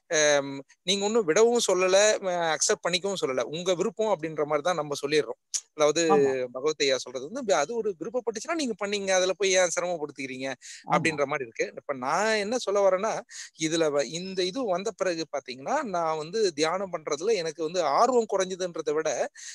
நீங்க ஒன்றும் விடவும் சொல்லல அக்செப்ட் பண்ணிக்கவும் சொல்லல உங்க விருப்பம் அப்படின்ற மாதிரி தான் நம்ம சொல்லிடுறோம் அதாவது பகவத்தையா சொல்றது வந்து அது ஒரு விருப்பப்பட்டுச்சுன்னா நீங்க பண்ணீங்க அதுல போய் ஏன் சிரமப்படுத்திக்கிறீங்க அப்படின்ற மாதிரி இருக்கு இப்ப நான் என்ன சொல்ல வரேன்னா இதுல இந்த இது வந்த பிறகு பாத்தீங்கன்னா நான் வந்து தியானம் பண்றதுல எனக்கு வந்து ஆர்வம் குறைஞ்சதுன்றதை விட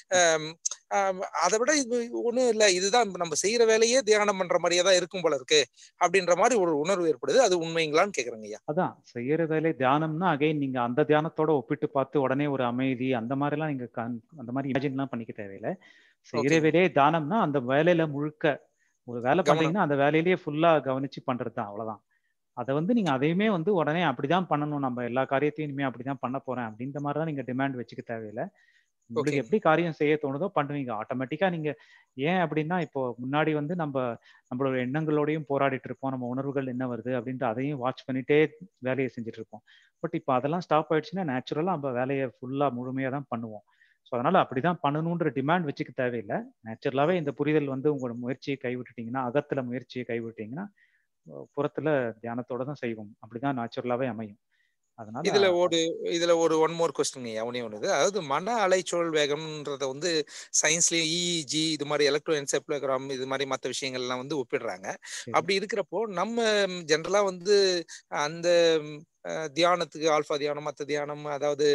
அதை விட இது ஒண்ணும் இல்ல இதுதான் நம்ம செய்யற வேலையே தியானம் பண்ற மாதிரியே தான் இருக்கும் போல இருக்கு அப்படின்ற மாதிரி ஒரு உணர்வு ஏற்படுது அது உண்மைங்களான்னு கேக்குறேங்க ஐயா அதான் செய்யற வேலை தியானம்னா அகைன் நீங்க அந்த தியானத்தோட ஒப்பிட்டு பார்த்து உடனே ஒரு அமைதி அந்த மாதிரி எல்லாம் நீங்க அந்த மாதிரி இமேஜின் எல்லாம் பண்ணிக்க தேவையில்லை செய்யற வேலையே தியானம்னா அந்த வேலையில முழுக்க ஒரு வேலை பண்றீங்கன்னா அந்த வேலையிலேயே ஃபுல்லா கவனிச்சு பண்றது தான் அவ்வளவுதான் அதை வந்து நீங்க அதையுமே வந்து உடனே அப்படிதான் பண்ணணும் நம்ம எல்லா காரியத்தையும் இனிமே அப்படிதான் பண்ண போறேன் அப்படின்ற மாதிரி தான் நீங்க டிமாண்ட் வச்சுக்க தேவையில்லை உங்களுக்கு எப்படி காரியம் செய்ய தோணுதோ பண்ணுவீங்க ஆட்டோமேட்டிக்கா நீங்க ஏன் அப்படின்னா இப்போ முன்னாடி வந்து நம்ம நம்மளோட எண்ணங்களோடையும் போராடிட்டு இருப்போம் நம்ம உணர்வுகள் என்ன வருது அப்படின்ட்டு அதையும் வாட்ச் பண்ணிட்டே வேலையை செஞ்சுட்டு இருப்போம் பட் இப்போ அதெல்லாம் ஸ்டாப் ஆயிடுச்சுன்னா நேச்சுரலா நம்ம வேலையை ஃபுல்லா முழுமையா தான் பண்ணுவோம் ஸோ அதனால அப்படிதான் பண்ணணுன்ற டிமாண்ட் வச்சுக்க தேவையில்லை நேச்சுரலாவே இந்த புரிதல் வந்து உங்களோட முயற்சியை கைவிட்டுட்டீங்கன்னா அகத்துல முயற்சியை கைவிட்டீங்கன்னா புறத்துல தியானத்தோட தான் செய்வோம் அப்படிதான் நேச்சுரலாவே அமையும் அதனால இதுல ஒரு இதுல ஒரு ஒன் மோர் கொஸ்டின் அவனே ஒண்ணுது அதாவது மன அலைச்சூழல் வேகம்ன்றத வந்து சயின்ஸ்லயும் இஇஜி இது மாதிரி எலக்ட்ரோ என்செப்ளோகிராம் இது மாதிரி மற்ற விஷயங்கள்லாம் வந்து ஒப்பிடுறாங்க அப்படி இருக்கிறப்போ நம்ம ஜென்ரலா வந்து அந்த தியானத்துக்கு ஆல்ஃபா தியானம் மற்ற தியானம் அதாவது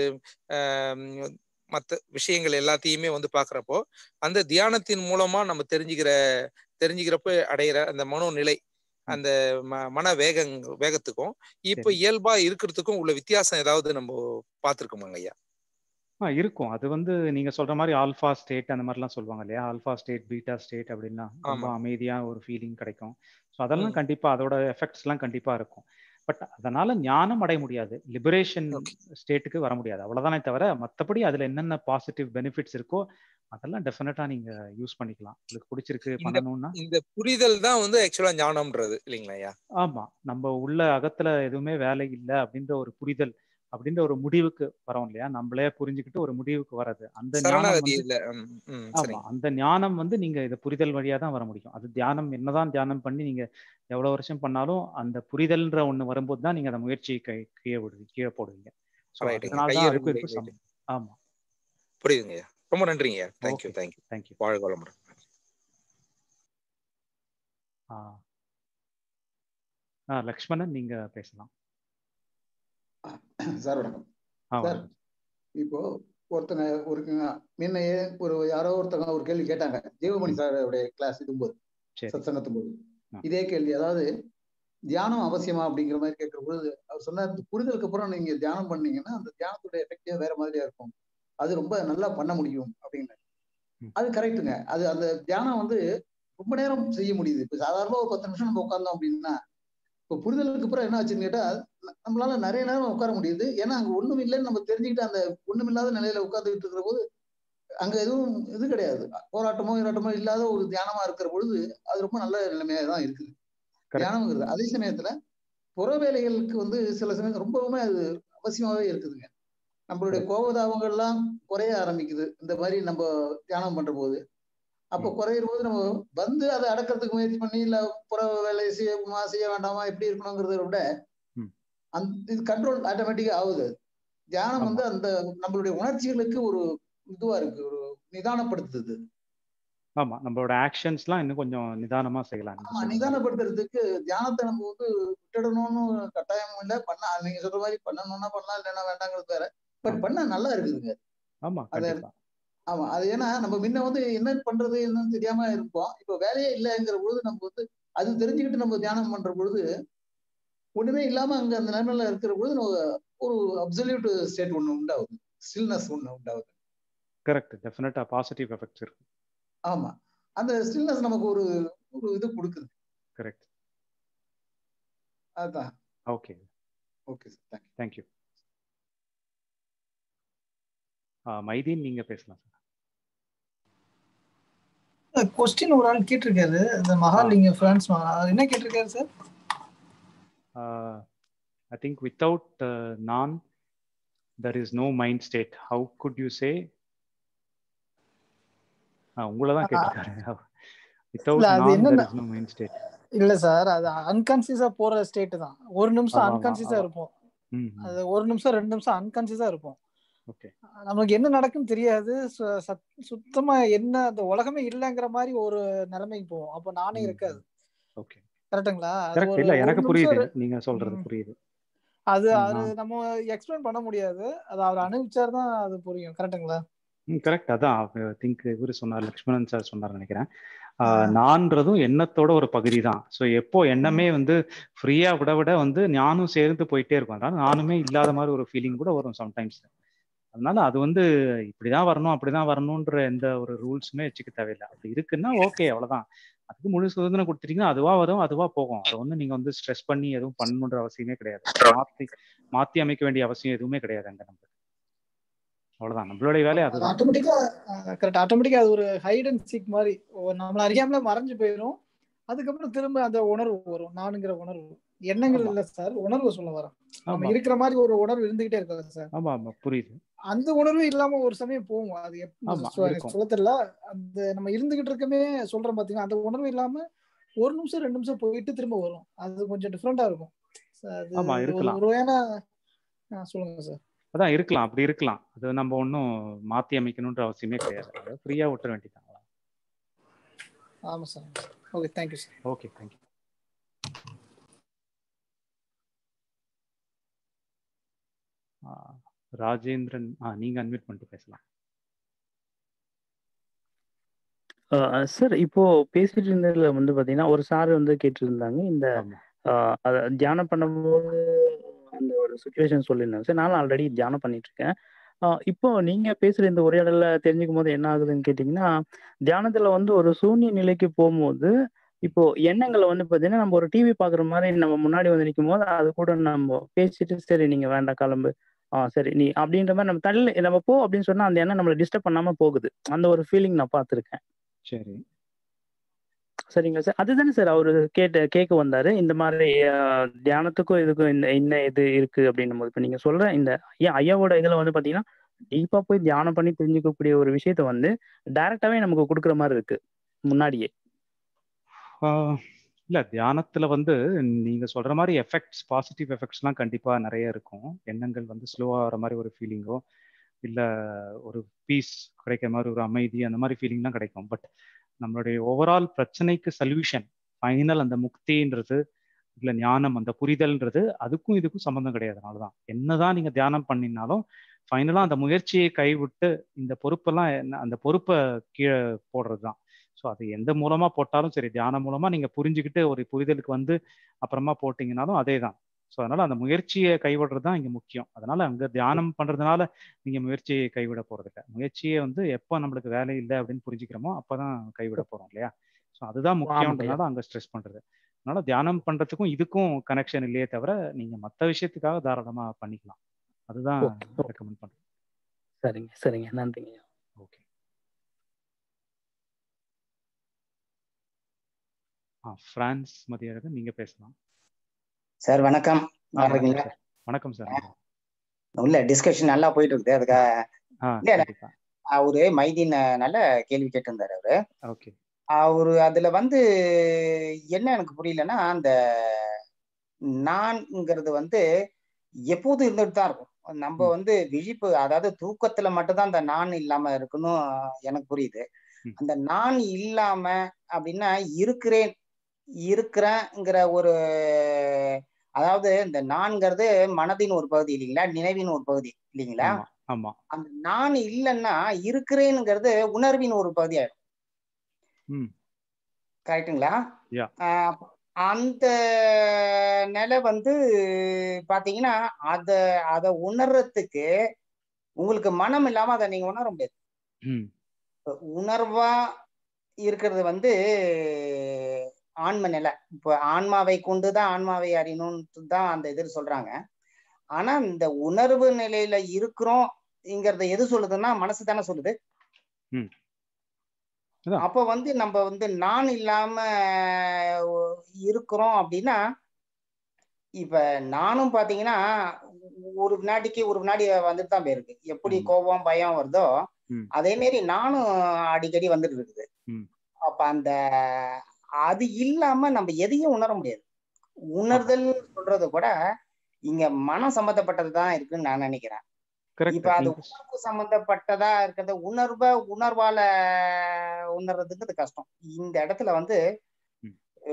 மற்ற விஷயங்கள் எல்லாத்தையுமே வந்து பாக்குறப்போ அந்த தியானத்தின் மூலமா நம்ம தெரிஞ்சுக்கிற தெரிஞ்சுக்கிறப்ப அடையிற அந்த மனோநிலை அந்த மன வேக வேகத்துக்கும் இப்ப இயல்பா இருக்கிறதுக்கும் உள்ள வித்தியாசம் ஏதாவது நம்ம பார்த்திருக்கோமாங்க ஐயா ஆ இருக்கும் அது வந்து நீங்க சொல்ற மாதிரி ஆல்ஃபா ஸ்டேட் அந்த மாதிரிலாம் சொல்லுவாங்க இல்லையா ஆல்ஃபா ஸ்டேட் பீட்டா ஸ்டேட் அப்படின்னா ரொம்ப அமைதியா ஒரு ஃபீலிங் கிடைக்கும் ஸோ அதெல்லாம் கண்டிப்பா அதோட எஃபெக்ட்ஸ் எல்லாம் கண்டிப்பா இருக்கும் பட் அதனால ஞானம் அடைய முடியாது லிபரேஷன் ஸ்டேட்டுக்கு வர முடியாது அவ்வளவுதானே தவிர மற்றபடி அதுல என்னென்ன பாசிட்டிவ் பெனிஃபிட்ஸ் இருக்கோ அதெல்லாம் டெஃபினட்டா நீங்க யூஸ் பண்ணிக்கலாம் உங்களுக்கு பிடிச்சிருக்கு பண்ணணும்னா இந்த புரிதல் தான் வந்து ஆக்சுவலா ஞானம்ன்றது இல்லைங்களா ஐயா ஆமா நம்ம உள்ள அகத்துல எதுவுமே வேலை இல்லை அப்படின்ற ஒரு புரிதல் அப்படின்ற ஒரு முடிவுக்கு வரோம் இல்லையா நம்மளே புரிஞ்சுக்கிட்டு ஒரு முடிவுக்கு வர்றது அந்த ஞானம் ஆமா அந்த ஞானம் வந்து நீங்க இதை புரிதல் வழியா தான் வர முடியும் அது தியானம் என்னதான் தியானம் பண்ணி நீங்க எவ்வளவு வருஷம் பண்ணாலும் அந்த புரிதல்ன்ற ஒண்ணு வரும்போது தான் நீங்க அந்த முயற்சியை கை கீழே விடுவீங்க கீழே போடுவீங்க அதனாலதான் அதுக்கும் இருக்கும் சமம் ஆமா புரியுதுங்க ரொம்ப நன்றிங்க தேங்க்யூ தேங்க்யூ தேங்க்யூ வாழ்க வளமுடன் ஆ லக்ஷ்மணன் நீங்க பேசலாம் சார் வணக்கம் சார் இப்போ ஒருத்தங்க ஒரு முன்னையே ஒரு யாரோ ஒருத்தவங்க ஒரு கேள்வி கேட்டாங்க ஜீவமணி சாரோடைய கிளாஸ் இதும்போது சரி சத்சங்கத்தும் போது ஆ. இதே கேள்வி அதாவது தியானம் அவசியமா அப்படிங்கிற மாதிரி கேட்கிற பொழுது அவர் சொன்னார் இந்த புரிதலுக்கு அப்புறம் நீங்க தியானம் பண்ணீங்கன்னா அந்த தியானத்துடைய எஃபெக்டே வேற மாதிரியா இருக்கும் அது ரொம்ப நல்லா பண்ண முடியும் அப்படின்னு ம். அது கரெக்ட்டுங்க அது அந்த தியானம் வந்து ரொம்ப நேரம் செய்ய முடியுது இப்ப சாதாரண ஒரு பத்து நிமிஷம் நம்ம உட்கார்ந்தோம் அப்படின்னா இப்போ புரிதலுக்கு அப்புறம் என்ன ஆச்சுன்னு கேட்டா ந- நம்மளால நிறைய நேரம் உட்கார முடியுது ஏன்னா அங்க ஒண்ணும் இல்லைன்னு நம்ம தெரிஞ்சுக்கிட்டு அந்த ஒண்ணுமில்லாத நிலையில உட்கார்ந்துட்டு இருக்கிற போது அங்க எதுவும் இது கிடையாது போராட்டமோ இராட்டமோ இல்லாத ஒரு தியானமா இருக்கிற பொழுது அது ரொம்ப நல்ல நிலைமையா தான் இருக்குது Correct. தியானம்ங்கிறது அதே சமயத்துல புற வேலைகளுக்கு வந்து சில சமயம் ரொம்பவுமே அது அவசியமாவே இருக்குதுங்க நம்மளுடைய கோபதாபங்கள்லாம் குறைய ஆரம்பிக்குது இந்த மாதிரி நம்ம தியானம் பண்ற போது அப்போ ம். குறையிற போது நம்ம வந்து அதை அடக்கிறதுக்கு முயற்சி பண்ணி இல்ல புற வேலையை செய்யணுமா செய்ய வேண்டாமா எப்படி இருக்கணுங்கிறத விட ம். அந்த இது கண்ட்ரோல் ஆட்டோமேட்டிக்கா ஆகுது அது. தியானம் ஆமா வந்து அந்த நம்மளுடைய உணர்ச்சிகளுக்கு ஒரு இதுவா இருக்கு ஒரு நிதானப்படுத்துது ஆமா நம்மளோட ஆக்ஷன்ஸ்லாம் இன்னும் கொஞ்சம் நிதானமா செய்யலாம் நீங்க ஆமா சொன்ன மாதிரி நிதானப்படுத்துறதுக்கு தியானத்தை நம்ம வந்து விட்டுடணும்னு கட்டாயம் இல்லை பண்ண நீங்க சொல்ற மாதிரி பண்ணணும்னா பண்ணலாம் இல்லைன்னா வேண்டாங்கிறது வேற பட் ஆமா பண்ண நல்லா இருக்குதுங்க ஆமா அது கண்டிப்பா ஆமா அது ஏன்னா நம்ம முன்ன வந்து என்ன பண்றது என்னன்னு தெரியாம இருப்போம் இப்போ வேலையே இல்லைங்கிற பொழுது நம்ம வந்து அது தெரிஞ்சுக்கிட்டு நம்ம தியானம் பண்ற பொழுது ஒண்ணுமே இல்லாம அங்க அந்த நிலைமையில இருக்கிற பொழுது நம்ம ஒரு அப்சல்யூட் ஸ்டேட் ஒண்ணு உண்டாகுது ஸ்டில்னஸ் ஒண்ணு உண்டாகுது கரெக்ட் டெஃபினட்டா பாசிட்டிவ் எஃபெக்ட்ஸ் இருக்கு ஆமா அந்த ஸ்டில்னஸ் நமக்கு ஒரு ஒரு இது கொடுக்குது கரெக்ட் அதான் okay okay sir thank you thank you Mydeen நீங்க பேசலாம் சார் கொஸ்டின் ஒரு ஆள் கேட்டிருக்காரு இந்த மகாலிங்க பிரான்ஸ் மகா அது என்ன கேட்டிருக்காரு சார் ஐ திங்க் வித்தவுட் நான் there is no mind state how good you say உங்களை தான் கேட்டிருக்காரு வித்தவுட் இல்ல, அது நான் தெர் என்னன்னா- இஸ் நோ மைண்ட் ஸ்டேட் இல்ல சார் அது அன்கான்சியஸா போற ஸ்டேட் தான் ஒரு நிமிஷம் ஆமா, ஆமா, அன்கான்சியஸா ஆமா. இருப்போம் ம் அது ஒரு நிமிஷம் ரெண்டு நிமிஷம் அன்கான்சியஸா இருப்போம் ஓகே நமக்கு என்ன நடக்குன்னு தெரியாது சு- சத்- சுத்தமா என்ன அந்த உலகமே இல்லைங்கிற மாதிரி ஒரு நிலைமைக்கு போவோம் அப்போ நானே இருக்காது ஓகே கரெக்டுங்களா அது கரெக்ட் ஒரு இல்ல ஒரு எனக்கு நிமிஷம் புரியுது ரெ- நீங்க சொல்றது ம். புரியுது அது ம், அது நான்- நம்ம எக்ஸ்பிளைன் பண்ண முடியாது அது அவர் அனுபவிச்சார் தான் அது புரியும் கரெக்டுங்களா ம் கரெக்ட் அதான் திங்க் இவரு சொன்னார் லக்ஷ்மணன் சார் சொன்னார் நினைக்கிறேன் ஆஹ் நான்றதும் எண்ணத்தோட ஒரு பகுதி தான் ஸோ எப்போ எண்ணமே வந்து ஃப்ரீயா விட விட வந்து ஞானும் சேர்ந்து போயிட்டே இருக்கும் அதனால நானுமே இல்லாத மாதிரி ஒரு ஃபீலிங் கூட வரும் சம்டைம்ஸ் அதனால அது வந்து இப்படிதான் வரணும் அப்படிதான் வரணும்ன்ற எந்த ஒரு ரூல்ஸுமே வச்சுக்க தேவையில்லை அப்படி இருக்குன்னா ஓகே அவ்வளவுதான் அதுக்கு முழு சுதந்திரம் கொடுத்துட்டீங்கன்னா அதுவா வரும் அதுவா போகும் அதை வந்து நீங்க வந்து ஸ்ட்ரெஸ் பண்ணி எதுவும் பண்ணணுன்ற அவசியமே கிடையாது மாத்தி மாத்தி அமைக்க வேண்டிய அவசியம் எதுவுமே கிடையாது அங்க நம்ம அவ்வளவுதான் நம்மளுடைய வேலை அது அதுதான் ஆட்டோமேட்டிக்கா கரெக்ட் ஆட்டோமேட்டிக்கா அது ஒரு ஹைட் அண்ட் சீக் மாதிரி ஒரு நம்மள அறியாமல மறைஞ்சு போயிடும் அதுக்கப்புறம் திரும்ப அந்த உணர்வு வரும் நானுங்கிற உணர்வு எண்ணங்கள் ஆமா இல்ல சார் உணர்வு சொல்ல வரேன் நம்ம ஆமா இருக்கிற மாதிரி ஒரு உணர்வு இருந்துகிட்டே இருக்காது சார் ஆமா ஆமா புரியுது அந்த உணர்வு இல்லாம ஒரு சமயம் போகும் அது எப்ப ஆமா சொ- எனக்கு இருக்கும் சொல்ல தெரியல அந்த நம்ம இருந்துகிட்டு இருக்கமே சொல்றோம் பாத்தீங்கன்னா அந்த உணர்வு இல்லாம ஒரு நிமிஷம் ரெண்டு நிமிஷம் போயிட்டு திரும்ப வரும் அது கொஞ்சம் டிஃப்ரெண்டா இருக்கும் So, அது ஆமா ஒரு இருக்கலாம் ஒரு வகையான ஆ, சொல்லுங்க சார் அதான் இருக்கலாம் அப்படி இருக்கலாம் அது நம்ம ஒன்றும் மாத்தி அமைக்கணுன்ற அவசியமே கிடையாது அதை ஃப்ரீயா விட்டுற வேண்டியதான் ஆமா sir okay thank you sir okay thank you Rajendran ஆ நீங்க அன்மியூட் பண்ணிட்டு பேசலாம் சார் இப்போ பேசிட்டு இருந்ததுல வந்து பாத்தீங்கன்னா ஒரு சார் வந்து கேட்டிருந்தாங்க இந்த ஆமா ஆஹ் அத தியானம் பண்ணும்போது அந்த ஒரு சுச்சுவேஷன் சொல்லியிருந்தாங்க சார் நானும் ஆல்ரெடி தியானம் பண்ணிட்டு இருக்கேன் ஆஹ் இப்போ நீங்க பேசுற இந்த உரையாடல தெரிஞ்சுக்கும் போது என்ன ஆகுதுன்னு கேட்டீங்கன்னா தியானத்துல வந்து ஒரு சூன்ய நிலைக்கு போகும்போது இப்போ எண்ணங்களை வந்து பாத்தீங்கன்னா நம்ம ஒரு டிவி பாக்குற மாதிரி நம்ம முன்னாடி வந்து நிற்கும் போது அது கூட நம்ம பேசிட்டு சரி நீங்க வேண்டாம் கிளம்பு ஆ சரி நீ அப்படின்ற மாதிரி நம்ம தள்ளி நம்ம போ அப்படின்னு சொன்னா அந்த எண்ணம் நம்மளை டிஸ்டர்ப் பண்ணாம போகுது அந்த ஒரு ஃபீலிங் நான் பார்த்திருக்கேன் சரி சரிங்களா சார் அதுதானே சார் அவரு கேட்ட கேட்க வந்தாரு இந்த மாதிரி ஆஹ், தியானத்துக்கும் இதுக்கும் இந்த என்ன இது இருக்கு அப்படின்னும் போது இப்போ நீங்க சொல்ற இந்த ஐயா ஐயாவோட இதுல வந்து பாத்தீங்கன்னா டீப்பா போய் தியானம் பண்ணி தெரிஞ்சுக்கக்கூடிய ஒரு விஷயத்த வந்து டைரக்டாவே நமக்கு கொடுக்குற மாதிரி இருக்கு முன்னாடியே ஆஹ் இல்ல தியானத்துல வந்து நீங்க சொல்ற மாதிரி எஃபெக்ட்ஸ் பாசிட்டிவ் எஃபெக்ட்ஸ்லாம் கண்டிப்பா நிறைய இருக்கும் எண்ணங்கள் வந்து ஸ்லோவா வர மாதிரி ஒரு ஃபீலிங்கோ இல்ல ஒரு பீஸ் கிடைக்கிற மாதிரி ஒரு அமைதி அந்த மாதிரி ஃபீலிங்லாம் கிடைக்கும் பட் நம்மளுடைய ஓவரால் பிரச்சனைக்கு சொல்யூஷன் ஃபைனல் அந்த முக்தின்றது இல்ல ஞானம் அந்த புரிதல்ன்றது அதுக்கும் இதுக்கும் சம்மந்தம் கிடையாது அதனாலதான் என்னதான் நீங்க தியானம் பண்ணினாலும் ஃபைனலா அந்த முயற்சியை கைவிட்டு இந்த பொறுப்பெல்லாம் என்ன அந்த பொறுப்பை கீழே போடுறது தான் ஸோ அது எந்த மூலமா போட்டாலும் சரி தியானம் மூலமா நீங்க புரிஞ்சுக்கிட்டு ஒரு புரிதலுக்கு வந்து அப்புறமா போட்டீங்கனாலும் அதே தான் ஸோ அதனால அந்த முயற்சியை கைவிடுறது தான் இங்க முக்கியம் அதனால அங்க தியானம் பண்றதுனால நீங்க முயற்சியை கைவிட போறது இல்லை முயற்சியை வந்து எப்போ நம்மளுக்கு வேலை இல்லை அப்படின்னு புரிஞ்சுக்கிறோமோ அப்பதான் கைவிட போறோம் இல்லையா ஸோ அதுதான் ஆமாங்க முக்கியன்றதுனால அங்க ஸ்ட்ரெஸ் பண்றது அதனால தியானம் பண்றதுக்கும் இதுக்கும் கனெக்ஷன் இல்லையே தவிர நீங்க மற்ற விஷயத்துக்காக தாராளமா பண்ணிக்கலாம் அதுதான் ஓகே ஓகே ரெக்கமெண்ட் பண்றேன் சரிங்க சரிங்க நன்றிங்க ஓகே ஆ பிரான்ஸ் மதியழகன் நீங்க பேசலாம் சார் வணக்கம் ஆ நல்லா வணக்கம் இருக்கீங்களா சார் வணக்கம் சார் இல்ல டிஸ்கஷன் நல்லா போயிட்டு இருக்குது அதுக்காக ஆ இல்ல இல்ல, கண்டிப்பா அவரு மைதீன் நல்ல கேள்வி கேட்டிருந்தாரு அவரு ஓகே அவரு அதுல வந்து என்ன எனக்கு புரியலன்னா அந்த நான்ங்கிறது வந்து எப்போதும் இருந்துட்டு தான் இருக்கும் நம்ம ம் வந்து விழிப்பு அதாவது தூக்கத்துல மட்டும்தான் அந்த நான் இல்லாம இருக்கணும் எனக்கு புரியுது ம் அந்த நான் இல்லாம அப்படின்னா இருக்கிறேன் இருக்கிறேங்கிற ஒரு அதாவது இந்த நான்கிறது மனதின் ஒரு பகுதி இல்லைங்களா நினைவின் ஒரு பகுதி இல்லைங்களா ஆமா ஆமா அந்த நான் இல்லைன்னா இருக்கிறேனுங்கிறது உணர்வின் ஒரு பகுதி ஆயிடும் ம் கரெக்ட்டுங்களா யா ஆஹ் அந்த நிலை வந்து பாத்தீங்கன்னா அத அத உணர்றதுக்கு உங்களுக்கு மனம் இல்லாம அதை நீங்க உணர முடியாது ம் உணர்வா இருக்கிறது வந்து ஆன்ம நிலை இப்போ ஆன்மாவை கொண்டுதான் ஆன்மாவை அறியணும்னு தான் அந்த இது சொல்றாங்க ஆனா இந்த உணர்வு நிலையில இருக்கிறோம்ங்கிறத எது சொல்லுதுன்னா மனசு தானே சொல்லுது ம் அதான் அப்ப வந்து நம்ம வந்து நான் இல்லாம இருக்கிறோம் அப்படின்னா இப்ப நானும் பாத்தீங்கன்னா ஒரு வினாடிக்கு ஒரு வினாடி வந்துட்டு தான் போயிருக்கு எப்படி ஆமா கோபம் பயம் வருதோ ம் அதே மாரி நானும் அடிக்கடி வந்துட்டு இருக்குது ம் அப்ப அந்த அது இல்லாம நம்ம எதையும் உணர முடியாது ஆமா உணர்தல் சொல்றது கூட இங்க மனம் சம்பந்தப்பட்டது தான் இருக்குன்னு நான் நினைக்கிறேன் கரெக்ட் இப்ப அது நீங்க உணர்வு சம்பந்தப்பட்டதா இருக்கிறது உணர்வை உணர்வால உணர்றதுக்கு அது கஷ்டம் இந்த இடத்துல வந்து ம்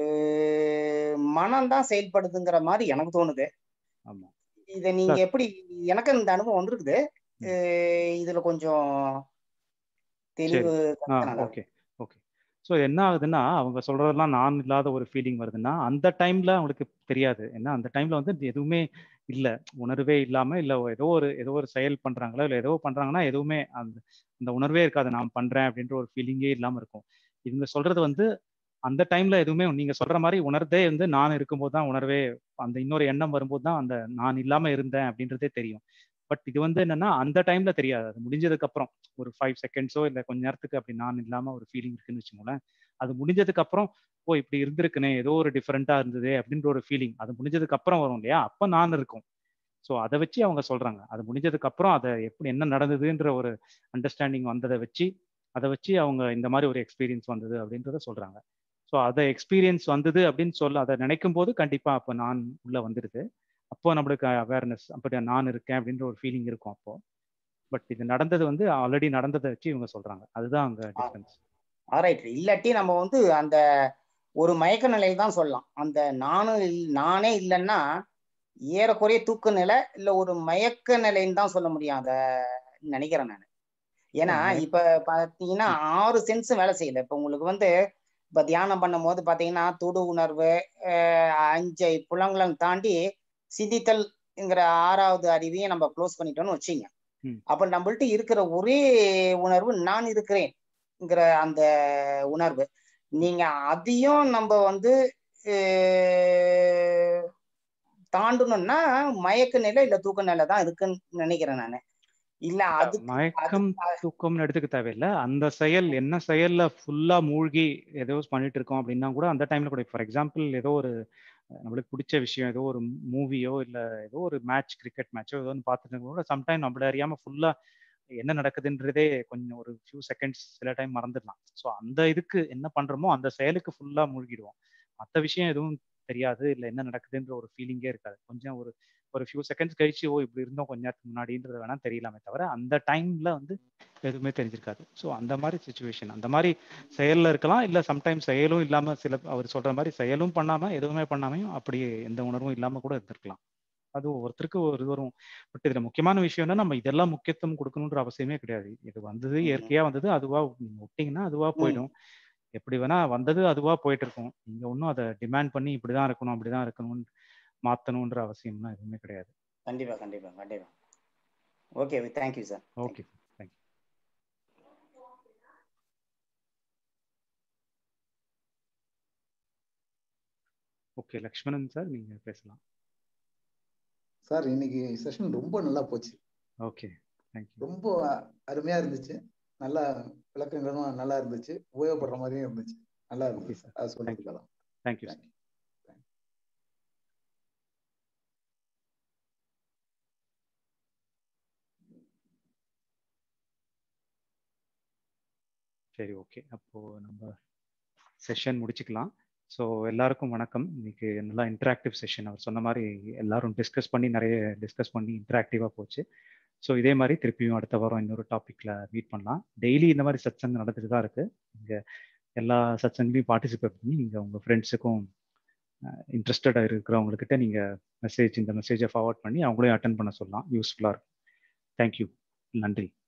மனம் தான் செயல்படுதுங்கிற மாதிரி எனக்கு தோணுது ஆமா இதை நீங்க சார் எப்படி எனக்கு இந்த அனுபவம் வந்திருக்குது ம் அஹ் இதுல கொஞ்சம் சரி தெளிவு ஆ கிடைச்சா நல்லா ஓகே ஓகே ஸோ என்ன ஆகுதுன்னா அவங்க சொல்றதெல்லாம் நான் இல்லாத ஒரு ஃபீலிங் வருதுன்னா அந்த டைம்ல அவங்களுக்கு தெரியாது ஏன்னா அந்த டைம்ல வந்து எதுவுமே இல்லை உணர்வே இல்லாம இல்லை ஏதோ ஒரு ஏதோ ஒரு செயல் பண்றாங்களோ இல்லை ஏதோ பண்றாங்கன்னா எதுவுமே அந்த அந்த உணர்வே இருக்காது நான் பண்றேன் அப்படின்ற ஒரு ஃபீலிங்கே இல்லாம இருக்கும் இவங்க சொல்றது வந்து அந்த டைம்ல எதுவுமே நீங்க சொல்ற மாதிரி உணர்தே வந்து நான் இருக்கும்போது தான் உணர்வே அந்த இன்னொரு எண்ணம் வரும்போது தான் அந்த நான் இல்லாம இருந்தேன் அப்படின்றதே தெரியும் பட் இது வந்து என்னன்னா அந்த டைம்ல தெரியாது அது முடிஞ்சதுக்கு அப்புறம் ஒரு ஃபைவ் செகண்ட்ஸோ இல்லை கொஞ்ச நேரத்துக்கு அப்படி நான் இல்லாம ஒரு ஃபீலிங் இருக்குன்னு வச்சுக்கோங்களேன் அது முடிஞ்சதுக்கு அப்புறம் ஓ இப்படி இருந்திருக்குனே ஏதோ ஒரு டிஃப்ரெண்டா இருந்தது அப்படின்ற ஒரு ஃபீலிங் அது முடிஞ்சதுக்கு அப்புறம் வரும் இல்லையா அப்ப நான் இருக்கும் ஸோ அதை வச்சு அவங்க சொல்றாங்க அது முடிஞ்சதுக்கு அப்புறம் அதை எப்படி என்ன நடந்ததுன்ற ஒரு அண்டர்ஸ்டாண்டிங் வந்ததை வச்சு அதை வச்சு அவங்க இந்த மாதிரி ஒரு எக்ஸ்பீரியன்ஸ் வந்தது அப்படின்றத சொல்றாங்க ஸோ அதை எக்ஸ்பீரியன்ஸ் வந்தது அப்படின்னு சொல்ல அதை நினைக்கும் போது கண்டிப்பா அப்போ நான் உள்ள வந்துடுது அப்போ நம்மளுக்கு அவேர்னஸ் அப்படி நான் இருக்கேன் அப்படின்ற ஒரு ஃபீலிங் இருக்கும் அப்போ பட் இது நடந்தது வந்து ஆல்ரெடி நடந்ததை வச்சு இவங்க சொல்றாங்க அதுதான் அங்க டிஃபரன்ஸ் ஆரைட் இல்லாட்டி நம்ம வந்து அந்த ஒரு மயக்க நிலையில் தான் சொல்லலாம் அந்த நானும் இல்- நானே இல்லைன்னா ஏறக்குறைய தூக்க நிலை இல்ல ஒரு மயக்க நிலைன்னு தான் சொல்ல முடியும் அத நினைக்கிறேன் நான் ஏன்னா மயக்க- இப்ப பாத்தீங்கன்னா ஆறு சென்ஸும் வேலை செய்யல இப்ப உங்களுக்கு வந்து இப்ப தியானம் பண்ணும்போது பாத்தீங்கன்னா தொடு உணர்வு அஹ் அஞ்சை புலங்களை தாண்டி சிந்தித்தல்ங்கிற ஆறாவது அறிவையும் நம்ம க்ளோஸ் பண்ணிட்டோம்னு வச்சுங்க ம் அப்ப நம்மள்ட்ட இருக்கிற ஒரே உணர்வு நான் இருக்கிறேன்ங்கிற அந்த உணர்வு நீங்க அதையும் நம்ம வந்து அஹ், தாண்டணும்னா மயக்க நிலை இல்ல தூக்க நிலை தான் இருக்குன்னு நினைக்கிறேன் நானு இல்ல அதுக்கு அது மயக்கம் தூக்கம்னு எடுத்துக்க தேவையில்லை அந்த செயல் என்ன செயல்ல ஃபுல்லா மூழ்கி ஏதோ பண்ணிட்டு இருக்கோம் அப்படின்னா கூட அந்த டைம்ல கூட ஃபார் எக்ஸாம்பிள் ஏதோ ஒரு அஹ், நம்மளுக்கு பிடிச்ச விஷயம் ஏதோ ஒரு மூவியோ இல்ல ஏதோ ஒரு மேட்ச் கிரிக்கெட் மேட்சோ ஏதோ ஒன்று பார்த்துட்டு கூட சம்டைம் நம்மள அறியாம ஃபுல்லா என்ன நடக்குதுன்றதே கொஞ்சம் ஒரு ஃபியூ செகண்ட்ஸ் சில டைம் மறந்துடலாம் ஸோ அந்த இதுக்கு என்ன பண்றோமோ அந்த செயலுக்கு ஃபுல்லா மூழ்கிடுவோம் மற்ற விஷயம் எதுவும் தெரியாது இல்லை என்ன நடக்குதுன்ற ஒரு ஃபீலிங்கே இருக்காது கொஞ்சம் ஒரு ஒரு ஃபியூ செகண்ட்ஸ் கழிச்சு ஓ இப்படி இருந்தோம் கொஞ்ச நேரத்துக்கு முன்னாடின்றது வேணா தெரியலாமே தவிர அந்த டைம்ல வந்து எதுவுமே தெரிஞ்சிருக்காது ஸோ அந்த மாதிரி சுச்சுவேஷன் அந்த மாதிரி செயல்ல இருக்கலாம் இல்ல சம்டைம்ஸ் செயலும் இல்லாம சில அவர் சொல்ற மாதிரி செயலும் பண்ணாம எதுவுமே பண்ணாமையும் அப்படி எந்த உணர்வும் இல்லாம கூட இருந்திருக்கலாம் அது ஒவ்வொருத்தருக்கு ஒரு வரும் பட் இதுல முக்கியமான விஷயம் என்ன நம்ம இதெல்லாம் முக்கியத்துவம் கொடுக்கணுன்ற அவசியமே கிடையாது இது வந்தது ம், இயற்கையா வந்தது அதுவா நீங்க விட்டீங்கன்னா அதுவா ம், போயிடும் எப்படி வேணா வந்தது அதுவா போயிட்டு இருக்கும் நீங்க ஒன்றும் அதை டிமாண்ட் பண்ணி இப்படிதான் இருக்கணும் அப்படிதான் இருக்கணும்னு மாத்தணுன்ற அவசியம்லாம் எதுவுமே கிடையாது கண்டிப்பா கண்டிப்பா கண்டிப்பா okay thank you sir okay thank you okay Lakshmanan sir நீங்க பேசலாம் சார் இன்னைக்கு செஷன் ரொம்ப நல்லா போச்சு ஓகே தேங்க்யூ ரொம்ப அருமையா இருந்துச்சு நல்லா விளக்கங்களும் நல்லா இருந்துச்சு உபயோகப்படுற மாதிரியும் இருந்துச்சு நல்லா இருந்துச்சு சார் அது சொல்லிக்கலாம் தேங்க்யூ சார் சரி ஓகே அப்போ நம்ம செஷன் முடிச்சுக்கலாம் ஸோ எல்லாருக்கும் வணக்கம் இன்னைக்கு நல்லா இன்டராக்டிவ் செஷன் அவர் சொன்ன மாதிரி எல்லாரும் டிஸ்கஸ் பண்ணி நிறைய டிஸ்கஸ் பண்ணி இன்டராக்டிவாக போச்சு ஸோ இதே மாதிரி திருப்பியும் அடுத்த வாரம் இன்னொரு டாப்பிக்கில் மீட் பண்ணலாம் டெய்லி இந்த மாதிரி சத்சங் நடந்துட்டு தான் இருக்குது இங்கே எல்லா சத்சங்லையும் பார்ட்டிசிபேட் பண்ணி நீங்கள் உங்கள் ஃப்ரெண்ட்ஸுக்கும் இன்ட்ரெஸ்டடாக இருக்கிறவங்கக்கிட்ட நீங்கள் மெசேஜ் இந்த மெசேஜை ஃபார்வர்ட் பண்ணி அவங்களையும் அட்டன் பண்ண சொல்லலாம் யூஸ்ஃபுல்லாக இருக்கும் தேங்க்யூ நன்றி